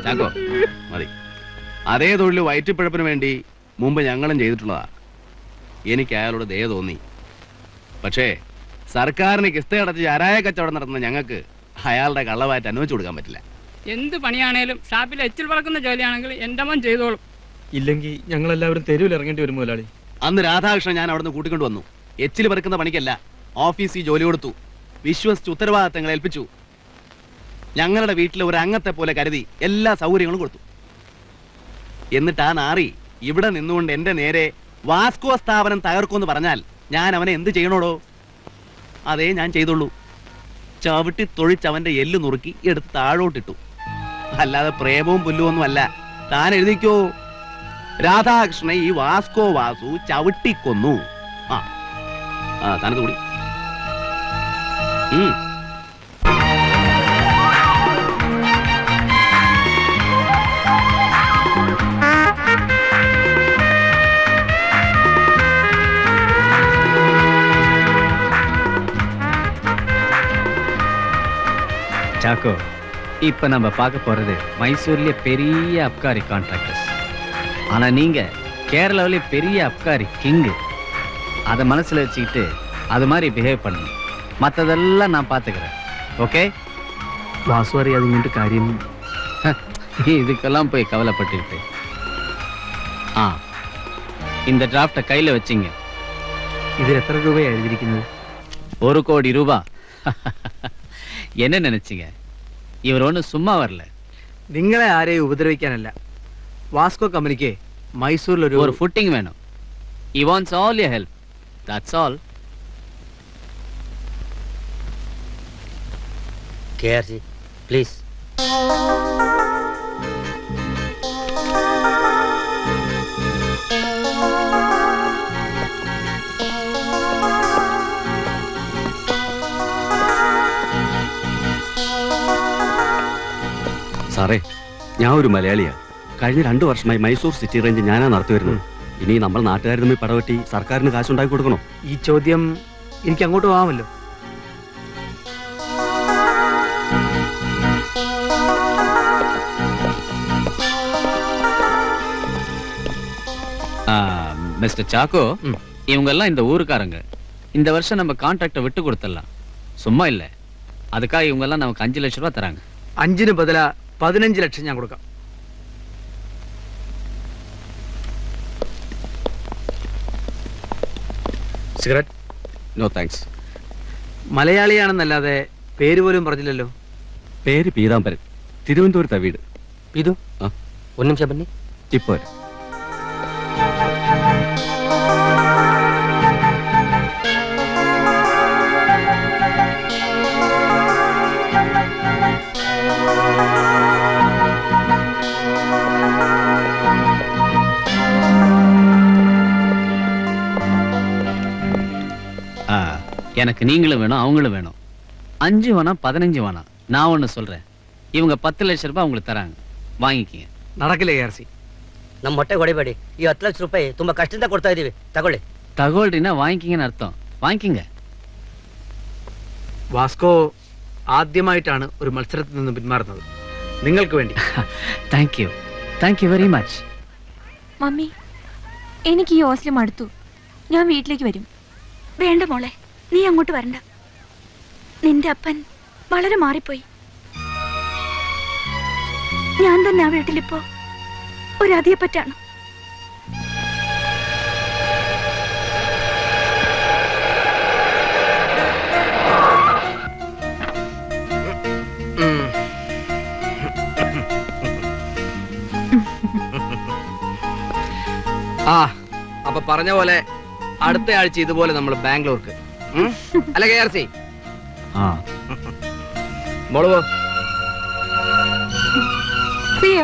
ചാക്കോ മതി അതേ തൊഴിൽ വയറ്റിപ്പഴപ്പിന് വേണ്ടി മുമ്പ് ഞങ്ങളും ചെയ്തിട്ടുള്ളതാ എനിക്ക് അയാളോട് ദയ തോന്നി പക്ഷേ സർക്കാരിന് കിസ്ത അടച്ച് ചാരായ കച്ചവടം നടത്തുന്ന ഞങ്ങൾക്ക് അയാളുടെ കള്ളവായിട്ട് അനുവദിച്ചു കൊടുക്കാൻ പറ്റില്ല എന്ത് പണിയാണേലും ഷാപ്പിൽ എച്ചിൽ പറക്കുന്ന ജോലിയാണെങ്കിൽ എന്റെ മോൻ ചെയ്തോളും ഇല്ലെങ്കിൽ ഞങ്ങൾ എല്ലാവരും തെരുവിൽ ഇറങ്ങേണ്ടി വരും മുതലാളി അന്ന് രാധാകൃഷ്ണൻ ഞാൻ അവിടുന്ന് കൂട്ടിക്കൊണ്ട് വന്നു എച്ചിൽ പെറുക്കുന്ന പണിക്കല്ല ഓഫീസിൽ ജോലി കൊടുത്തു വിശ്വസിച്ച് ഉത്തരവാദിത്തങ്ങൾ ഏൽപ്പിച്ചു ഞങ്ങളുടെ വീട്ടിലെ ഒരു അംഗത്തെ പോലെ കരുതി എല്ലാ സൗകര്യങ്ങളും കൊടുത്തു എന്നിട്ട് ആ നാറി ഇവിടെ നിന്നുകൊണ്ട് എന്റെ നേരെ വാസ്കോ സ്ഥാപനം തകർക്കുമെന്ന് പറഞ്ഞാൽ ഞാൻ അവനെ എന്ത് ചെയ്യണോടോ അതേ ഞാൻ ചെയ്തുള്ളൂ ചവിട്ടി തൊഴിച്ച് അവന്റെ എല്ല് നുറുക്കി എടുത്ത് താഴോട്ടിട്ടു അല്ലാതെ പ്രേമവും പുല്ലുമൊന്നും അല്ല താൻ എഴുതിക്കോ രാധാകൃഷ്ണനെ ഈ വാസ്കോ വാസു ചവിട്ടിക്കൊന്നു ആ ആ തനത് കൂടി ഉം. சாக்கோ இப்ப நம்ம பார்க்க போறது மைசூர்லயே பெரிய அப்காரி கான்ட்ராக்டர்ஸ் ஆனா நீங்க கேரளாவிலே பெரிய அப்காரி கிங்கு அதை மனசுல வச்சுக்கிட்டு அது மாதிரி பிஹேவ் பண்ணணும் மற்றதெல்லாம் நான் பார்த்துக்கிறேன் ஓகே വാസു അറിയാതെ ഇങ്ങോട്ട് കാര്യം இதுக்கெல்லாம் போய் கவலைப்பட்டுக்கிட்டு ஆ இந்த டிராஃப்டை கையில வச்சிங்க ഇതിൽ എത്ര രൂപയാണ് എഴുതിയിരിക്കുന്നത് ஒரு கோடி ரூபா என்ன நினைச்சீங்க இவர் ஒன்றும் சும்மா வரல നിങ്ങളെ ആരെയും ഉപദ്രവിക്കാനല്ല വാസ്കോ കമ്പനിക്ക് മൈസൂരിലൊരു ஒரு ஃபுட்டிங் வேணும் he wants all your help that's all KRC, please. സാറേ ഞാൻ ഒരു മലയാളിയാ കഴിഞ്ഞ രണ്ടു വർഷമായി മൈസൂർ സിറ്റി റേഞ്ച് ഞാനാ നടത്തി വരുന്നത് ഇനി നമ്മൾ നാട്ടുകാർ തമ്മിൽ പടവെട്ടി സർക്കാരിന് കാശുണ്ടാക്കി കൊടുക്കണോ ഈ ചോദ്യം എനിക്ക് അങ്ങോട്ട് പോകാമല്ലോ மிஸ்டர் சாக்கோ இவங்க எல்லாம் இந்த ஊருக்காரங்க இந்த வருஷம் நம்ம கான்ட்ராக்டை விட்டு கொடுத்துடலாம் சும்மா இல்ல அதுக்காக இவங்க எல்லாம் நமக்கு அஞ்சு லட்சம் ரூபாய் தராங்க അഞ്ചിന് ബദല പതിനഞ്ച് ലക്ഷം ഞാൻ കൊടുക്കാം സിഗരറ്റ് നോ താങ്ക്സ് മലയാളിയാണെന്നല്ലാതെ പേര് പോലും പറഞ്ഞില്ലല്ലോ പേര് പീതാംബരൻ തിരുവനന്തപുരത്താ വീട് ഇത് ആ ഒരു നിമിഷം പന്നി ഇപ്പൊ വരാം. ஆ, எனக்கு நீங்களும் வேணும் அவங்களும் வேணும் அஞ்சு வேணாம் பதினஞ்சு வேணாம் நான் ஒன்று சொல்றேன் இவங்க பத்து லட்சம் ரூபாய் உங்களுக்கு தராங்க வாங்கிக்கிங்க നടക്കില്ല കെ ആർ സി ನಮ್ಮ ಹೊಟ್ಟೆ ಹೊಡಿಬೇಡಿ ಈ ಹತ್ತು ಲಕ್ಷ ರೂಪಾಯಿ ತುಂಬಾ ಕಷ್ಟದಿಂದ ಕೊಡ್ತಾ ಇದೀವಿ ತಗೊಳ್ಳಿ தகவல்னா வாங்கிக்கிங்கன்னு அர்த்தம் வாங்கிக்கிங்க വാസ്കോ ആദ്യമായിട്ടാണ് ഒരു മത്സരത്തിൽ നിന്ന് പിന്മാറുന്നത് നിങ്ങൾക്ക് വേണ്ടി thank you thank you very much mummy എനിക്ക് ഈ ഹോസ്റ്റൽ മടുത്തു ഞാൻ വീട്ടിലേക്ക് വരും വേണ്ട മോളെ നീ അങ്ങോട്ട് വരണ്ട നിന്റെ അപ്പൻ വളരെ മാറിപ്പോയി ഞാൻ തന്നെ ആ വീട്ടിലിപ്പോ ഒരു അതിയപ്പറ്റാണ് ആ അപ്പൊ പറഞ്ഞ പോലെ അടുത്ത ആഴ്ച ഇതുപോലെ നമ്മൾ ബാംഗ്ലൂർക്ക് ഉം? അല്ല കെ ആർ സി ആ മോള് പോ സിയോ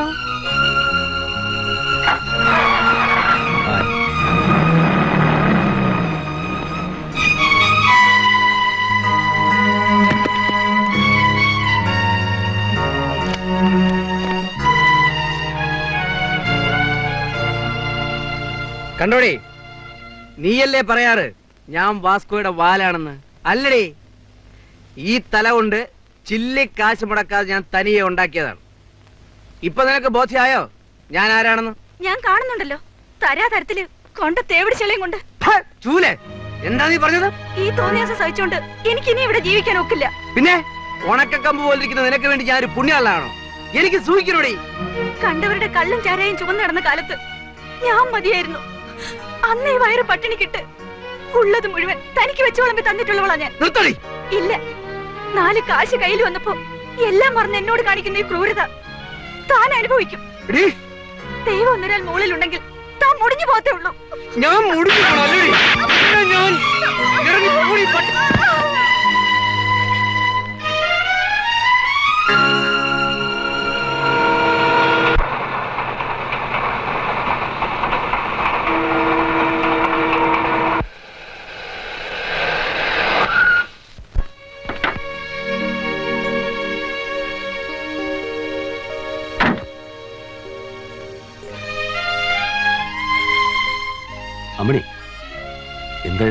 കണ്ടോടി നീയല്ലേ പറയാറ് ഞാൻ വാസ്കോയുടെ വാലാണെന്ന് അല്ലടി ഈ തല കൊണ്ട് ചില്ലി കാശ് മുടക്കാതെ ഞാൻ തനിയെ ഉണ്ടാക്കിയതാണ് ഇപ്പൊ നിനക്ക് ബോധ്യമായോ ഞാൻ ആരാണെന്ന് ഞാൻ കാണുന്നുണ്ടല്ലോ തരാ തരത്തില് കൊണ്ട തേവിടി ചെളയും കൊണ്ട് ചൂലെ എന്താ നീ പറഞ്ഞത് ഈ തോന്നിയാസം സഹിച്ചോണ്ട് എനിക്കിനി ഇവിടെ ജീവിക്കാൻ ഒക്കില്ല പിന്നെ ഉണക്കക്കമ്പ് പോലിരിക്കുന്ന നിനക്ക് വേണ്ടി ഞാൻ ഒരു പുണ്യാളാണോ എനിക്ക് സൂഹിക്കണോടി കണ്ടവരുടെ കള്ളും ചാരയും ചുമന്ന് നടന്ന കാലത്ത് ഞാൻ മതിയായിരുന്നു അന്ന് ഈ വയറ് പട്ടിണിക്കിട്ട് ഉള്ളത് മുഴുവൻ തനിക്ക് വെച്ച് വിളമ്പി തന്നിട്ടുള്ളവളാ ഞാൻ നിർത്തടി ഇല്ല നാല് കാശ് കയ്യിൽ വന്നപ്പോ എല്ലാം മറന്ന് എന്നോട് കാണിക്കുന്ന ഈ ക്രൂരത താൻ അനുഭവിക്കും ദൈവം ഒന്നൊരാൾ മുകളിലുണ്ടെങ്കിൽ താൻ മുടിഞ്ഞു പോകത്തേ ഉള്ളൂ ഞാൻ മുടിഞ്ഞു പോണോ, അല്ലേടി? പിന്നെ ഞാൻ ഇറങ്ങി പോടി, പട്ടി. അമ്മണി എന്താ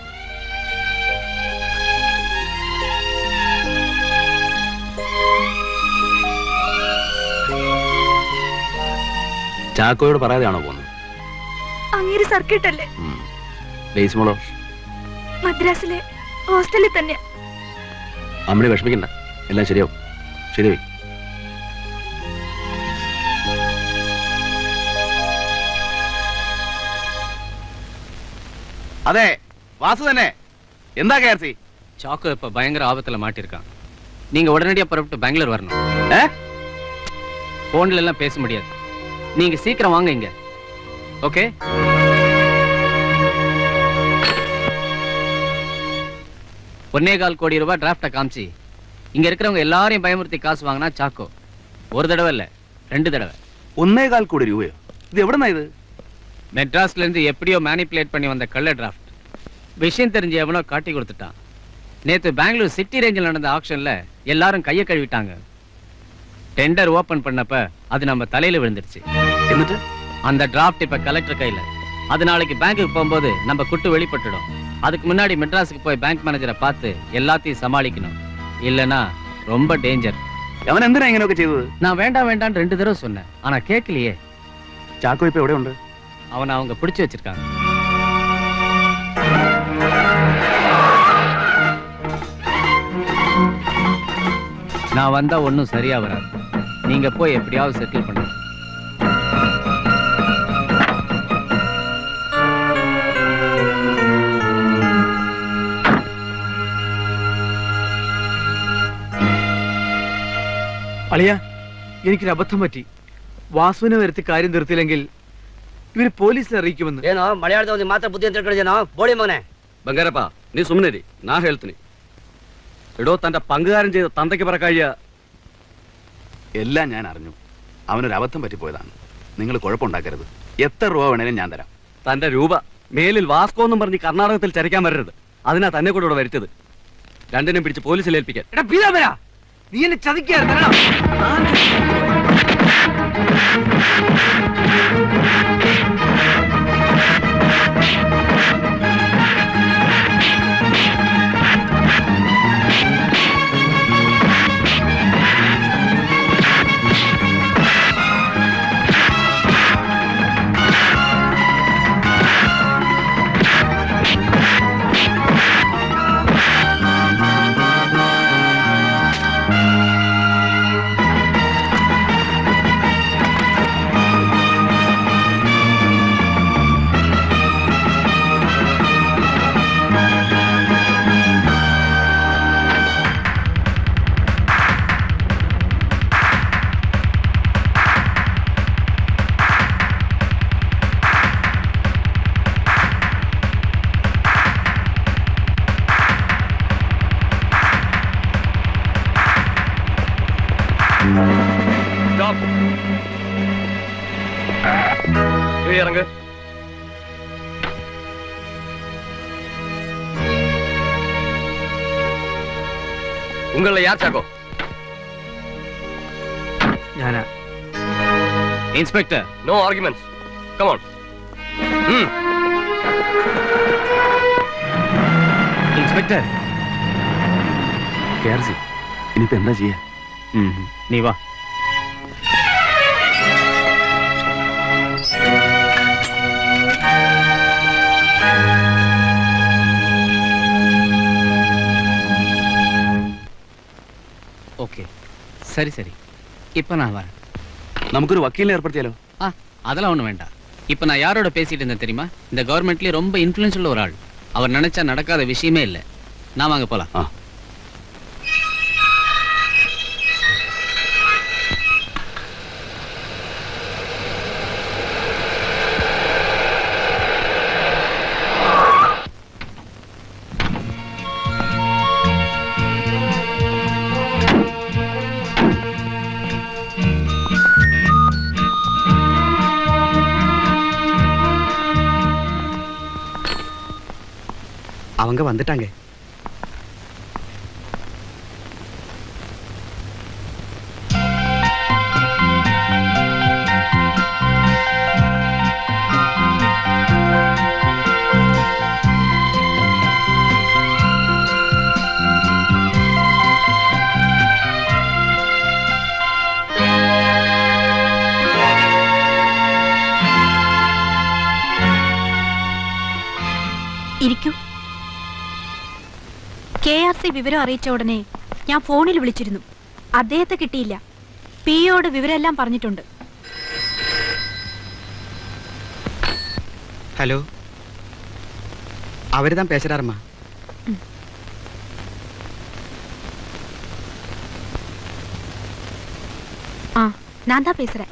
ചാക്കോയോട് പറയാതെയാണോ പോകുന്നത് അങ്ങേര് സർക്കിട്ട് അല്ലേ ഡേയ്സ് മോളോ മദ്രാസിലെ ഹോസ്റ്റലിൽ തന്നെ അമ്മണി വിഷമിക്കണ്ട എല്ലാം ശരിയാവും ശരിയായി അതെ വാസു തന്നെ എന്താ കെ ആർ സി சாக்கோ இப்ப பயங்கர ஆபத்துல மாட்டிருக்கான் நீங்க உடனடியா புறப்பட்டு பெங்களூர் வரணும் போன்ல எல்லாம் பேச முடியாது நீங்க சீக்கிரம் வாங்க இங்க ஓகே ஒன்னே கால் கோடி ரூபாய் டிராஃப்டை காமிச்சு இங்க இருக்கிறவங்க எல்லாரையும் பயமுறுத்தி காசு வாங்கினா சாக்கோ ஒரு தடவை இல்ல ரெண்டு தடவை ഒന്നേകാൽ കോടി രൂപയോ ഇത് എവിടെന്നാ ഇത് மெட்ராஸ்ல இருந்து எப்படியோ மேனிப்புலேட் பண்ணி வந்த கள்ள டிராஃப்ட் விஷயம் தெரிஞ்சு எவனோ காட்டி கொடுத்துட்டான் நேத்து பெங்களூர் சிட்டி ரேஞ்சில் நடந்த ஆக்ஷன்ல எல்லாரும் கையை கழுவிட்டாங்க டெண்டர் ஓபன் பண்ணப்ப அது நம்ம தலையில விழுந்துருச்சு എന്നിട്ട് அந்த டிராஃப்ட் இப்ப கலெக்டர் கையில அது நாளைக்கு பேங்க்குக்கு போகும்போது நம்ம குட்டு வெளிப்பட்டுடும் அதுக்கு முன்னாடி மெட்ராஸுக்கு போய் பேங்க் மேனேஜரை பார்த்து எல்லாத்தையும் சமாளிக்கணும் இல்லனா ரொம்ப டேஞ்சர் അവൻ എന്തിനാ ഇങ്ങനെയൊക്കെ ചെയ്തത് நான் வேண்டாம் வேண்டாம்னு ரெண்டு தடவை சொன்னேன் ஆனா கேட்கலையே ചാക്കോ ഇപ്പൊ എവിടെയുണ്ട് அவனை அவங்க பிடிச்சு வச்சிருக்காங்க நான் வந்தா ஒண்ணும் சரியா வராது நீங்க போய் எப்படியாவது செட்டில் பண்ணுங்க അളിയ എനിക്കൊരു അബദ്ധം പറ്റി വാസുവിനെ വരുത്തി കാര്യം തീർത്തില്ലെങ്കിൽ ഇവര് പോലീസിൽ അറിയിക്കുമെന്ന് ಏನೋ ಮಲಯಾಳದ ಒಂದು ಮಾತ್ರ ಬುದ್ಧಿ ಅಂತ ತಿಳ್ಕೊಂಡಿದ್ದೇನೋ ಬೋಳಿ ಮಗನೆ ബംഗാരപ്പ നീ സുമ്മനേരി നാ ഹെൽത്തിന് എടോ തന്റെ പങ്കുകാരൻ ചെയ്ത തന്തയ്ക്ക് പറ കഴിയ എല്ലാം ഞാൻ അറിഞ്ഞു അവനൊരു അബദ്ധം പറ്റിപ്പോയതാണ് നിങ്ങൾ കുഴപ്പമുണ്ടാക്കരുത് എത്ര രൂപ വേണേലും ഞാൻ തരാം തന്റെ രൂപ മേലിൽ വാസ്കോ എന്നും പറഞ്ഞ് കർണാടകത്തിൽ ചരക്കാൻ വരരുത് അതിനാ തന്നെ കൂടെ ഇവിടെ വരുത്തത് രണ്ടിനും പിടിച്ച് പോലീസിൽ ഏൽപ്പിക്കാൻ എടാ പീതാമര നീ എന്നെ ചതിക്കായിരുന്നു ഇറങ്ങ് ഉങ്ങളെ യാർ ചാക്കോ ഞാനാ inspector no arguments come on inspector K R C ഇനിയിപ്പോ എന്താ ചെയ്യാ நீ வா சரி சரி இப்போ நான் வரேன் നമുക്കൊരു വക്കീലിനെ ഏർപ്പെടുത്തിയാലോ ஆ அதெல்லாம் ஒன்றும் வேண்டாம் இப்போ நான் யாரோட பேசிட்டு இருந்தேன் தெரியுமா இந்த கவர்மெண்ட்லேயே ரொம்ப இன்ஃப்ளூயன்ஸ் ஒரு ஆள் அவர் நினைச்சா நடக்காத விஷயமே இல்லை நான் வாங்க போலாம் அவங்க வந்துட்டாங்க ഇരിക്കൂ കെ ആർ സി വിവരം അറിയിച്ച ഉടനെ ഞാൻ ഫോണിൽ വിളിച്ചിരുന്നു അദ്ദേഹത്തെ കിട്ടിയില്ല പി ഒയോട് വിവരമെല്ലാം പറഞ്ഞിട്ടുണ്ട് ஹலோ அவர் தான் பேசுறாருமா ஆ நான் தான் பேசுறேன்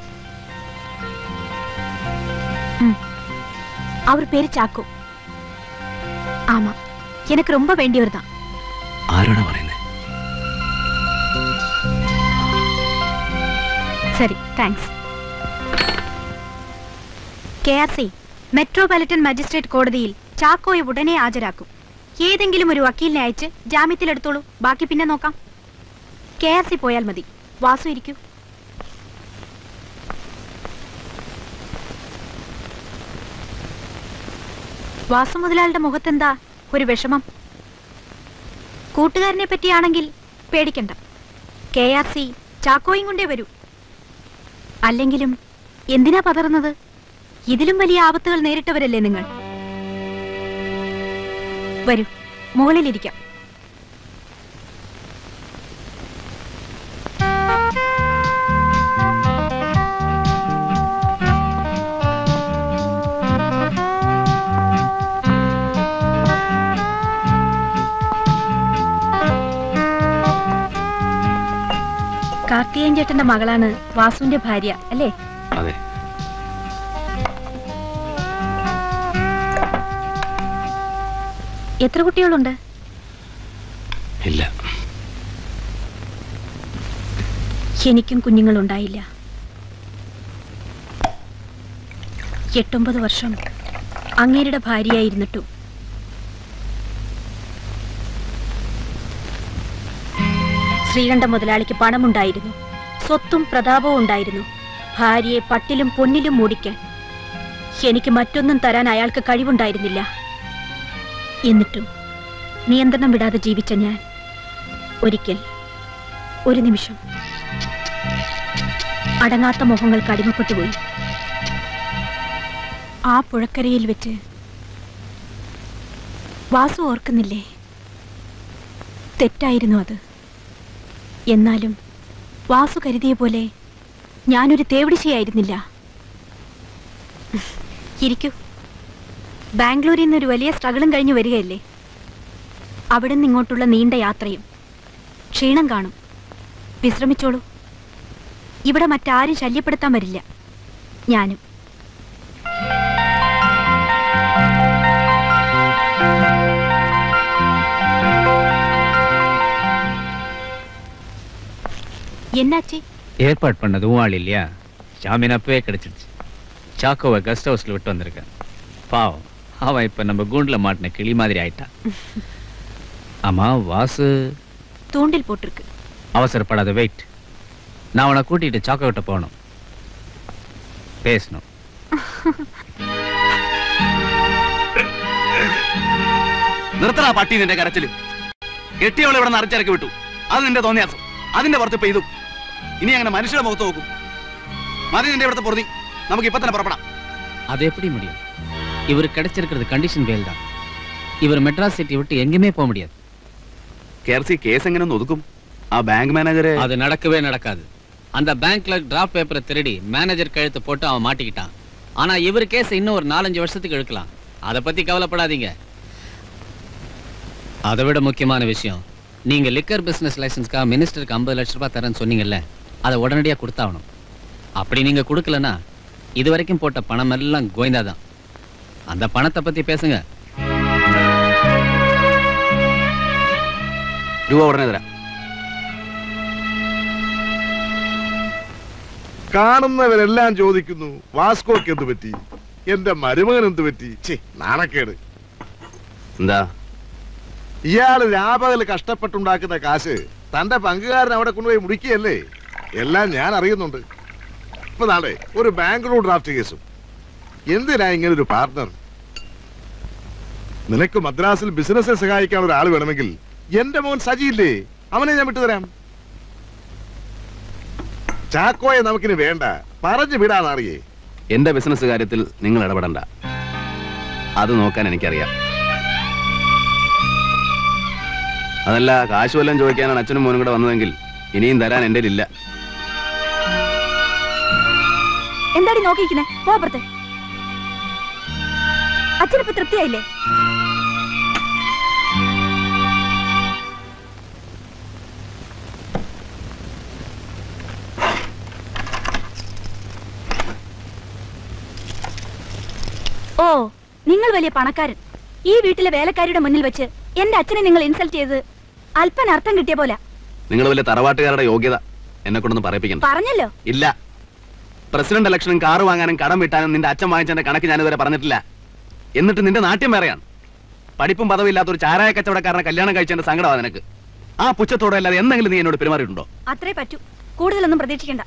ம். அவர் பேரு சாக்கோ ஆமா எனக்கு ரொம்ப வேண்டியவர் தான் ആരോടാ പറയുന്നത് சரி thanks K R C metropolitan magistrate കോടതിയിൽ ചാക്കോയെ ഉടനെ ഹാജരാക്കും ഏതെങ്കിലും ഒരു വക്കീലിനെ അയച്ച് ജാമ്യത്തിലെടുത്തോളൂ ബാക്കി പിന്നെ നോക്കാം കെ ആർ സി പോയാൽ മതി വാസു ഇരിക്കൂ വാസു മുതലാളുടെ മുഖത്തെന്താ ഒരു വിഷമം കൂട്ടുകാരനെ പറ്റിയാണെങ്കിൽ പേടിക്കണ്ട കെ ആർ സി ചാക്കോയും കൊണ്ടേ വരൂ അല്ലെങ്കിലും എന്തിനാ പതറുന്നത് ഇതിലും വലിയ ആപത്തുകൾ നേരിട്ടവരല്ലേ നിങ്ങൾ വരൂ മുകളിലിരിക്കാം കാർത്തികേയൻ ചേട്ടന്റെ മകളാണ് വാസുവിന്റെ ഭാര്യ അല്ലേ അതെ എത്ര കുട്ടികളുണ്ട് ഇല്ല എനിക്കും കുഞ്ഞുങ്ങളുണ്ടായില്ല എട്ടൊമ്പത് വർഷം അങ്ങേരുടെ ഭാര്യയായിരുന്നിട്ടും ശ്രീകണ്ഠ മുതലാളിക്ക് പണമുണ്ടായിരുന്നു സ്വത്തും പ്രതാപവും ഉണ്ടായിരുന്നു ഭാര്യയെ പട്ടിലും പൊന്നിലും മൂടിക്കാൻ എനിക്ക് മറ്റൊന്നും തരാൻ അയാൾക്ക് കഴിവുണ്ടായിരുന്നില്ല എന്നിട്ടും നിയന്ത്രണം വിടാതെ ജീവിച്ച ഞാൻ ഒരിക്കൽ ഒരു നിമിഷം അടങ്ങാത്ത മോഹങ്ങൾക്ക് അടിമപ്പെട്ടുപോയി ആ പുഴക്കരയിൽ വെച്ച് വാസു ഓർക്കുന്നില്ലേ തെറ്റായിരുന്നു അത് എന്നാലും വാസു കരുതിയ പോലെ ഞാനൊരു തേവിടിശയായിരുന്നില്ല ഇരിക്കൂ ബാംഗ്ലൂരിൽ നിന്ന് ഒരു വലിയ സ്ട്രഗിളും കഴിഞ്ഞു വരികയല്ലേ അവിടെ നിന്ന് ഇങ്ങോട്ടുള്ള നീണ്ട യാത്രയും ക്ഷീണം കാണും വിശ്രമിച്ചോളൂ ഇവിടെ മറ്റാരും ശല്യപ്പെടുത്താൻ വരില്ല ഞാനും என்னாச்சு ஏற்பாடு பண்ணது உன் ஆள் இல்லையா ஜாமீன் அப்பவே கிடைச்சிடுச்சு சாக்கோவை கெஸ்ட் ஹவுஸ்ல விட்டு வந்திருக்கேன் பாவம் அவன் இப்ப நம்ம கூண்டுல மாட்டின கிளி மாதிரி ஆயிட்டான் ஆமா வாசு தூண்டில் போட்டிருக்கு அவசரப்படாத வெயிட் நான் அவனை கூட்டிட்டு சாக்கோ கிட்ட போகணும் பேசணும் നിർത്തടാ പട്ടി നിന്റെ കരച്ചില് കെട്ടിയവളെ ഇവിടെ നിന്ന് അരച്ചിറക്കി വിട്ടു അത് നിന്റെ തോന്നിയാസം അതിന്റെ പുറത്ത് ഇപ്പൊ ഇതും ഇനി അങ്ങനെ മനുഷ്യരുടെ മുഖത്ത് നോക്കും മതി നിന്റെ ഇവിടുത്തെ പൊറുതി നമുക്ക് ഇപ്പൊ തന്നെ പുറപ്പെടാം அது எப்படி முடியும் இவர் கிடைச்சிருக்கிறது கண்டிஷன் பேல் தான் இவர் மெட்ராஸ் சிட்டி விட்டு எங்கேயுமே போக முடியாது കെ ആർ സി കേസ് എങ്ങനെ ഒന്ന് ഒതുക്കും ആ ബാങ്ക് മാനേജരെ அது நடக்கவே நடக்காது அந்த பேங்க்ல டிராஃப்ட் பேப்பரை திருடி மேனேஜர் கழுத்து போட்டு அவன் மாட்டிக்கிட்டான் ஆனா இவர் கேஸ் இன்னும் ஒரு நாலஞ்சு வருஷத்துக்கு இழுக்கலாம் அதை பத்தி கவலைப்படாதீங்க அதை விட முக்கியமான விஷயம் நீங்க லிக்கர் பிசினஸ் லைசன்ஸ்க்காக மினிஸ்டருக்கு ஐம்பது லட்ச ரூபாய் தரேன்னு சொன்னீங்கல்ல அதை உடனடியா கொடுத்தாகணும் அப்படி நீங்க கொடுக்கலனா இது வரைக்கும் போட்ட பணம் எல்லாம் கோயந்தா தான் அந்த பணத்தை பத்தி பேசுங்க രൂപ ഉടനെ തരാം കാണുന്നവരെല്ലാം ചോദിക്കുന്നു വാസ്കോക്ക് എന്ത് പറ്റി എന്റെ മരുമകൻ എന്ത് പറ്റി ഛേ നാണക്കേട് എന്താ ഇയാള് രാപകൽ കഷ്ടപ്പെട്ടുണ്ടാക്കുന്ന കാശ് തന്റെ പങ്കുകാരൻ അവിടെ കൊണ്ടുപോയി മുടിക്കുകയല്ലേ എല്ലാം ഞാൻ അറിയുന്നുണ്ട് ഇപ്പൊ നാളെ ഒരു ബാംഗ്ലൂർ ഡ്രാഫ്റ്റ് കേസും എന്തിനാ ഇങ്ങനെ ഒരു പാർട്ണർ നിനക്ക് മദ്രാസിൽ ബിസിനസ്സിൽ സഹായിക്കാൻ ഒരാൾ വേണമെങ്കിൽ എന്റെ മോൻ സജിയില്ലേ അവനെ ഞാൻ വിട്ടുതരാം ചാക്കോയെ നമുക്കിനി വേണ്ട പറഞ്ഞു വിടാന്നറിയേ എന്റെ ബിസിനസ് കാര്യത്തിൽ നിങ്ങൾ ഇടപെടണ്ട അത് നോക്കാൻ എനിക്കറിയാം അതല്ല കാശ് വല്ലതും ചോദിക്കാനാണ് അച്ഛനും മോനും കൂടെ വന്നതെങ്കിൽ ഇനിയും തരാൻ എൻ്റെ ഇല്ല എന്താടി നോക്കിയിരിക്കുന്നേ പോപ്പുറത്ത് അച്ഛനിപ്പോ തൃപ്തിയായില്ലേ ഓ നിങ്ങൾ വലിയ പണക്കാരൻ ഈ വീട്ടിലെ വേലക്കാരിയുടെ മുന്നിൽ വെച്ച് എന്റെ അച്ഛനെ നിങ്ങൾ ഇൻസൾട്ട് ചെയ്ത് അല്പന അർത്ഥം കിട്ടിയ പോലെ നിങ്ങൾ വലിയ തറവാട്ടുകാരുടെ യോഗ്യത എന്നെ കൊണ്ടൊന്ന് പറയിപ്പിക്കണ്ട പറഞ്ഞല്ലോ ഇല്ല പ്രസിഡന്റ് ഇലക്ഷനും കാറ് വാങ്ങാനും കടം വിട്ടാനും നിന്റെ അച്ഛൻ വാങ്ങിച്ചതിന്റെ കണക്ക് ഞാനിതുവരെ പറഞ്ഞിട്ടില്ല എന്നിട്ട് നിന്റെ നാട്യം വേറെയാണ് പഠിപ്പും പദവും ഇല്ലാത്ത ഒരു ചാരായ കച്ചവടക്കാരനെ കല്യാണം കഴിച്ചതിന്റെ സങ്കടമാണ് നിനക്ക് ആ പുച്ഛത്തോടെ അല്ലാതെ എന്തെങ്കിലും നീ എന്നോട് പെരുമാറിയിട്ടുണ്ടോ അത്രേ പറ്റൂ കൂടുതലൊന്നും പ്രതീക്ഷിക്കണ്ട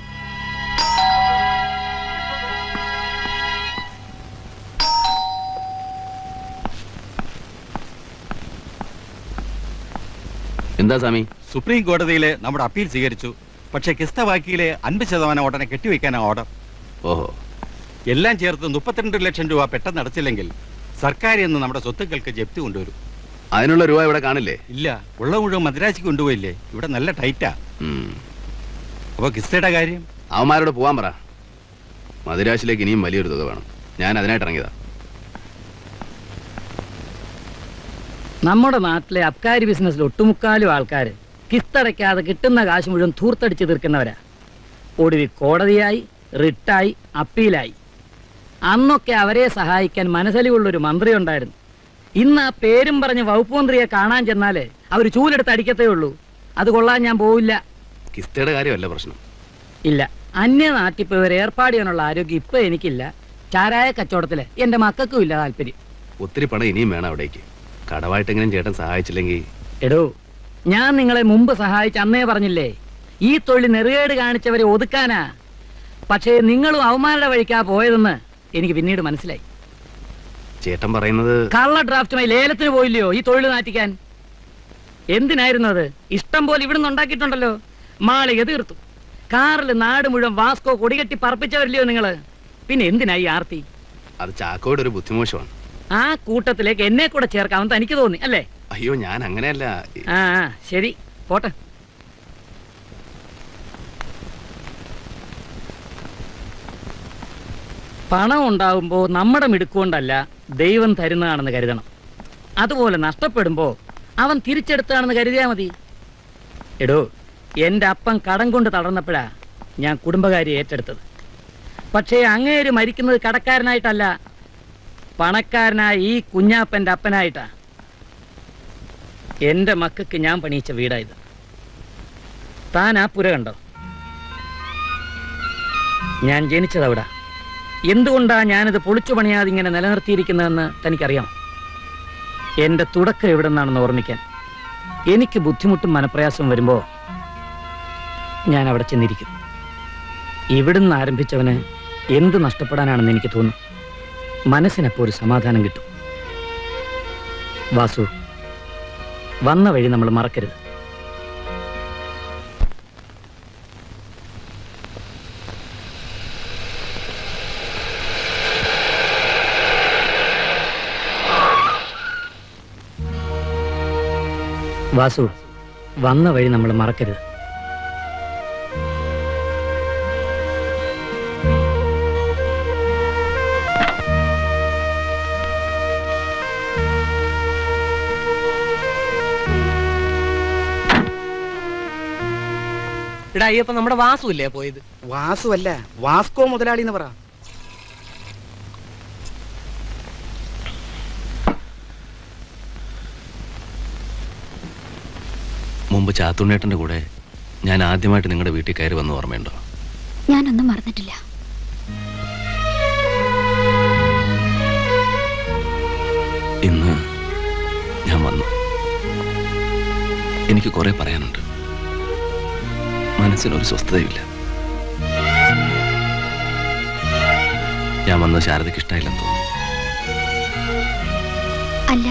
എന്താ സ്വാമി സുപ്രീം കോടതിയിലെ നമ്മുടെ അപ്പീൽ സ്വീകരിച്ചു പക്ഷേ കിസ്ത ബാക്കിയിലെ അൻപത് ശതമാനം ഉടനെ കെട്ടിവെക്കാനാണ് ഓർഡർ ഓഹോ എല്ലാം ചേർത്ത് മുപ്പത്തിരണ്ട് ലക്ഷം രൂപ പെട്ടെന്ന് അടച്ചില്ലെങ്കിൽ സർക്കാർ എന്ന് നമ്മുടെ സ്വത്തുക്കൾക്ക് ജപ്തി കൊണ്ടുവരും അതിനുള്ള രൂപ ഇവിടെ കാണില്ലേ ഇല്ല ഉള്ള മുഴുവൻ മദ്രാശിക്ക് കൊണ്ടുപോയില്ലേ ഇവിടെ നല്ല ടൈറ്റാ ഉം. അപ്പൊ കിസ്തയുടെ കാര്യം അവന്മാരോട് പോവാൻ പറ മദിരാശിലേക്ക് ഇനിയും വലിയൊരു തുക വേണം ഞാൻ അതിനായിട്ട് ഇറങ്ങിയതാ നമ്മുടെ നാട്ടിലെ അബ്കാരി ബിസിനസ്സിൽ ഒട്ടുമുക്കാലും ആൾക്കാർ കിസ്തടയ്ക്കാതെ കിട്ടുന്ന കാശ് മുഴുവൻ ധൂർത്തടിച്ച് തീർക്കുന്നവരാ ഒടുവിൽ കോടതിയായി റിട്ടായി അപ്പീലായി അന്നൊക്കെ അവരെ സഹായിക്കാൻ മനസ്സലിവുള്ളൊരു മന്ത്രി ഉണ്ടായിരുന്നു ഇന്ന് ആ പേരും പറഞ്ഞ് വകുപ്പ് മന്ത്രിയെ കാണാൻ ചെന്നാല് അവർ ചൂലെടുത്ത് അടിക്കത്തേ ഉള്ളൂ അത് കൊള്ളാൻ ഞാൻ പോവില്ല കിസ്തയുടെ കാര്യമല്ല പ്രശ്നം ഇല്ല അന്യ നാട്ടിൽ ഒരു ഏർപ്പാട് ചെയ്യാനുള്ള ആരോഗ്യം ഇപ്പൊ എനിക്കില്ല ചാരായ കച്ചവടത്തില് എന്റെ മക്കൾക്കും ഇല്ല താല്പര്യം ഒത്തിരി പണം ഇനിയും വേണം അവിടേക്ക് കടവായിട്ടെങ്കിലും ചേട്ടൻ സഹായിച്ചില്ലെങ്കിൽ എടോ ഞാൻ നിങ്ങളെ മുമ്പ് സഹായിച്ച അന്നേ പറഞ്ഞില്ലേ ഈ തൊഴിൽ നെറുകേട് കാണിച്ചവരെ ഒതുക്കാനാ പക്ഷേ നിങ്ങളും അവന്മാരുടെ വഴിക്കാ പോയതെന്ന് എനിക്ക് പിന്നീട് മനസ്സിലായി ചേട്ടൻ പറയുന്നത് കള്ള ഡ്രാഫ്റ്റുമായി ലേലത്തിന് പോയില്ലയോ ഈ തൊഴിൽ നാറ്റിക്കാൻ എന്തിനായിരുന്നു അത് ഇഷ്ടം പോലെ ഇവിടുന്ന് ഉണ്ടാക്കിയിട്ടുണ്ടല്ലോ മാളിക തീർത്തു കാറിൽ നാട് മുഴുവൻ വാസ്കോ കൊടികെട്ടി പറപ്പിച്ചവരില്ലയോ നിങ്ങള് പിന്നെ എന്തിനായി ആർത്തി അത് ചാക്കോയുടെ ഒരു ബുദ്ധിമോശമാണ് ആ കൂട്ടത്തിലേക്ക് എന്നെ കൂടെ ചേർക്കാമെന്ന് തനിക്ക് തോന്നി അല്ലേ അയ്യോ ഞാൻ അങ്ങനെയല്ല ആ ആ, ശരി പോട്ടെ പണം ഉണ്ടാവുമ്പോ നമ്മുടെ മിടുക്കൊണ്ടല്ല ദൈവം തരുന്നതാണെന്ന് കരുതണം അതുപോലെ നഷ്ടപ്പെടുമ്പോ അവൻ തിരിച്ചെടുത്താണെന്ന് കരുതിയാ മതി എടോ എന്റെ അപ്പൻ കടം കൊണ്ട് തളർന്നപ്പോഴാ ഞാൻ കുടുംബകാരി ഏറ്റെടുത്തത് പക്ഷേ അങ്ങേര് മരിക്കുന്നത് കടക്കാരനായിട്ടല്ല പണക്കാരനായ ഈ കുഞ്ഞാപ്പന്റെ അപ്പനായിട്ടാ എന്റെ മക്കൾക്ക് ഞാൻ പണിയിച്ച വീടായത് താൻ ആ പുര കണ്ടോ ഞാൻ ജനിച്ചതവിടെ എന്തുകൊണ്ടാ ഞാനിത് പൊളിച്ചു പണിയാതെ ഇങ്ങനെ നിലനിർത്തിയിരിക്കുന്നതെന്ന് തനിക്കറിയാം എന്റെ തുടക്കം എവിടെ നിന്നാണെന്ന് ഓർമ്മിക്കാൻ എനിക്ക് ബുദ്ധിമുട്ടും മനപ്രയാസവും വരുമ്പോ ഞാൻ അവിടെ ചെന്നിരിക്കും ഇവിടുന്ന് ആരംഭിച്ചവന് എന്ത് നഷ്ടപ്പെടാനാണെന്ന് എനിക്ക് തോന്നും മനസ്സിനപ്പോ ഒരു സമാധാനം കിട്ടും വാസു വന്ന വഴി നമ്മൾ മറക്കരുത് വാസു വന്ന വഴി നമ്മൾ മറക്കരുത് എടാ അയ്യപ്പ നമ്മുടെ വാസു ഇല്ലേ പോയത് വാസു അല്ല വാസ്കോ മുതലാളി എന്ന് പറ മുമ്പ് ചാത്തുണ്ണേട്ടന്റെ കൂടെ ഞാൻ ആദ്യമായിട്ട് നിങ്ങളുടെ വീട്ടിൽ കയറി വന്ന് ഓർമ്മയുണ്ടോ ഞാനൊന്നും മറന്നിട്ടില്ല ഇന്ന് ഞാൻ വന്നു എനിക്ക് കുറെ പറയാനുണ്ട് മനസ്സിനൊരു സ്വസ്ഥതയില്ല ഞാൻ വന്നത് ശാരദയ്ക്ക് ഇഷ്ടമായില്ലെന്ന് തോന്നുന്നു അല്ല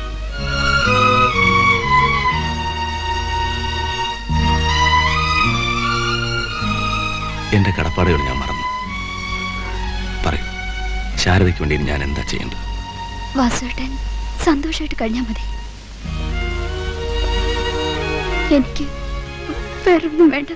എന്റെ കടപ്പാടുകൾ ഞാൻ മറന്നു പറയൂ ശാരദയ്ക്ക് വേണ്ടി ഞാൻ എന്താ ചെയ്യേണ്ടത് വാസുവേട്ടൻ സന്തോഷമായിട്ട് കഴിഞ്ഞാൽ മതി എനിക്ക് വേറൊന്നും വേണ്ട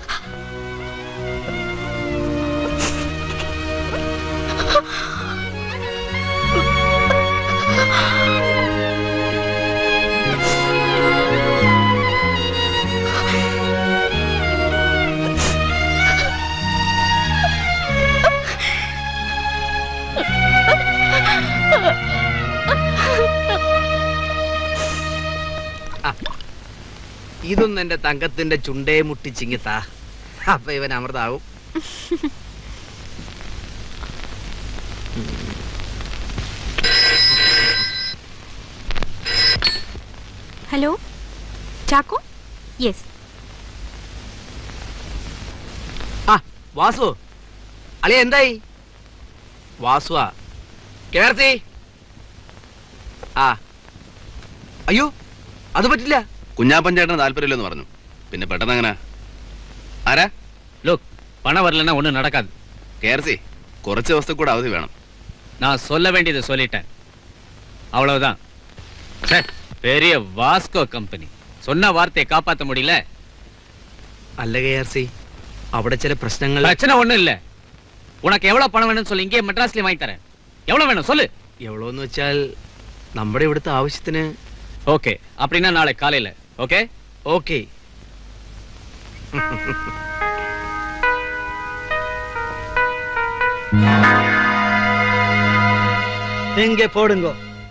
ഇതൊന്നും എന്റെ തങ്കത്തിന്റെ ചുണ്ടേ മുട്ടിച്ചിങ്ങിത്താ അപ്പൊ ഇവൻ അമൃതാവും ഹലോ ചാക്കോ യെസ് ആ വാസു അളിയ എന്തായി വാസുവാ കേർത്തി ആ അയ്യോ അത് പറ്റില്ല കുഞ്ഞാപ്പൻ ചേട്ടന് താല്പര്യമില്ലെന്ന് പറഞ്ഞു പിന്നെ പെട്ടെന്ന് അങ്ങനെ ആരാ லுக் பணம் வரலன்னா ஒன்றும் நடக்காது കേർസി കുറച്ച് ദിവസത്തെ കൂടെ അവധി വേണം நான் சொல்ல வேண்டியதை சொல்லிட்டேன் அவ்வளவுதான் ச்சே, பெரிய வாஸ்கோ கம்பெனி சொன்ன வார்த்தையை காப்பாத்த முடியல അല്ല കെ ആർ സി അവിടെ ചില പ്രശ്നങ്ങൾ பிரச்சனை ஒண்ணும் இல்ல உனக்கு எவ்வளவு பணம் வேணும்னு சொல்லி இங்கே மெட்ராஸ்லயே வாங்கி தரேன் எவ்வளவு வேணும் சொல்லு എവ്വളോന്ന് വെച്ചാൽ നമ്മുടെ ഇവിടുത്തെ ആവശ്യത്തിന് ஓகே அப்படின்னா நாளை காலையில ஓகே ഓക്കെ എങ്ക പോടുങ്കോ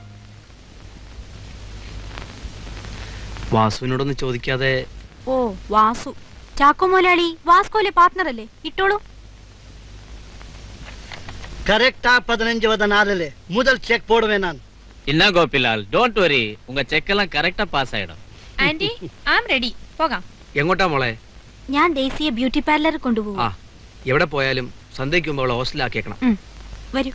വാസുവിനോടൊന്ന് ചോദിക്കാതെ ഓ വാസു ചാക്കോ മുതലാളി വാസ്കോലെ പാർട്ട്ണർ അല്ലേ ഇട്ടോളൂ കറക്റ്റാ പതിനഞ്ച് പതിനാറില് മുതൽ ചെക്ക് പോടുവേ ഞാൻ என்ன கோபிலால் டோன்ட் வரி உங்க செக் எல்லாம் கரெக்டா பாஸ் ஆயிடும் ആന്റി ആം റെഡി പോകാം എങ്ങോട്ടാ മോളെ ഞാൻ ഡേസിയെ ബ്യൂട്ടി പാർലറിൽ കൊണ്ടുപോകും ആ എവിടെ പോയാലും സന്ധ്യയ്ക്ക് മുമ്പ് അവളെ ഹോസ്റ്റലാക്കിയേക്കണം വരൂ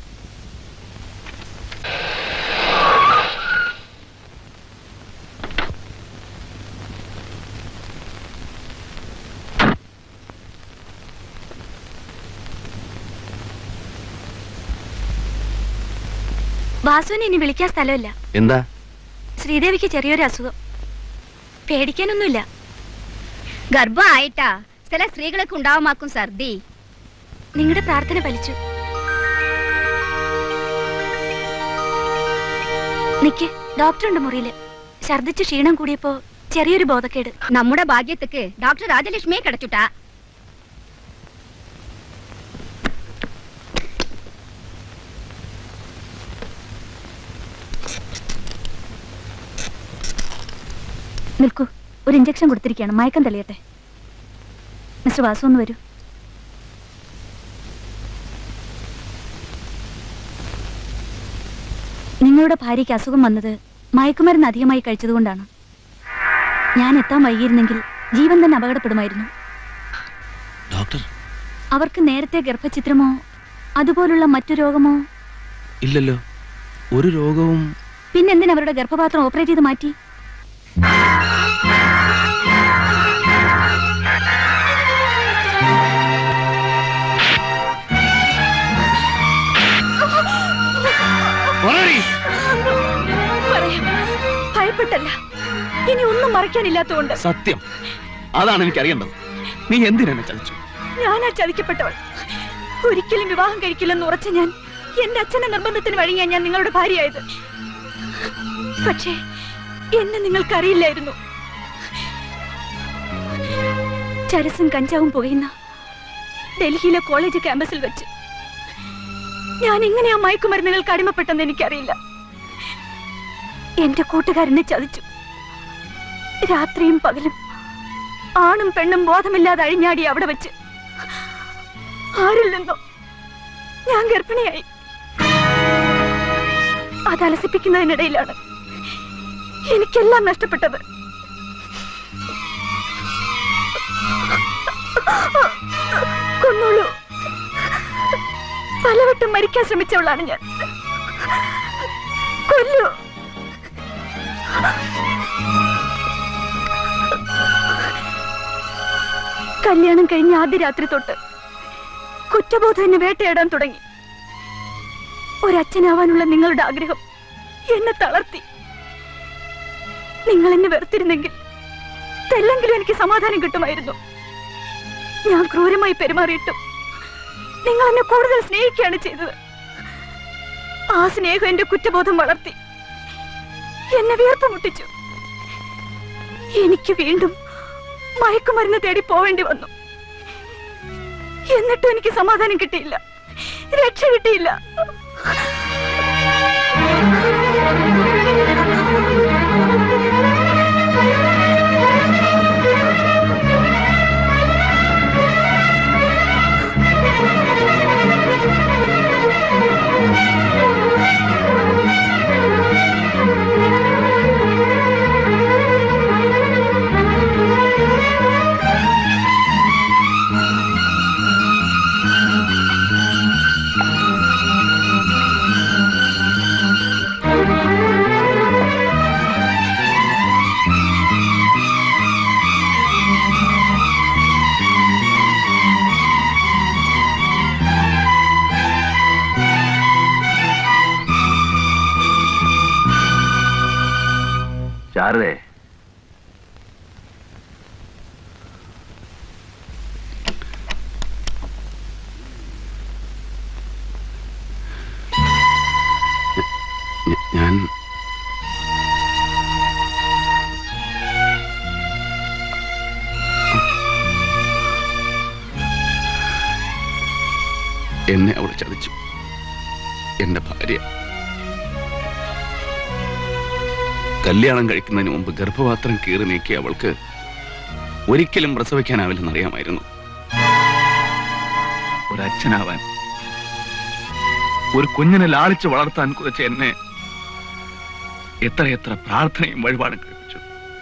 വാസുവിനെ ഇനി വിളിക്കാൻ സ്ഥലമില്ല എന്താ ശ്രീദേവിക്ക് ചെറിയൊരു അസുഖം പേടിക്കാനൊന്നുമില്ല ഗർഭം ആയിട്ടാ ചില സ്ത്രീകൾക്ക് ഉണ്ടാവുമാക്കും ഛർദി നിങ്ങളുടെ പ്രാർത്ഥന ഫലിച്ചു നിക്ക് ഡോക്ടറുണ്ട് മുറിയില് ഛർദിച്ച് ക്ഷീണം കൂടിയപ്പോ ചെറിയൊരു ബോധക്കേട് നമ്മുടെ ഭാഗ്യത്തിക്ക് ഡോക്ടർ രാജലക്ഷ്മിയെ കിടച്ചുട്ടാ നിൽക്കൂ ഒരു ഇഞ്ചക്ഷൻ കൊടുത്തിരിക്കുകയാണ് മയക്കം തെളിയട്ടെ മിസ്റ്റർ വാസു ഒന്ന് വരൂ നിങ്ങളുടെ ഭാര്യയ്ക്ക് അസുഖം വന്നത് മയക്കുമരുന്ന് അധികമായി കഴിച്ചതുകൊണ്ടാണ് ഞാൻ എത്താൻ വൈകിയിരുന്നെങ്കിൽ ജീവൻ തന്നെ അപകടപ്പെടുമായിരുന്നു ഡോക്ടർ അവർക്ക് നേരത്തെ ഗർഭചിത്രമോ അതുപോലുള്ള മറ്റു രോഗമോ ഇല്ലല്ലോ ഒരു രോഗവും പിന്നെന്തിനാ അവരുടെ ഗർഭപാത്രം ഓപ്പറേറ്റ് ചെയ്ത് മാറ്റി പറയാം ഭയപ്പെട്ടല്ല ഇനി ഒന്നും മറയ്ക്കാനില്ലാത്തതുകൊണ്ട് സത്യം അതാണ് എനിക്ക് അറിയേണ്ടത് നീ എന്തിനെന്നെ ചതിച്ചു ഞാനാ ചതിക്കപ്പെട്ടവൾ ഒരിക്കലും വിവാഹം കഴിക്കില്ലെന്ന് ഉറച്ച ഞാൻ എന്റെ അച്ഛന്റെ നിർബന്ധത്തിന് വഴങ്ങിയാ ഞാൻ നിങ്ങളുടെ ഭാര്യയായത് പക്ഷേ എന്നെ നിങ്ങൾക്കറിയില്ലായിരുന്നു ചരസും കഞ്ചാവും പുകയുന്ന ഡൽഹിയിലെ കോളേജ് ക്യാമ്പസിൽ വെച്ച് ഞാൻ എങ്ങനെയാ മയക്കുമരുന്നുകൾക്ക് അടിമപ്പെട്ടെന്ന് എനിക്കറിയില്ല എന്റെ കൂട്ടുകാരനെ ചതിച്ചു രാത്രിയും പകലും ആണും പെണ്ണും ബോധമില്ലാതെ അഴിഞ്ഞാടി അവിടെ വെച്ച് ആരിൽ നിന്നോ ഞാൻ ഗർഭിണിയായി അത് അലസിപ്പിക്കുന്നതിനിടയിലാണ് എനിക്കെല്ലാം നഷ്ടപ്പെട്ടത് കൊന്നോളൂ പലവട്ടം മരിക്കാൻ ശ്രമിച്ചവളാണ് ഞാൻ കൊല്ലൂ കല്യാണം കഴിഞ്ഞ ആദ്യ രാത്രി തൊട്ട് കുറ്റബോധം എന്നെ വേട്ടയാടാൻ തുടങ്ങി ഒരച്ഛനാവാനുള്ള നിങ്ങളുടെ ആഗ്രഹം എന്നെ തളർത്തി നിങ്ങൾ എന്നെ വെറുത്തിരുന്നെങ്കിൽ തെല്ലെങ്കിലും എനിക്ക് സമാധാനം കിട്ടുമായിരുന്നു ഞാൻ ക്രൂരമായി പെരുമാറിയിട്ടും നിങ്ങൾ എന്നെ കൂടുതൽ സ്നേഹിക്കുകയാണ് ചെയ്തത് ആ സ്നേഹം എന്റെ കുറ്റബോധം വളർത്തി എന്നെ വീർപ്പ് മുട്ടിച്ചു എനിക്ക് വീണ്ടും മയക്കുമരുന്ന് തേടി പോവേണ്ടി വന്നു എന്നിട്ടും എനിക്ക് സമാധാനം കിട്ടിയില്ല രക്ഷ കിട്ടിയില്ല ശാരദേ ഞ- ഞാൻ എന്നെ അവൾ ചതിച്ചു എന്റെ ഭാര്യ കല്യാണം കഴിക്കുന്നതിന് മുമ്പ് ഗർഭപാത്രം കീറി നീക്കിയ അവൾക്ക് ഒരിക്കലും പ്രസവിക്കാനാവില്ലെന്ന് അറിയാമായിരുന്നു ഒരച്ഛനാവാൻ ഒരു കുഞ്ഞിനെ ലാളിച്ച് വളർത്താൻ കുറിച്ച് എന്നെ എത്രയെത്ര പ്രാർത്ഥനയും വഴിപാടും കഴിപ്പിച്ചു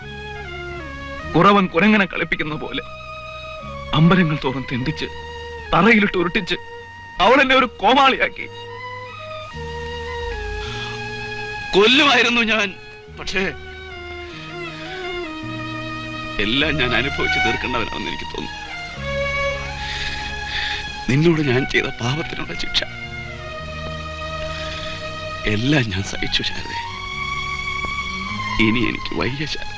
കുറവൻ കുരങ്ങനെ കളിപ്പിക്കുന്ന പോലെ അമ്പലങ്ങൾ തോറും തെണ്ടിച്ച് തറയിലിട്ട് ഉരുട്ടിച്ച് അവൾ എന്നെ ഒരു കോമാളിയാക്കി കൊല്ലുമായിരുന്നു ഞാൻ പക്ഷേ എല്ലാം ഞാൻ അനുഭവിച്ച് തീർക്കേണ്ടവനാണെന്ന് എനിക്ക് തോന്നുന്നു നിന്നോട് ഞാൻ ചെയ്ത പാപത്തിനുള്ള ശിക്ഷ എല്ലാം ഞാൻ സഹിച്ചു ശാരദേ ഇനി എനിക്ക് വയ്യ ശാരദ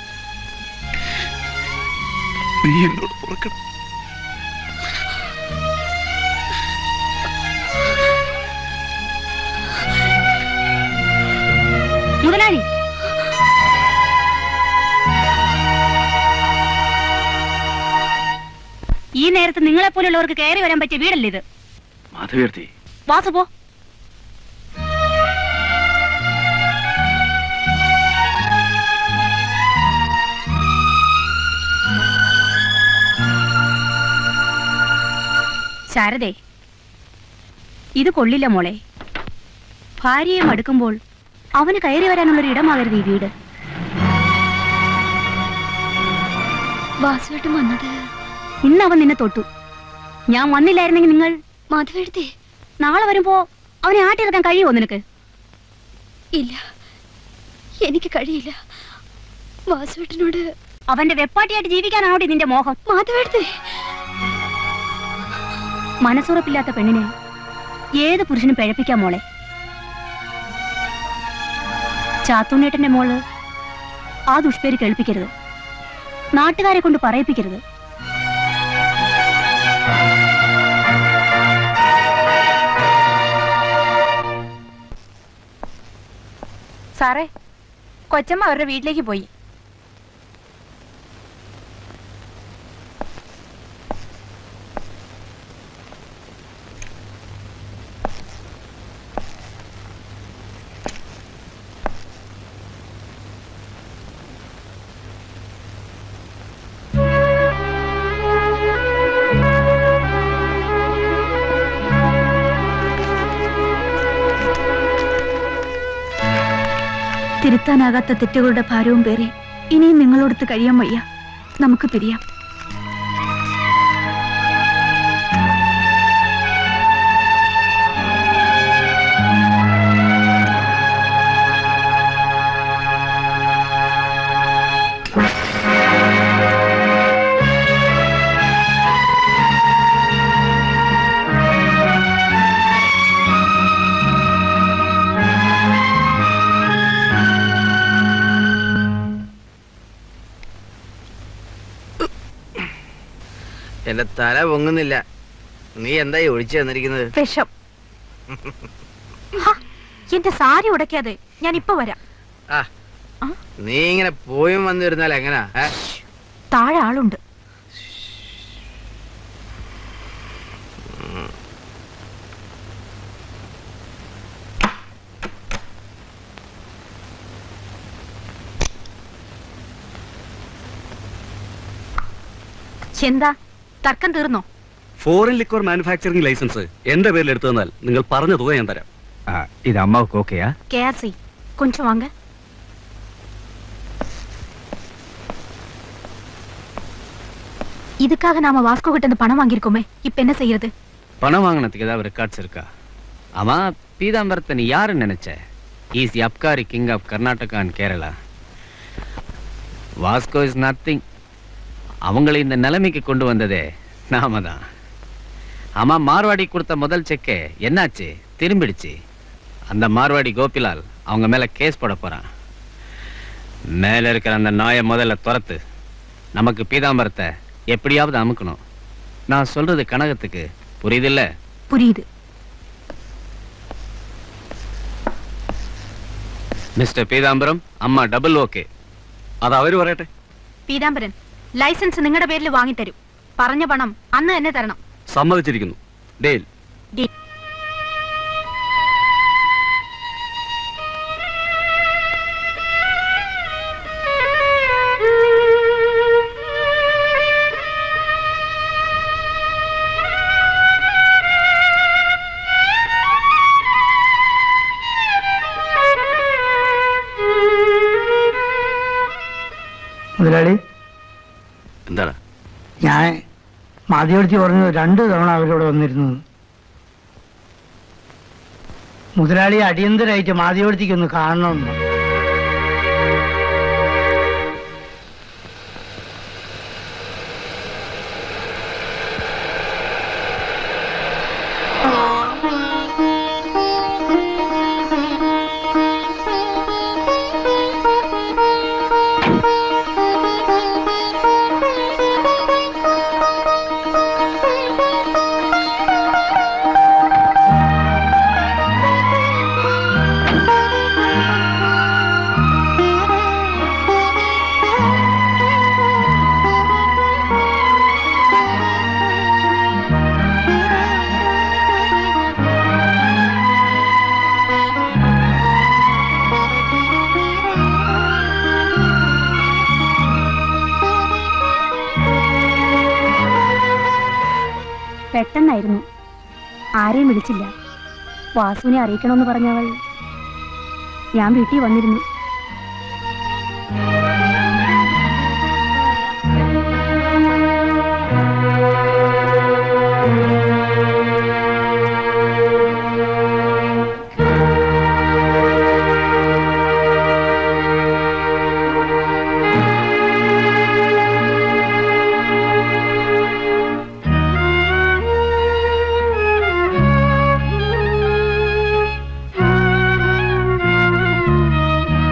നീ എന്നോട് പുറക്കണം മുതലാളി ഈ നേരത്ത് നിങ്ങളെ പോലുള്ളവർക്ക് കയറി വരാൻ പറ്റിയ വീടല്ലേ ഇത് മാധവീർത്തി വാസു പോ ശാരദേ ഇത് കൊള്ളില്ല മോളെ ഭാര്യയെ മടുക്കുമ്പോൾ അവന് കയറി വരാനുള്ളൊരു ഇടമാകരുത് ഈ വീട് വാസുവേട്ടൻ വന്നത് ഇന്ന് അവൻ നിന്നെ തൊട്ടു ഞാൻ വന്നില്ലായിരുന്നെങ്കിൽ നിങ്ങൾ മാധവേടത്തെ നാളെ വരുമ്പോ അവനെ ആട്ടിയിറക്കാൻ കഴിയുമോ നിനക്ക് ഇല്ല എനിക്ക് കഴിയില്ല വാസുവേട്ടനോട് അവന്റെ വെപ്പാട്ടിയായിട്ട് ജീവിക്കാനാണോടി നിന്റെ മോഹം മാധവേടത്തെ മനസ്സുറപ്പില്ലാത്ത പെണ്ണിനെ ഏത് പുരുഷനും പിഴപ്പിക്കാം മോളെ ചാത്തൂണ്ണേട്ടന്റെ മോള് ആ ദുഷ്പേര് കേൾപ്പിക്കരുത് നാട്ടുകാരെ കൊണ്ട് പറയിപ്പിക്കരുത് സാറേ കൊച്ചമ്മ അവരുടെ വീട്ടിലേക്ക് പോയി തിരുത്താനാകാത്ത തെറ്റുകളുടെ ഭാരവും പേറി ഇനിയും നിങ്ങളോടത്ത് കഴിയാൻ വയ്യ നമുക്ക് പിരിയാം എന്റെ തല പൊങ്ങുന്നില്ല നീ എന്തായി ഒഴിച്ചു തന്നിരിക്കുന്നത് വിഷം ഹ, എന്റെ സാരി ഉടക്കാതെ ഞാൻ ഇപ്പൊ വരാം ആ നീ ഇങ്ങനെ പോയും വന്നിരുന്നാൽ എങ്ങനാ ഏ? താഴെ ആളുണ്ട് എന്താ തർക്കം തീർന്നോ ഫോറിൻ ലിക്വർ മാനുഫാക്ചറിംഗ് ലൈസൻസ് എന്റെ പേരിൽ എടുത്തു തന്നാൽ നിങ്ങൾ പറഞ്ഞ തുക ഞാൻ തരാം ഇത് അമ്മാவுக்கு ஓகேயா கே ஆர் சி கொஞ்சம் வாங்க இதுக்காக நாம வாஸ்கோ கிட்ட இருந்து பணம் வாங்கியிருக்கோமே இப்ப என்ன செய்யறது பணம் வாங்கினதுக்கு ஏதாவது ரெக்கார்ட்ஸ் இருக்கா ஆமா பீதாம்பரத்தை நீ யாருன்னு நினைச்ச is the abkari king of Karnataka and Kerala Vasco is nothing அவங்களை இந்த நிலைமைக்கு கொண்டு வந்ததே நாம தான் ஆமா மார்வாடி கொடுத்த முதல் செக்கே என்னாச்சு திரும்பிடுச்சு அந்த மார்வாடி கோபிலால் அவங்க மேல கேஸ் போட போறான் மேல இருக்கிற அந்த நாயை முதல்ல துரத்து நமக்கு பீதாம்பரத்தை எப்படியாவது அமுக்கணும் நான் சொல்றது கனகத்துக்கு புரியுதில்ல புரியுது മിസ്റ്റർ പീതാംബരം അമ്മ ഡബിൾ ഓക്കെ അത് അവര് പറയട്ടെ പീതാംബരൻ ലൈസൻസ് നിങ്ങളുടെ പേരിൽ വാങ്ങിത്തരും പറഞ്ഞ പണം അന്ന് തന്നെ തരണം സമ്മതിച്ചിരിക്കുന്നു ഡേൽ ഡീ- മുതലാളി എന്താണ് ഞാൻ മാധ്യമത്തി പറഞ്ഞു രണ്ടു തവണ അവരോട് വന്നിരുന്നു മുതലാളി അടിയന്തരായിട്ട് മാധ്യമത്തിക്ക് ഒന്ന് കാണണമെന്ന് പെട്ടെന്നായിരുന്നു ആരെയും വിളിച്ചില്ല വാസുവിനെ അറിയിക്കണമെന്ന് പറഞ്ഞവൾ ഞാൻ വീട്ടിൽ വന്നിരുന്നു ആ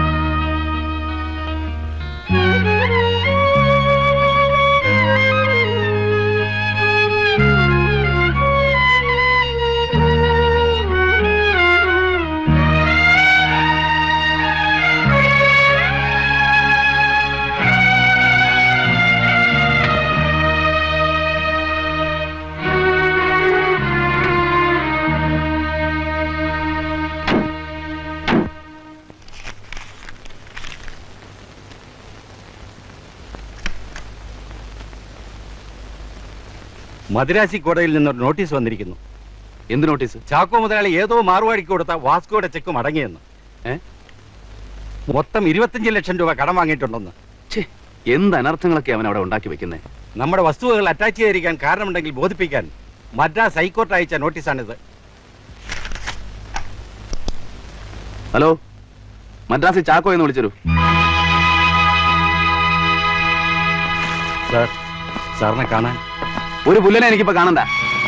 മദ്രാസി കോടതിയിൽ നിന്നൊരു നോട്ടീസ് വന്നിരിക്കുന്നു എന്ത് നോട്ടീസ് ചാക്കോ മുതലാളി ഏതോ മാറുവാടിക്ക് കൊടുത്ത വാസ്കോയുടെ ചെക്ക് മടങ്ങിയെന്ന് ഏ മൊത്തം ഇരുപത്തഞ്ച് ലക്ഷം രൂപ കടം വാങ്ങിയിട്ടുണ്ടെന്ന് എന്ത് അനർത്ഥങ്ങളൊക്കെ അവൻ അവിടെ ഉണ്ടാക്കി വെക്കുന്നേ നമ്മുടെ വസ്തുവകൾ അറ്റാച്ച് ചെയ്തിരിക്കാൻ കാരണമുണ്ടെങ്കിൽ ബോധിപ്പിക്കാൻ മദ്രാസ് ഹൈക്കോർട്ട് അയച്ച നോട്ടീസാണിത് ഹലോ മദ്രാസിൽ ചാക്കോ എന്ന് വിളിച്ചൊരു സാർ സാറിനെ കാണാൻ ഒരു പുല്ലനെ എനിക്കിപ്പോ കാണണ്ട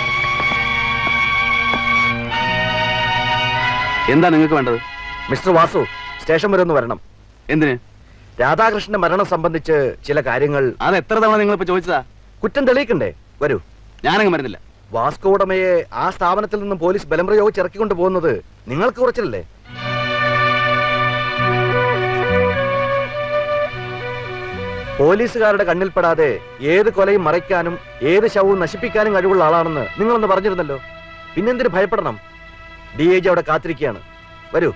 എന്താ നിങ്ങൾക്ക് വേണ്ടത് മിസ്റ്റർ വാസു സ്റ്റേഷൻ വരെ ഒന്ന് വരണം എന്തിന് രാധാകൃഷ്ണന്റെ മരണം സംബന്ധിച്ച് ചില കാര്യങ്ങൾ അത് എത്ര തവണ നിങ്ങൾ ഇപ്പൊ ചോദിച്ചതാ കുറ്റം തെളിയിക്കണ്ടേ വരൂ ഞാനങ്ങ് വരുന്നില്ല വാസ്കോ ഉടമയെ ആ സ്ഥാപനത്തിൽ നിന്നും പോലീസ് ബലം പ്രയോഗിച്ച് ഇറക്കിക്കൊണ്ട് പോകുന്നത് നിങ്ങൾക്ക് കുറച്ചില്ലേ പോലീസുകാരുടെ കണ്ണിൽപ്പെടാതെ ഏത് കൊലയും മറയ്ക്കാനും ഏത് ശവവും നശിപ്പിക്കാനും കഴിവുള്ള ആളാണെന്ന് നിങ്ങളൊന്ന് പറഞ്ഞിരുന്നല്ലോ പിന്നെന്തിന് ഭയപ്പെടണം ഡി ഐ ജി അവിടെ കാത്തിരിക്കുകയാണ് വരൂ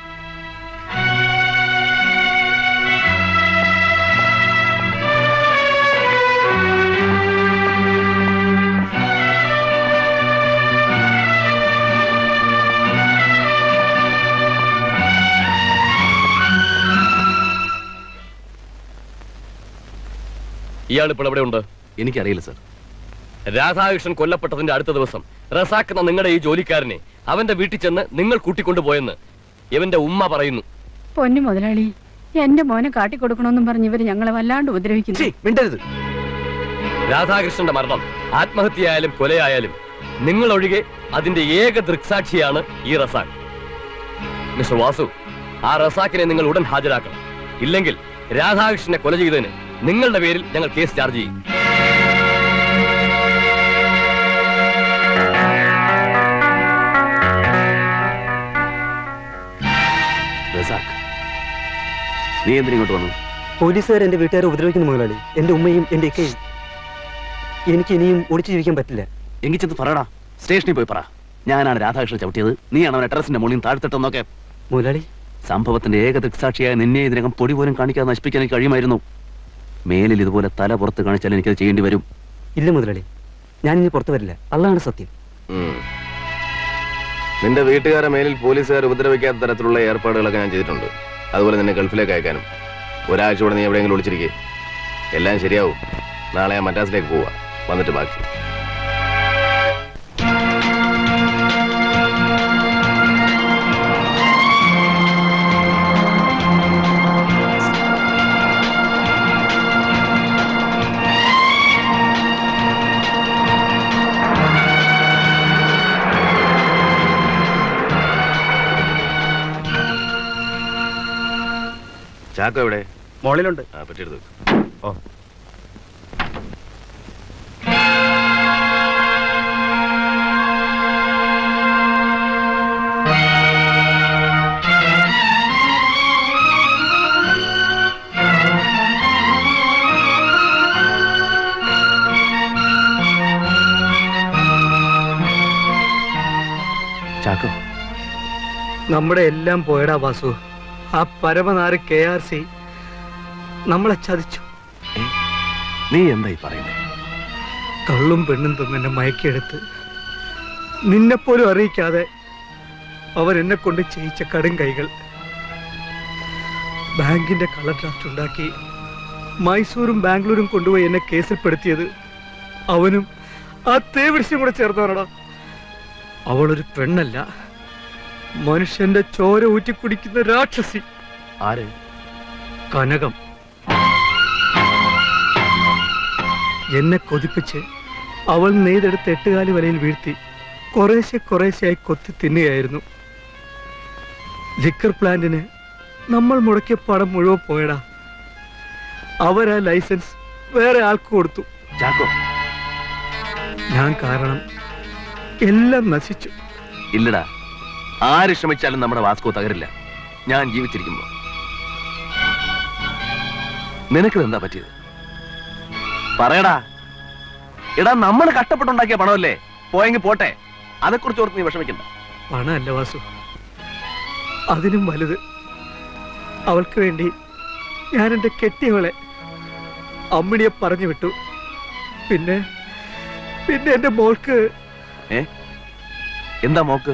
ഇയാൾ ഇപ്പോൾ എവിടെ ഉണ്ട് എനിക്കറിയില്ല സർ രാധാകൃഷ്ണൻ കൊല്ലപ്പെട്ടതിന്റെ അടുത്ത ദിവസം റസാഖ് എന്ന നിങ്ങളുടെ ഈ ജോലിക്കാരനെ അവന്റെ വീട്ടിൽ ചെന്ന് നിങ്ങൾ കൂട്ടിക്കൊണ്ടുപോയെന്ന് ഇവന്റെ ഉമ്മ പറയുന്നു പൊന്നു മുതലാളി എന്റെ മോനെ കാട്ടിക്കൊടുക്കണമെന്നും പറഞ്ഞ് ഇവര് ഞങ്ങളെ വല്ലാണ്ട് ഉപദ്രവിക്കുന്നു മിണ്ടരുത് രാധാകൃഷ്ണന്റെ മരണം ആത്മഹത്യയായാലും കൊലയായാലും നിങ്ങൾ ഒഴികെ അതിന്റെ ഏക ദൃക്സാക്ഷിയാണ് ഈ റസാഖ് മിസ്റ്റർ വാസു ആ റസാഖിനെ നിങ്ങൾ ഉടൻ ഹാജരാക്കണം ഇല്ലെങ്കിൽ രാധാകൃഷ്ണനെ കൊല ചെയ്തതിന് നിങ്ങളുടെ പേരിൽ ഞങ്ങൾ കേസ് ചാർജ് ചെയ്യും റസാഖ് നീ എന്തിനിങ്ങോട്ട് വന്നു പോലീസുകാർ എന്റെ വീട്ടുകാരെ ഉപദ്രവിക്കുന്നു മുതലാളി എന്റെ ഉമ്മയും എന്റെ ഇക്കയും എനിക്ക് ഇനിയും ഒളിച്ചു ജീവിക്കാൻ പറ്റില്ല എങ്കിൽ ചെന്ന് പറയടാ സ്റ്റേഷനിൽ പോയി പറ ഞാനാണ് രാധാകൃഷ്ണൻ ചവിട്ടിയത് നീയാണ് അവനെ ടെറസിന്റെ മുകളിൽ താഴ്ത്തിട്ടെന്നൊക്കെ മുതലാളി സംഭവത്തിന്റെ ഏക ദൃക്സാക്ഷിയായ നിന്നെ ഇതിനകം പൊടി പോലും കാണിക്കാതെ നശിപ്പിക്കാൻ എനിക്ക് കഴിയുമായിരുന്നു മേലിൽ ഇതുപോലെ തല പുറത്ത് കാണിച്ചാൽ എനിക്കത് ചെയ്യേണ്ടി വരും ഇല്ല മുതലാളി ഞാൻ ഇനി പുറത്തു വരില്ല അള്ളാണ് സത്യം നിന്റെ വീട്ടുകാരെ മേലിൽ പോലീസുകാർ ഉപദ്രവിക്കാത്ത തരത്തിലുള്ള ഏർപ്പാടുകളൊക്കെ ഞാൻ ചെയ്തിട്ടുണ്ട് അതുപോലെ നിന്നെ ഗൾഫിലേക്ക് അയക്കാനും ഒരാഴ്ച കൂടെ നീ എവിടെയെങ്കിലും ഒളിച്ചിരിക്കേ എല്ലാം ശരിയാവും നാളെ ഞാൻ മദ്രാസിലേക്ക് പോവാ വന്നിട്ട് ബാക്കി ചാക്കോ എവിടെ മോളിലുണ്ട് ആ പറ്റിയെടുത്തു ഓ ചാക്കോ നമ്മുടെ എല്ലാം പോയടാ വാസു ആ പരമനാറ് കെ ആർ സി നമ്മളെ ചതിച്ചു നീ എന്തായി പറയുന്നത് കള്ളും പെണ്ണും തന്നെ മയക്കിയെടുത്ത് നിന്നെപ്പോലും അറിയിക്കാതെ അവരെന്നെ കൊണ്ട് ചെയ്യിച്ച കടും കൈകൾ ബാങ്കിന്റെ കളർ ഡ്രാഫ്റ്റ് ഉണ്ടാക്കി മൈസൂരും ബാംഗ്ലൂരും കൊണ്ടുപോയി എന്നെ കേസിൽപ്പെടുത്തിയത് അവനും ആ തേവിടിച്ചും കൂടെ ചേർന്നവനടാ അവളൊരു പെണ്ണല്ല മനുഷ്യന്റെ ചോര ഊറ്റി കുടിക്കുന്ന രാക്ഷസി ആര് കനകം എന്നെ കൊതിപ്പിച്ച് അവൾ നെയ്തെടുത്ത് എട്ടുകാലി വലയിൽ വീഴ്ത്തി കുറേശ്ശെ കുറേശ്ശെയായി കൊത്തി തിന്നുകയായിരുന്നു ലിക്കർ പ്ലാന്റിന് നമ്മൾ മുടക്കിയ പണം മുഴുവൻ പോയടാ അവരാ ലൈസൻസ് വേറെ ആൾക്ക് കൊടുത്തു ചാക്കോ ഞാൻ കാരണം എല്ലാം നശിച്ചു ഇല്ലടാ ആര് ശ്രമിച്ചാലും നമ്മുടെ വാസ്കോ തകരില്ല ഞാൻ ജീവിച്ചിരിക്കുമ്പോ നിനക്ക് എന്താ പറ്റിയത് പറയടാ എടാ നമ്മൾ കഷ്ടപ്പെട്ടുണ്ടാക്കിയ പണമല്ലേ പോയെങ്കിൽ പോട്ടെ അതേക്കുറിച്ച് ഓർത്ത് നീ വിഷമിക്കണ്ട പണമല്ല വാസു അതിനും വലുത് അവൾക്ക് വേണ്ടി ഞാൻ എൻ്റെ കെട്ടിയവളെ അമ്മിണിയെ പറഞ്ഞു വിട്ടു പിന്നെ പിന്നെ എന്റെ മോൾക്ക് ഏ എന്താ മോക്ക്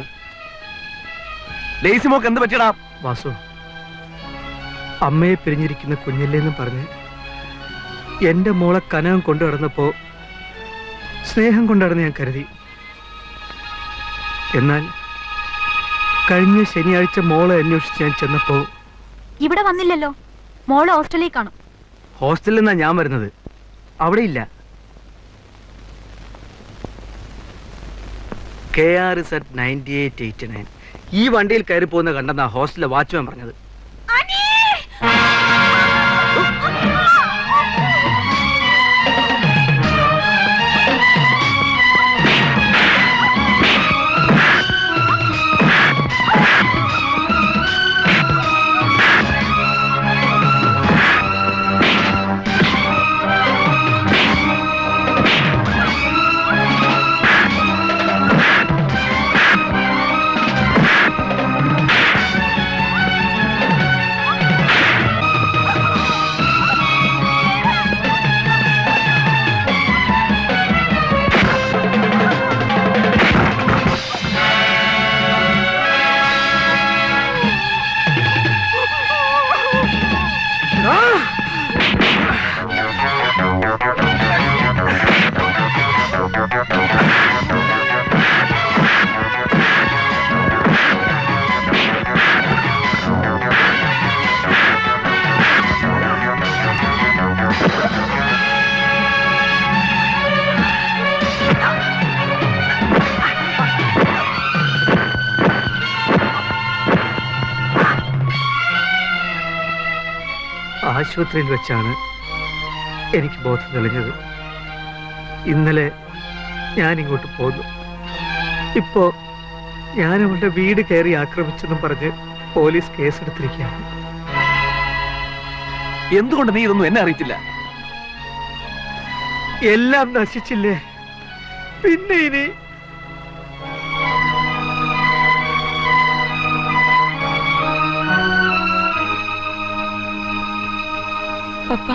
ലേസി മോക്ക് എന്ത് പറ്റിയടാ വാസു അമ്മയെ പിരിഞ്ഞിരിക്കുന്ന കുഞ്ഞല്ലേന്ന് പറഞ്ഞ് എന്റെ മോളെ കനകം കൊണ്ടു നടന്നപ്പോ സ്നേഹം കൊണ്ടാണെന്ന് ഞാൻ കരുതി എന്നാൽ കഴിഞ്ഞ ശനിയാഴ്ച മോളെ അന്വേഷിച്ച് ഞാൻ ചെന്നപ്പോ ഇവിടെ വന്നില്ലല്ലോ മോള് ഹോസ്റ്റലിൽ കാണും ഹോസ്റ്റലിൽ നിന്നാ ഞാൻ വരുന്നത് അവിടെ ഇല്ല K R is at ninety eight eight nine ഈ വണ്ടിയിൽ കയറി പോകുന്ന കണ്ടെന്നാ ഹോസ്റ്റലിലെ വാച്ച്മാൻ പറഞ്ഞത് ആശുപത്രിയിൽ വെച്ചാണ് എനിക്ക് ബോധം തെളിഞ്ഞത് ഇന്നലെ ഞാൻ ഇങ്ങോട്ട് പോന്നു ഇപ്പോ ഞാൻ അവളുടെ വീട് കയറി ആക്രമിച്ചെന്നും പറഞ്ഞ് പോലീസ് കേസെടുത്തിരിക്കുകയാണ് എന്തുകൊണ്ട് നീ ഇതൊന്നും എന്നെ അറിയിച്ചില്ല എല്ലാം നശിച്ചില്ലേ പിന്നെ ഇനി പപ്പ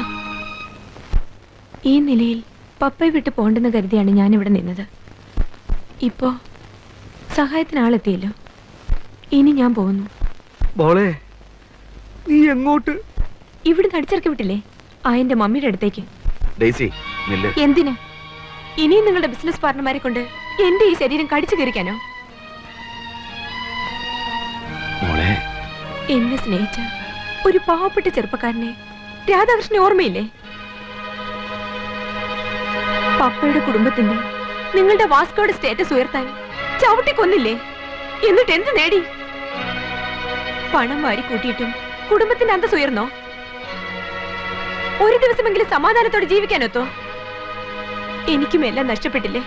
ഈ നിലയിൽ പപ്പയെ വിട്ട് പോണ്ടെന്ന് കരുതിയാണ് ഞാൻ ഇവിടെ നിന്നത് ഇപ്പോ സഹായത്തിന് ആളെത്തിയല്ലോ ഇനി ഞാൻ പോകുന്നു മോളെ നീ എങ്ങോട്ട് ഇവിടുന്ന് അടിച്ചിറക്കി വിട്ടില്ലേ ആ എന്റെ മമ്മിയുടെ അടുത്തേക്ക് ഡേസി നില്ല് എന്തിന് ഇനിയും നിങ്ങളുടെ ബിസിനസ് പാർട്ണർമാരെ കൊണ്ട് എന്റെ ഈ ശരീരം കടിച്ചു കയറിക്കാനോ മോളെ എന്നെ സ്നേഹിച്ച ഒരു പാവപ്പെട്ട ചെറുപ്പക്കാരനെ രാധാകൃഷ്ണൻ ഓർമ്മയില്ലേ പപ്പയുടെ കുടുംബത്തിന്റെ നിങ്ങളുടെ വാസ്കോയുടെ സ്റ്റേറ്റസ് ഉയർത്താൻ ചവിട്ടി കൊന്നില്ലേ എന്നിട്ട് എന്ത് നേടി പണം വാരി കൂട്ടിയിട്ടും കുടുംബത്തിന്റെ അന്തസ് ഉയർന്നോ ഒരു ദിവസമെങ്കിലും സമാധാനത്തോടെ ജീവിക്കാനൊത്തോ എനിക്കും എല്ലാം നഷ്ടപ്പെട്ടില്ലേ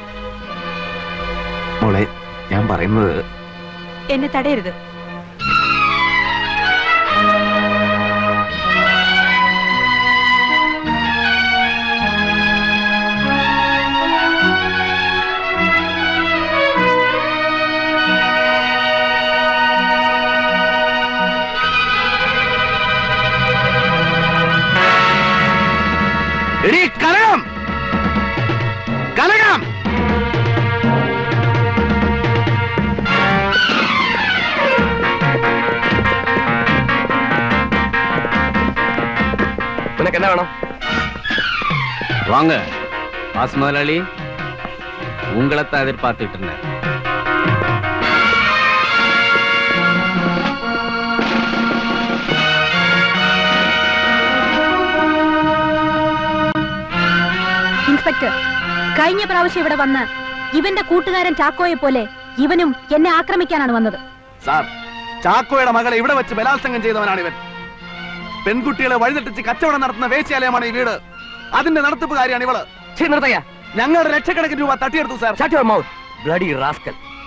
മോളെ ഞാൻ പറയുന്നത് എന്നെ തടയരുത് എടീ കനകം കനകം നിനക്ക് എന്നാ വേണം வாங்க வாசு முதலாளி உங்களைத்தான் எதிர்பார்த்துட்டு இருந்தேன் ഇൻസ്പെക്ടർ കഴിഞ്ഞ പ്രാവശ്യം ഇവിടെ വന്ന് ഇവന്റെ കൂട്ടുകാരൻ ചാക്കോയെ പോലെ ഇവനും എന്നെ ആക്രമിക്കാനാണ് വന്നത് സാർ ചാക്കോയുടെ മകളെ ഇവിടെ വെച്ച് ബലാത്സംഗം ചെയ്തവനാണ് ഇവൻ പെൺകുട്ടികളെ വഴിതെറ്റിച്ച് കച്ചവടം നടത്തുന്ന വേശ്യാലയമാണ് ഈ വീട് അതിന്റെ നടത്തിപ്പുകാരിയാണ് ഇവള് ഞങ്ങളുടെ ലക്ഷക്കണക്കിന് രൂപ തട്ടിയെടുത്തു സാർ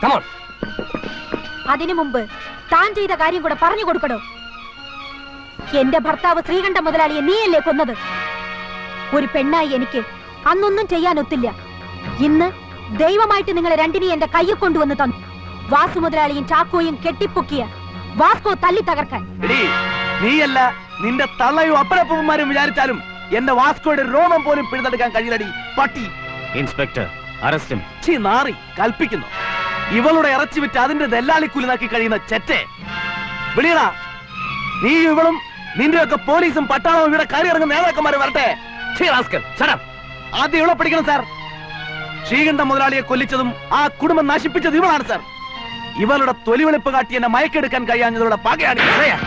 അതിനു മുമ്പ് താൻ ചെയ്ത കാര്യം കൂടെ പറഞ്ഞു കൊടുക്കണോ എന്റെ ഭർത്താവ് ശ്രീകണ്ഠ മുതലാളിയെ നീയല്ലേ കൊന്നത് ഒരു പെണ്ണായി എനിക്ക് അന്നൊന്നും ചെയ്യാനൊത്തില്ല ഇന്ന് ദൈവമായിട്ട് നിങ്ങളെ രണ്ടിനെയും എന്റെ കയ്യിൽ കൊണ്ടുവന്ന് തന്നു വാസു മുതലാളിയും ചാക്കോയും കെട്ടിപ്പൊക്കിയ വാസ്കോ തല്ലി തകർക്കാൻ എടീ നീയല്ല നിന്റെ തള്ളയും അപ്പനപ്പന്മാരും വിചാരിച്ചാലും എന്റെ വാസ്കോയുടെ രോമം പോലും പിഴുതെടുക്കാൻ കഴിയില്ലടി പട്ടി இன்ஸ்பெக்டர் അറസ്റ്റ് ചീ നാറി കൽപ്പിക്കുന്നു ഇവളുടെ ഇറച്ചി വിറ്റ് അതിന്റെ ദല്ലാളിക്കുലിനാക്കി കഴിയുന്ന ചെറ്റെ വിളിയടാ നീ ഇവളും നിന്റെയൊക്കെ പോലീസും പട്ടാളവും ഇവിടെ കയറി ഇറങ്ങുന്ന നേതാക്കന്മാര് വരട്ടെ ഛീ, rascal, shut up. ആദ്യം ഇവളെ പഠിക്കണം സാർ ശ്രീകണ്ഠ മുതലാളിയെ കൊല്ലിച്ചതും ആ കുടുംബം നശിപ്പിച്ചത് ഇവളാണ് സാർ ഇവളുടെ തൊലിവെളുപ്പ് കാട്ടി എന്നെ മയക്കെടുക്കാൻ കഴിയാഞ്ഞതോടെ പകയാണ് ഈ പറയാ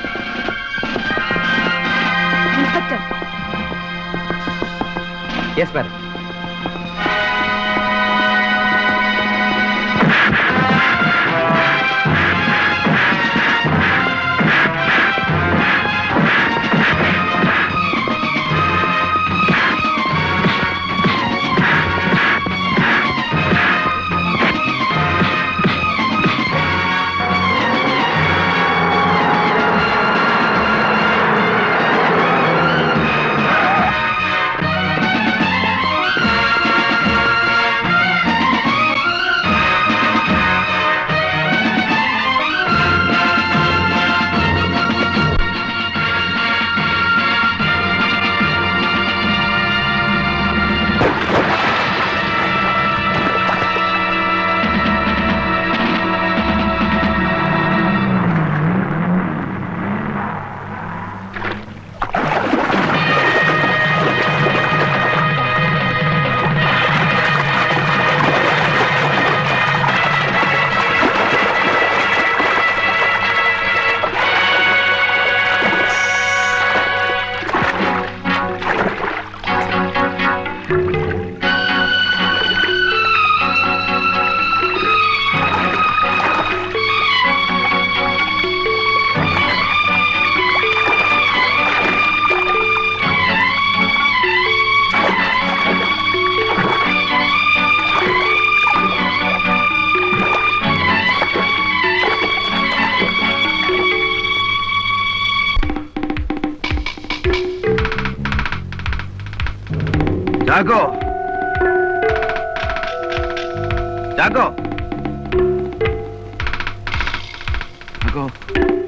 inspector yes madam Chacko Chacko Chacko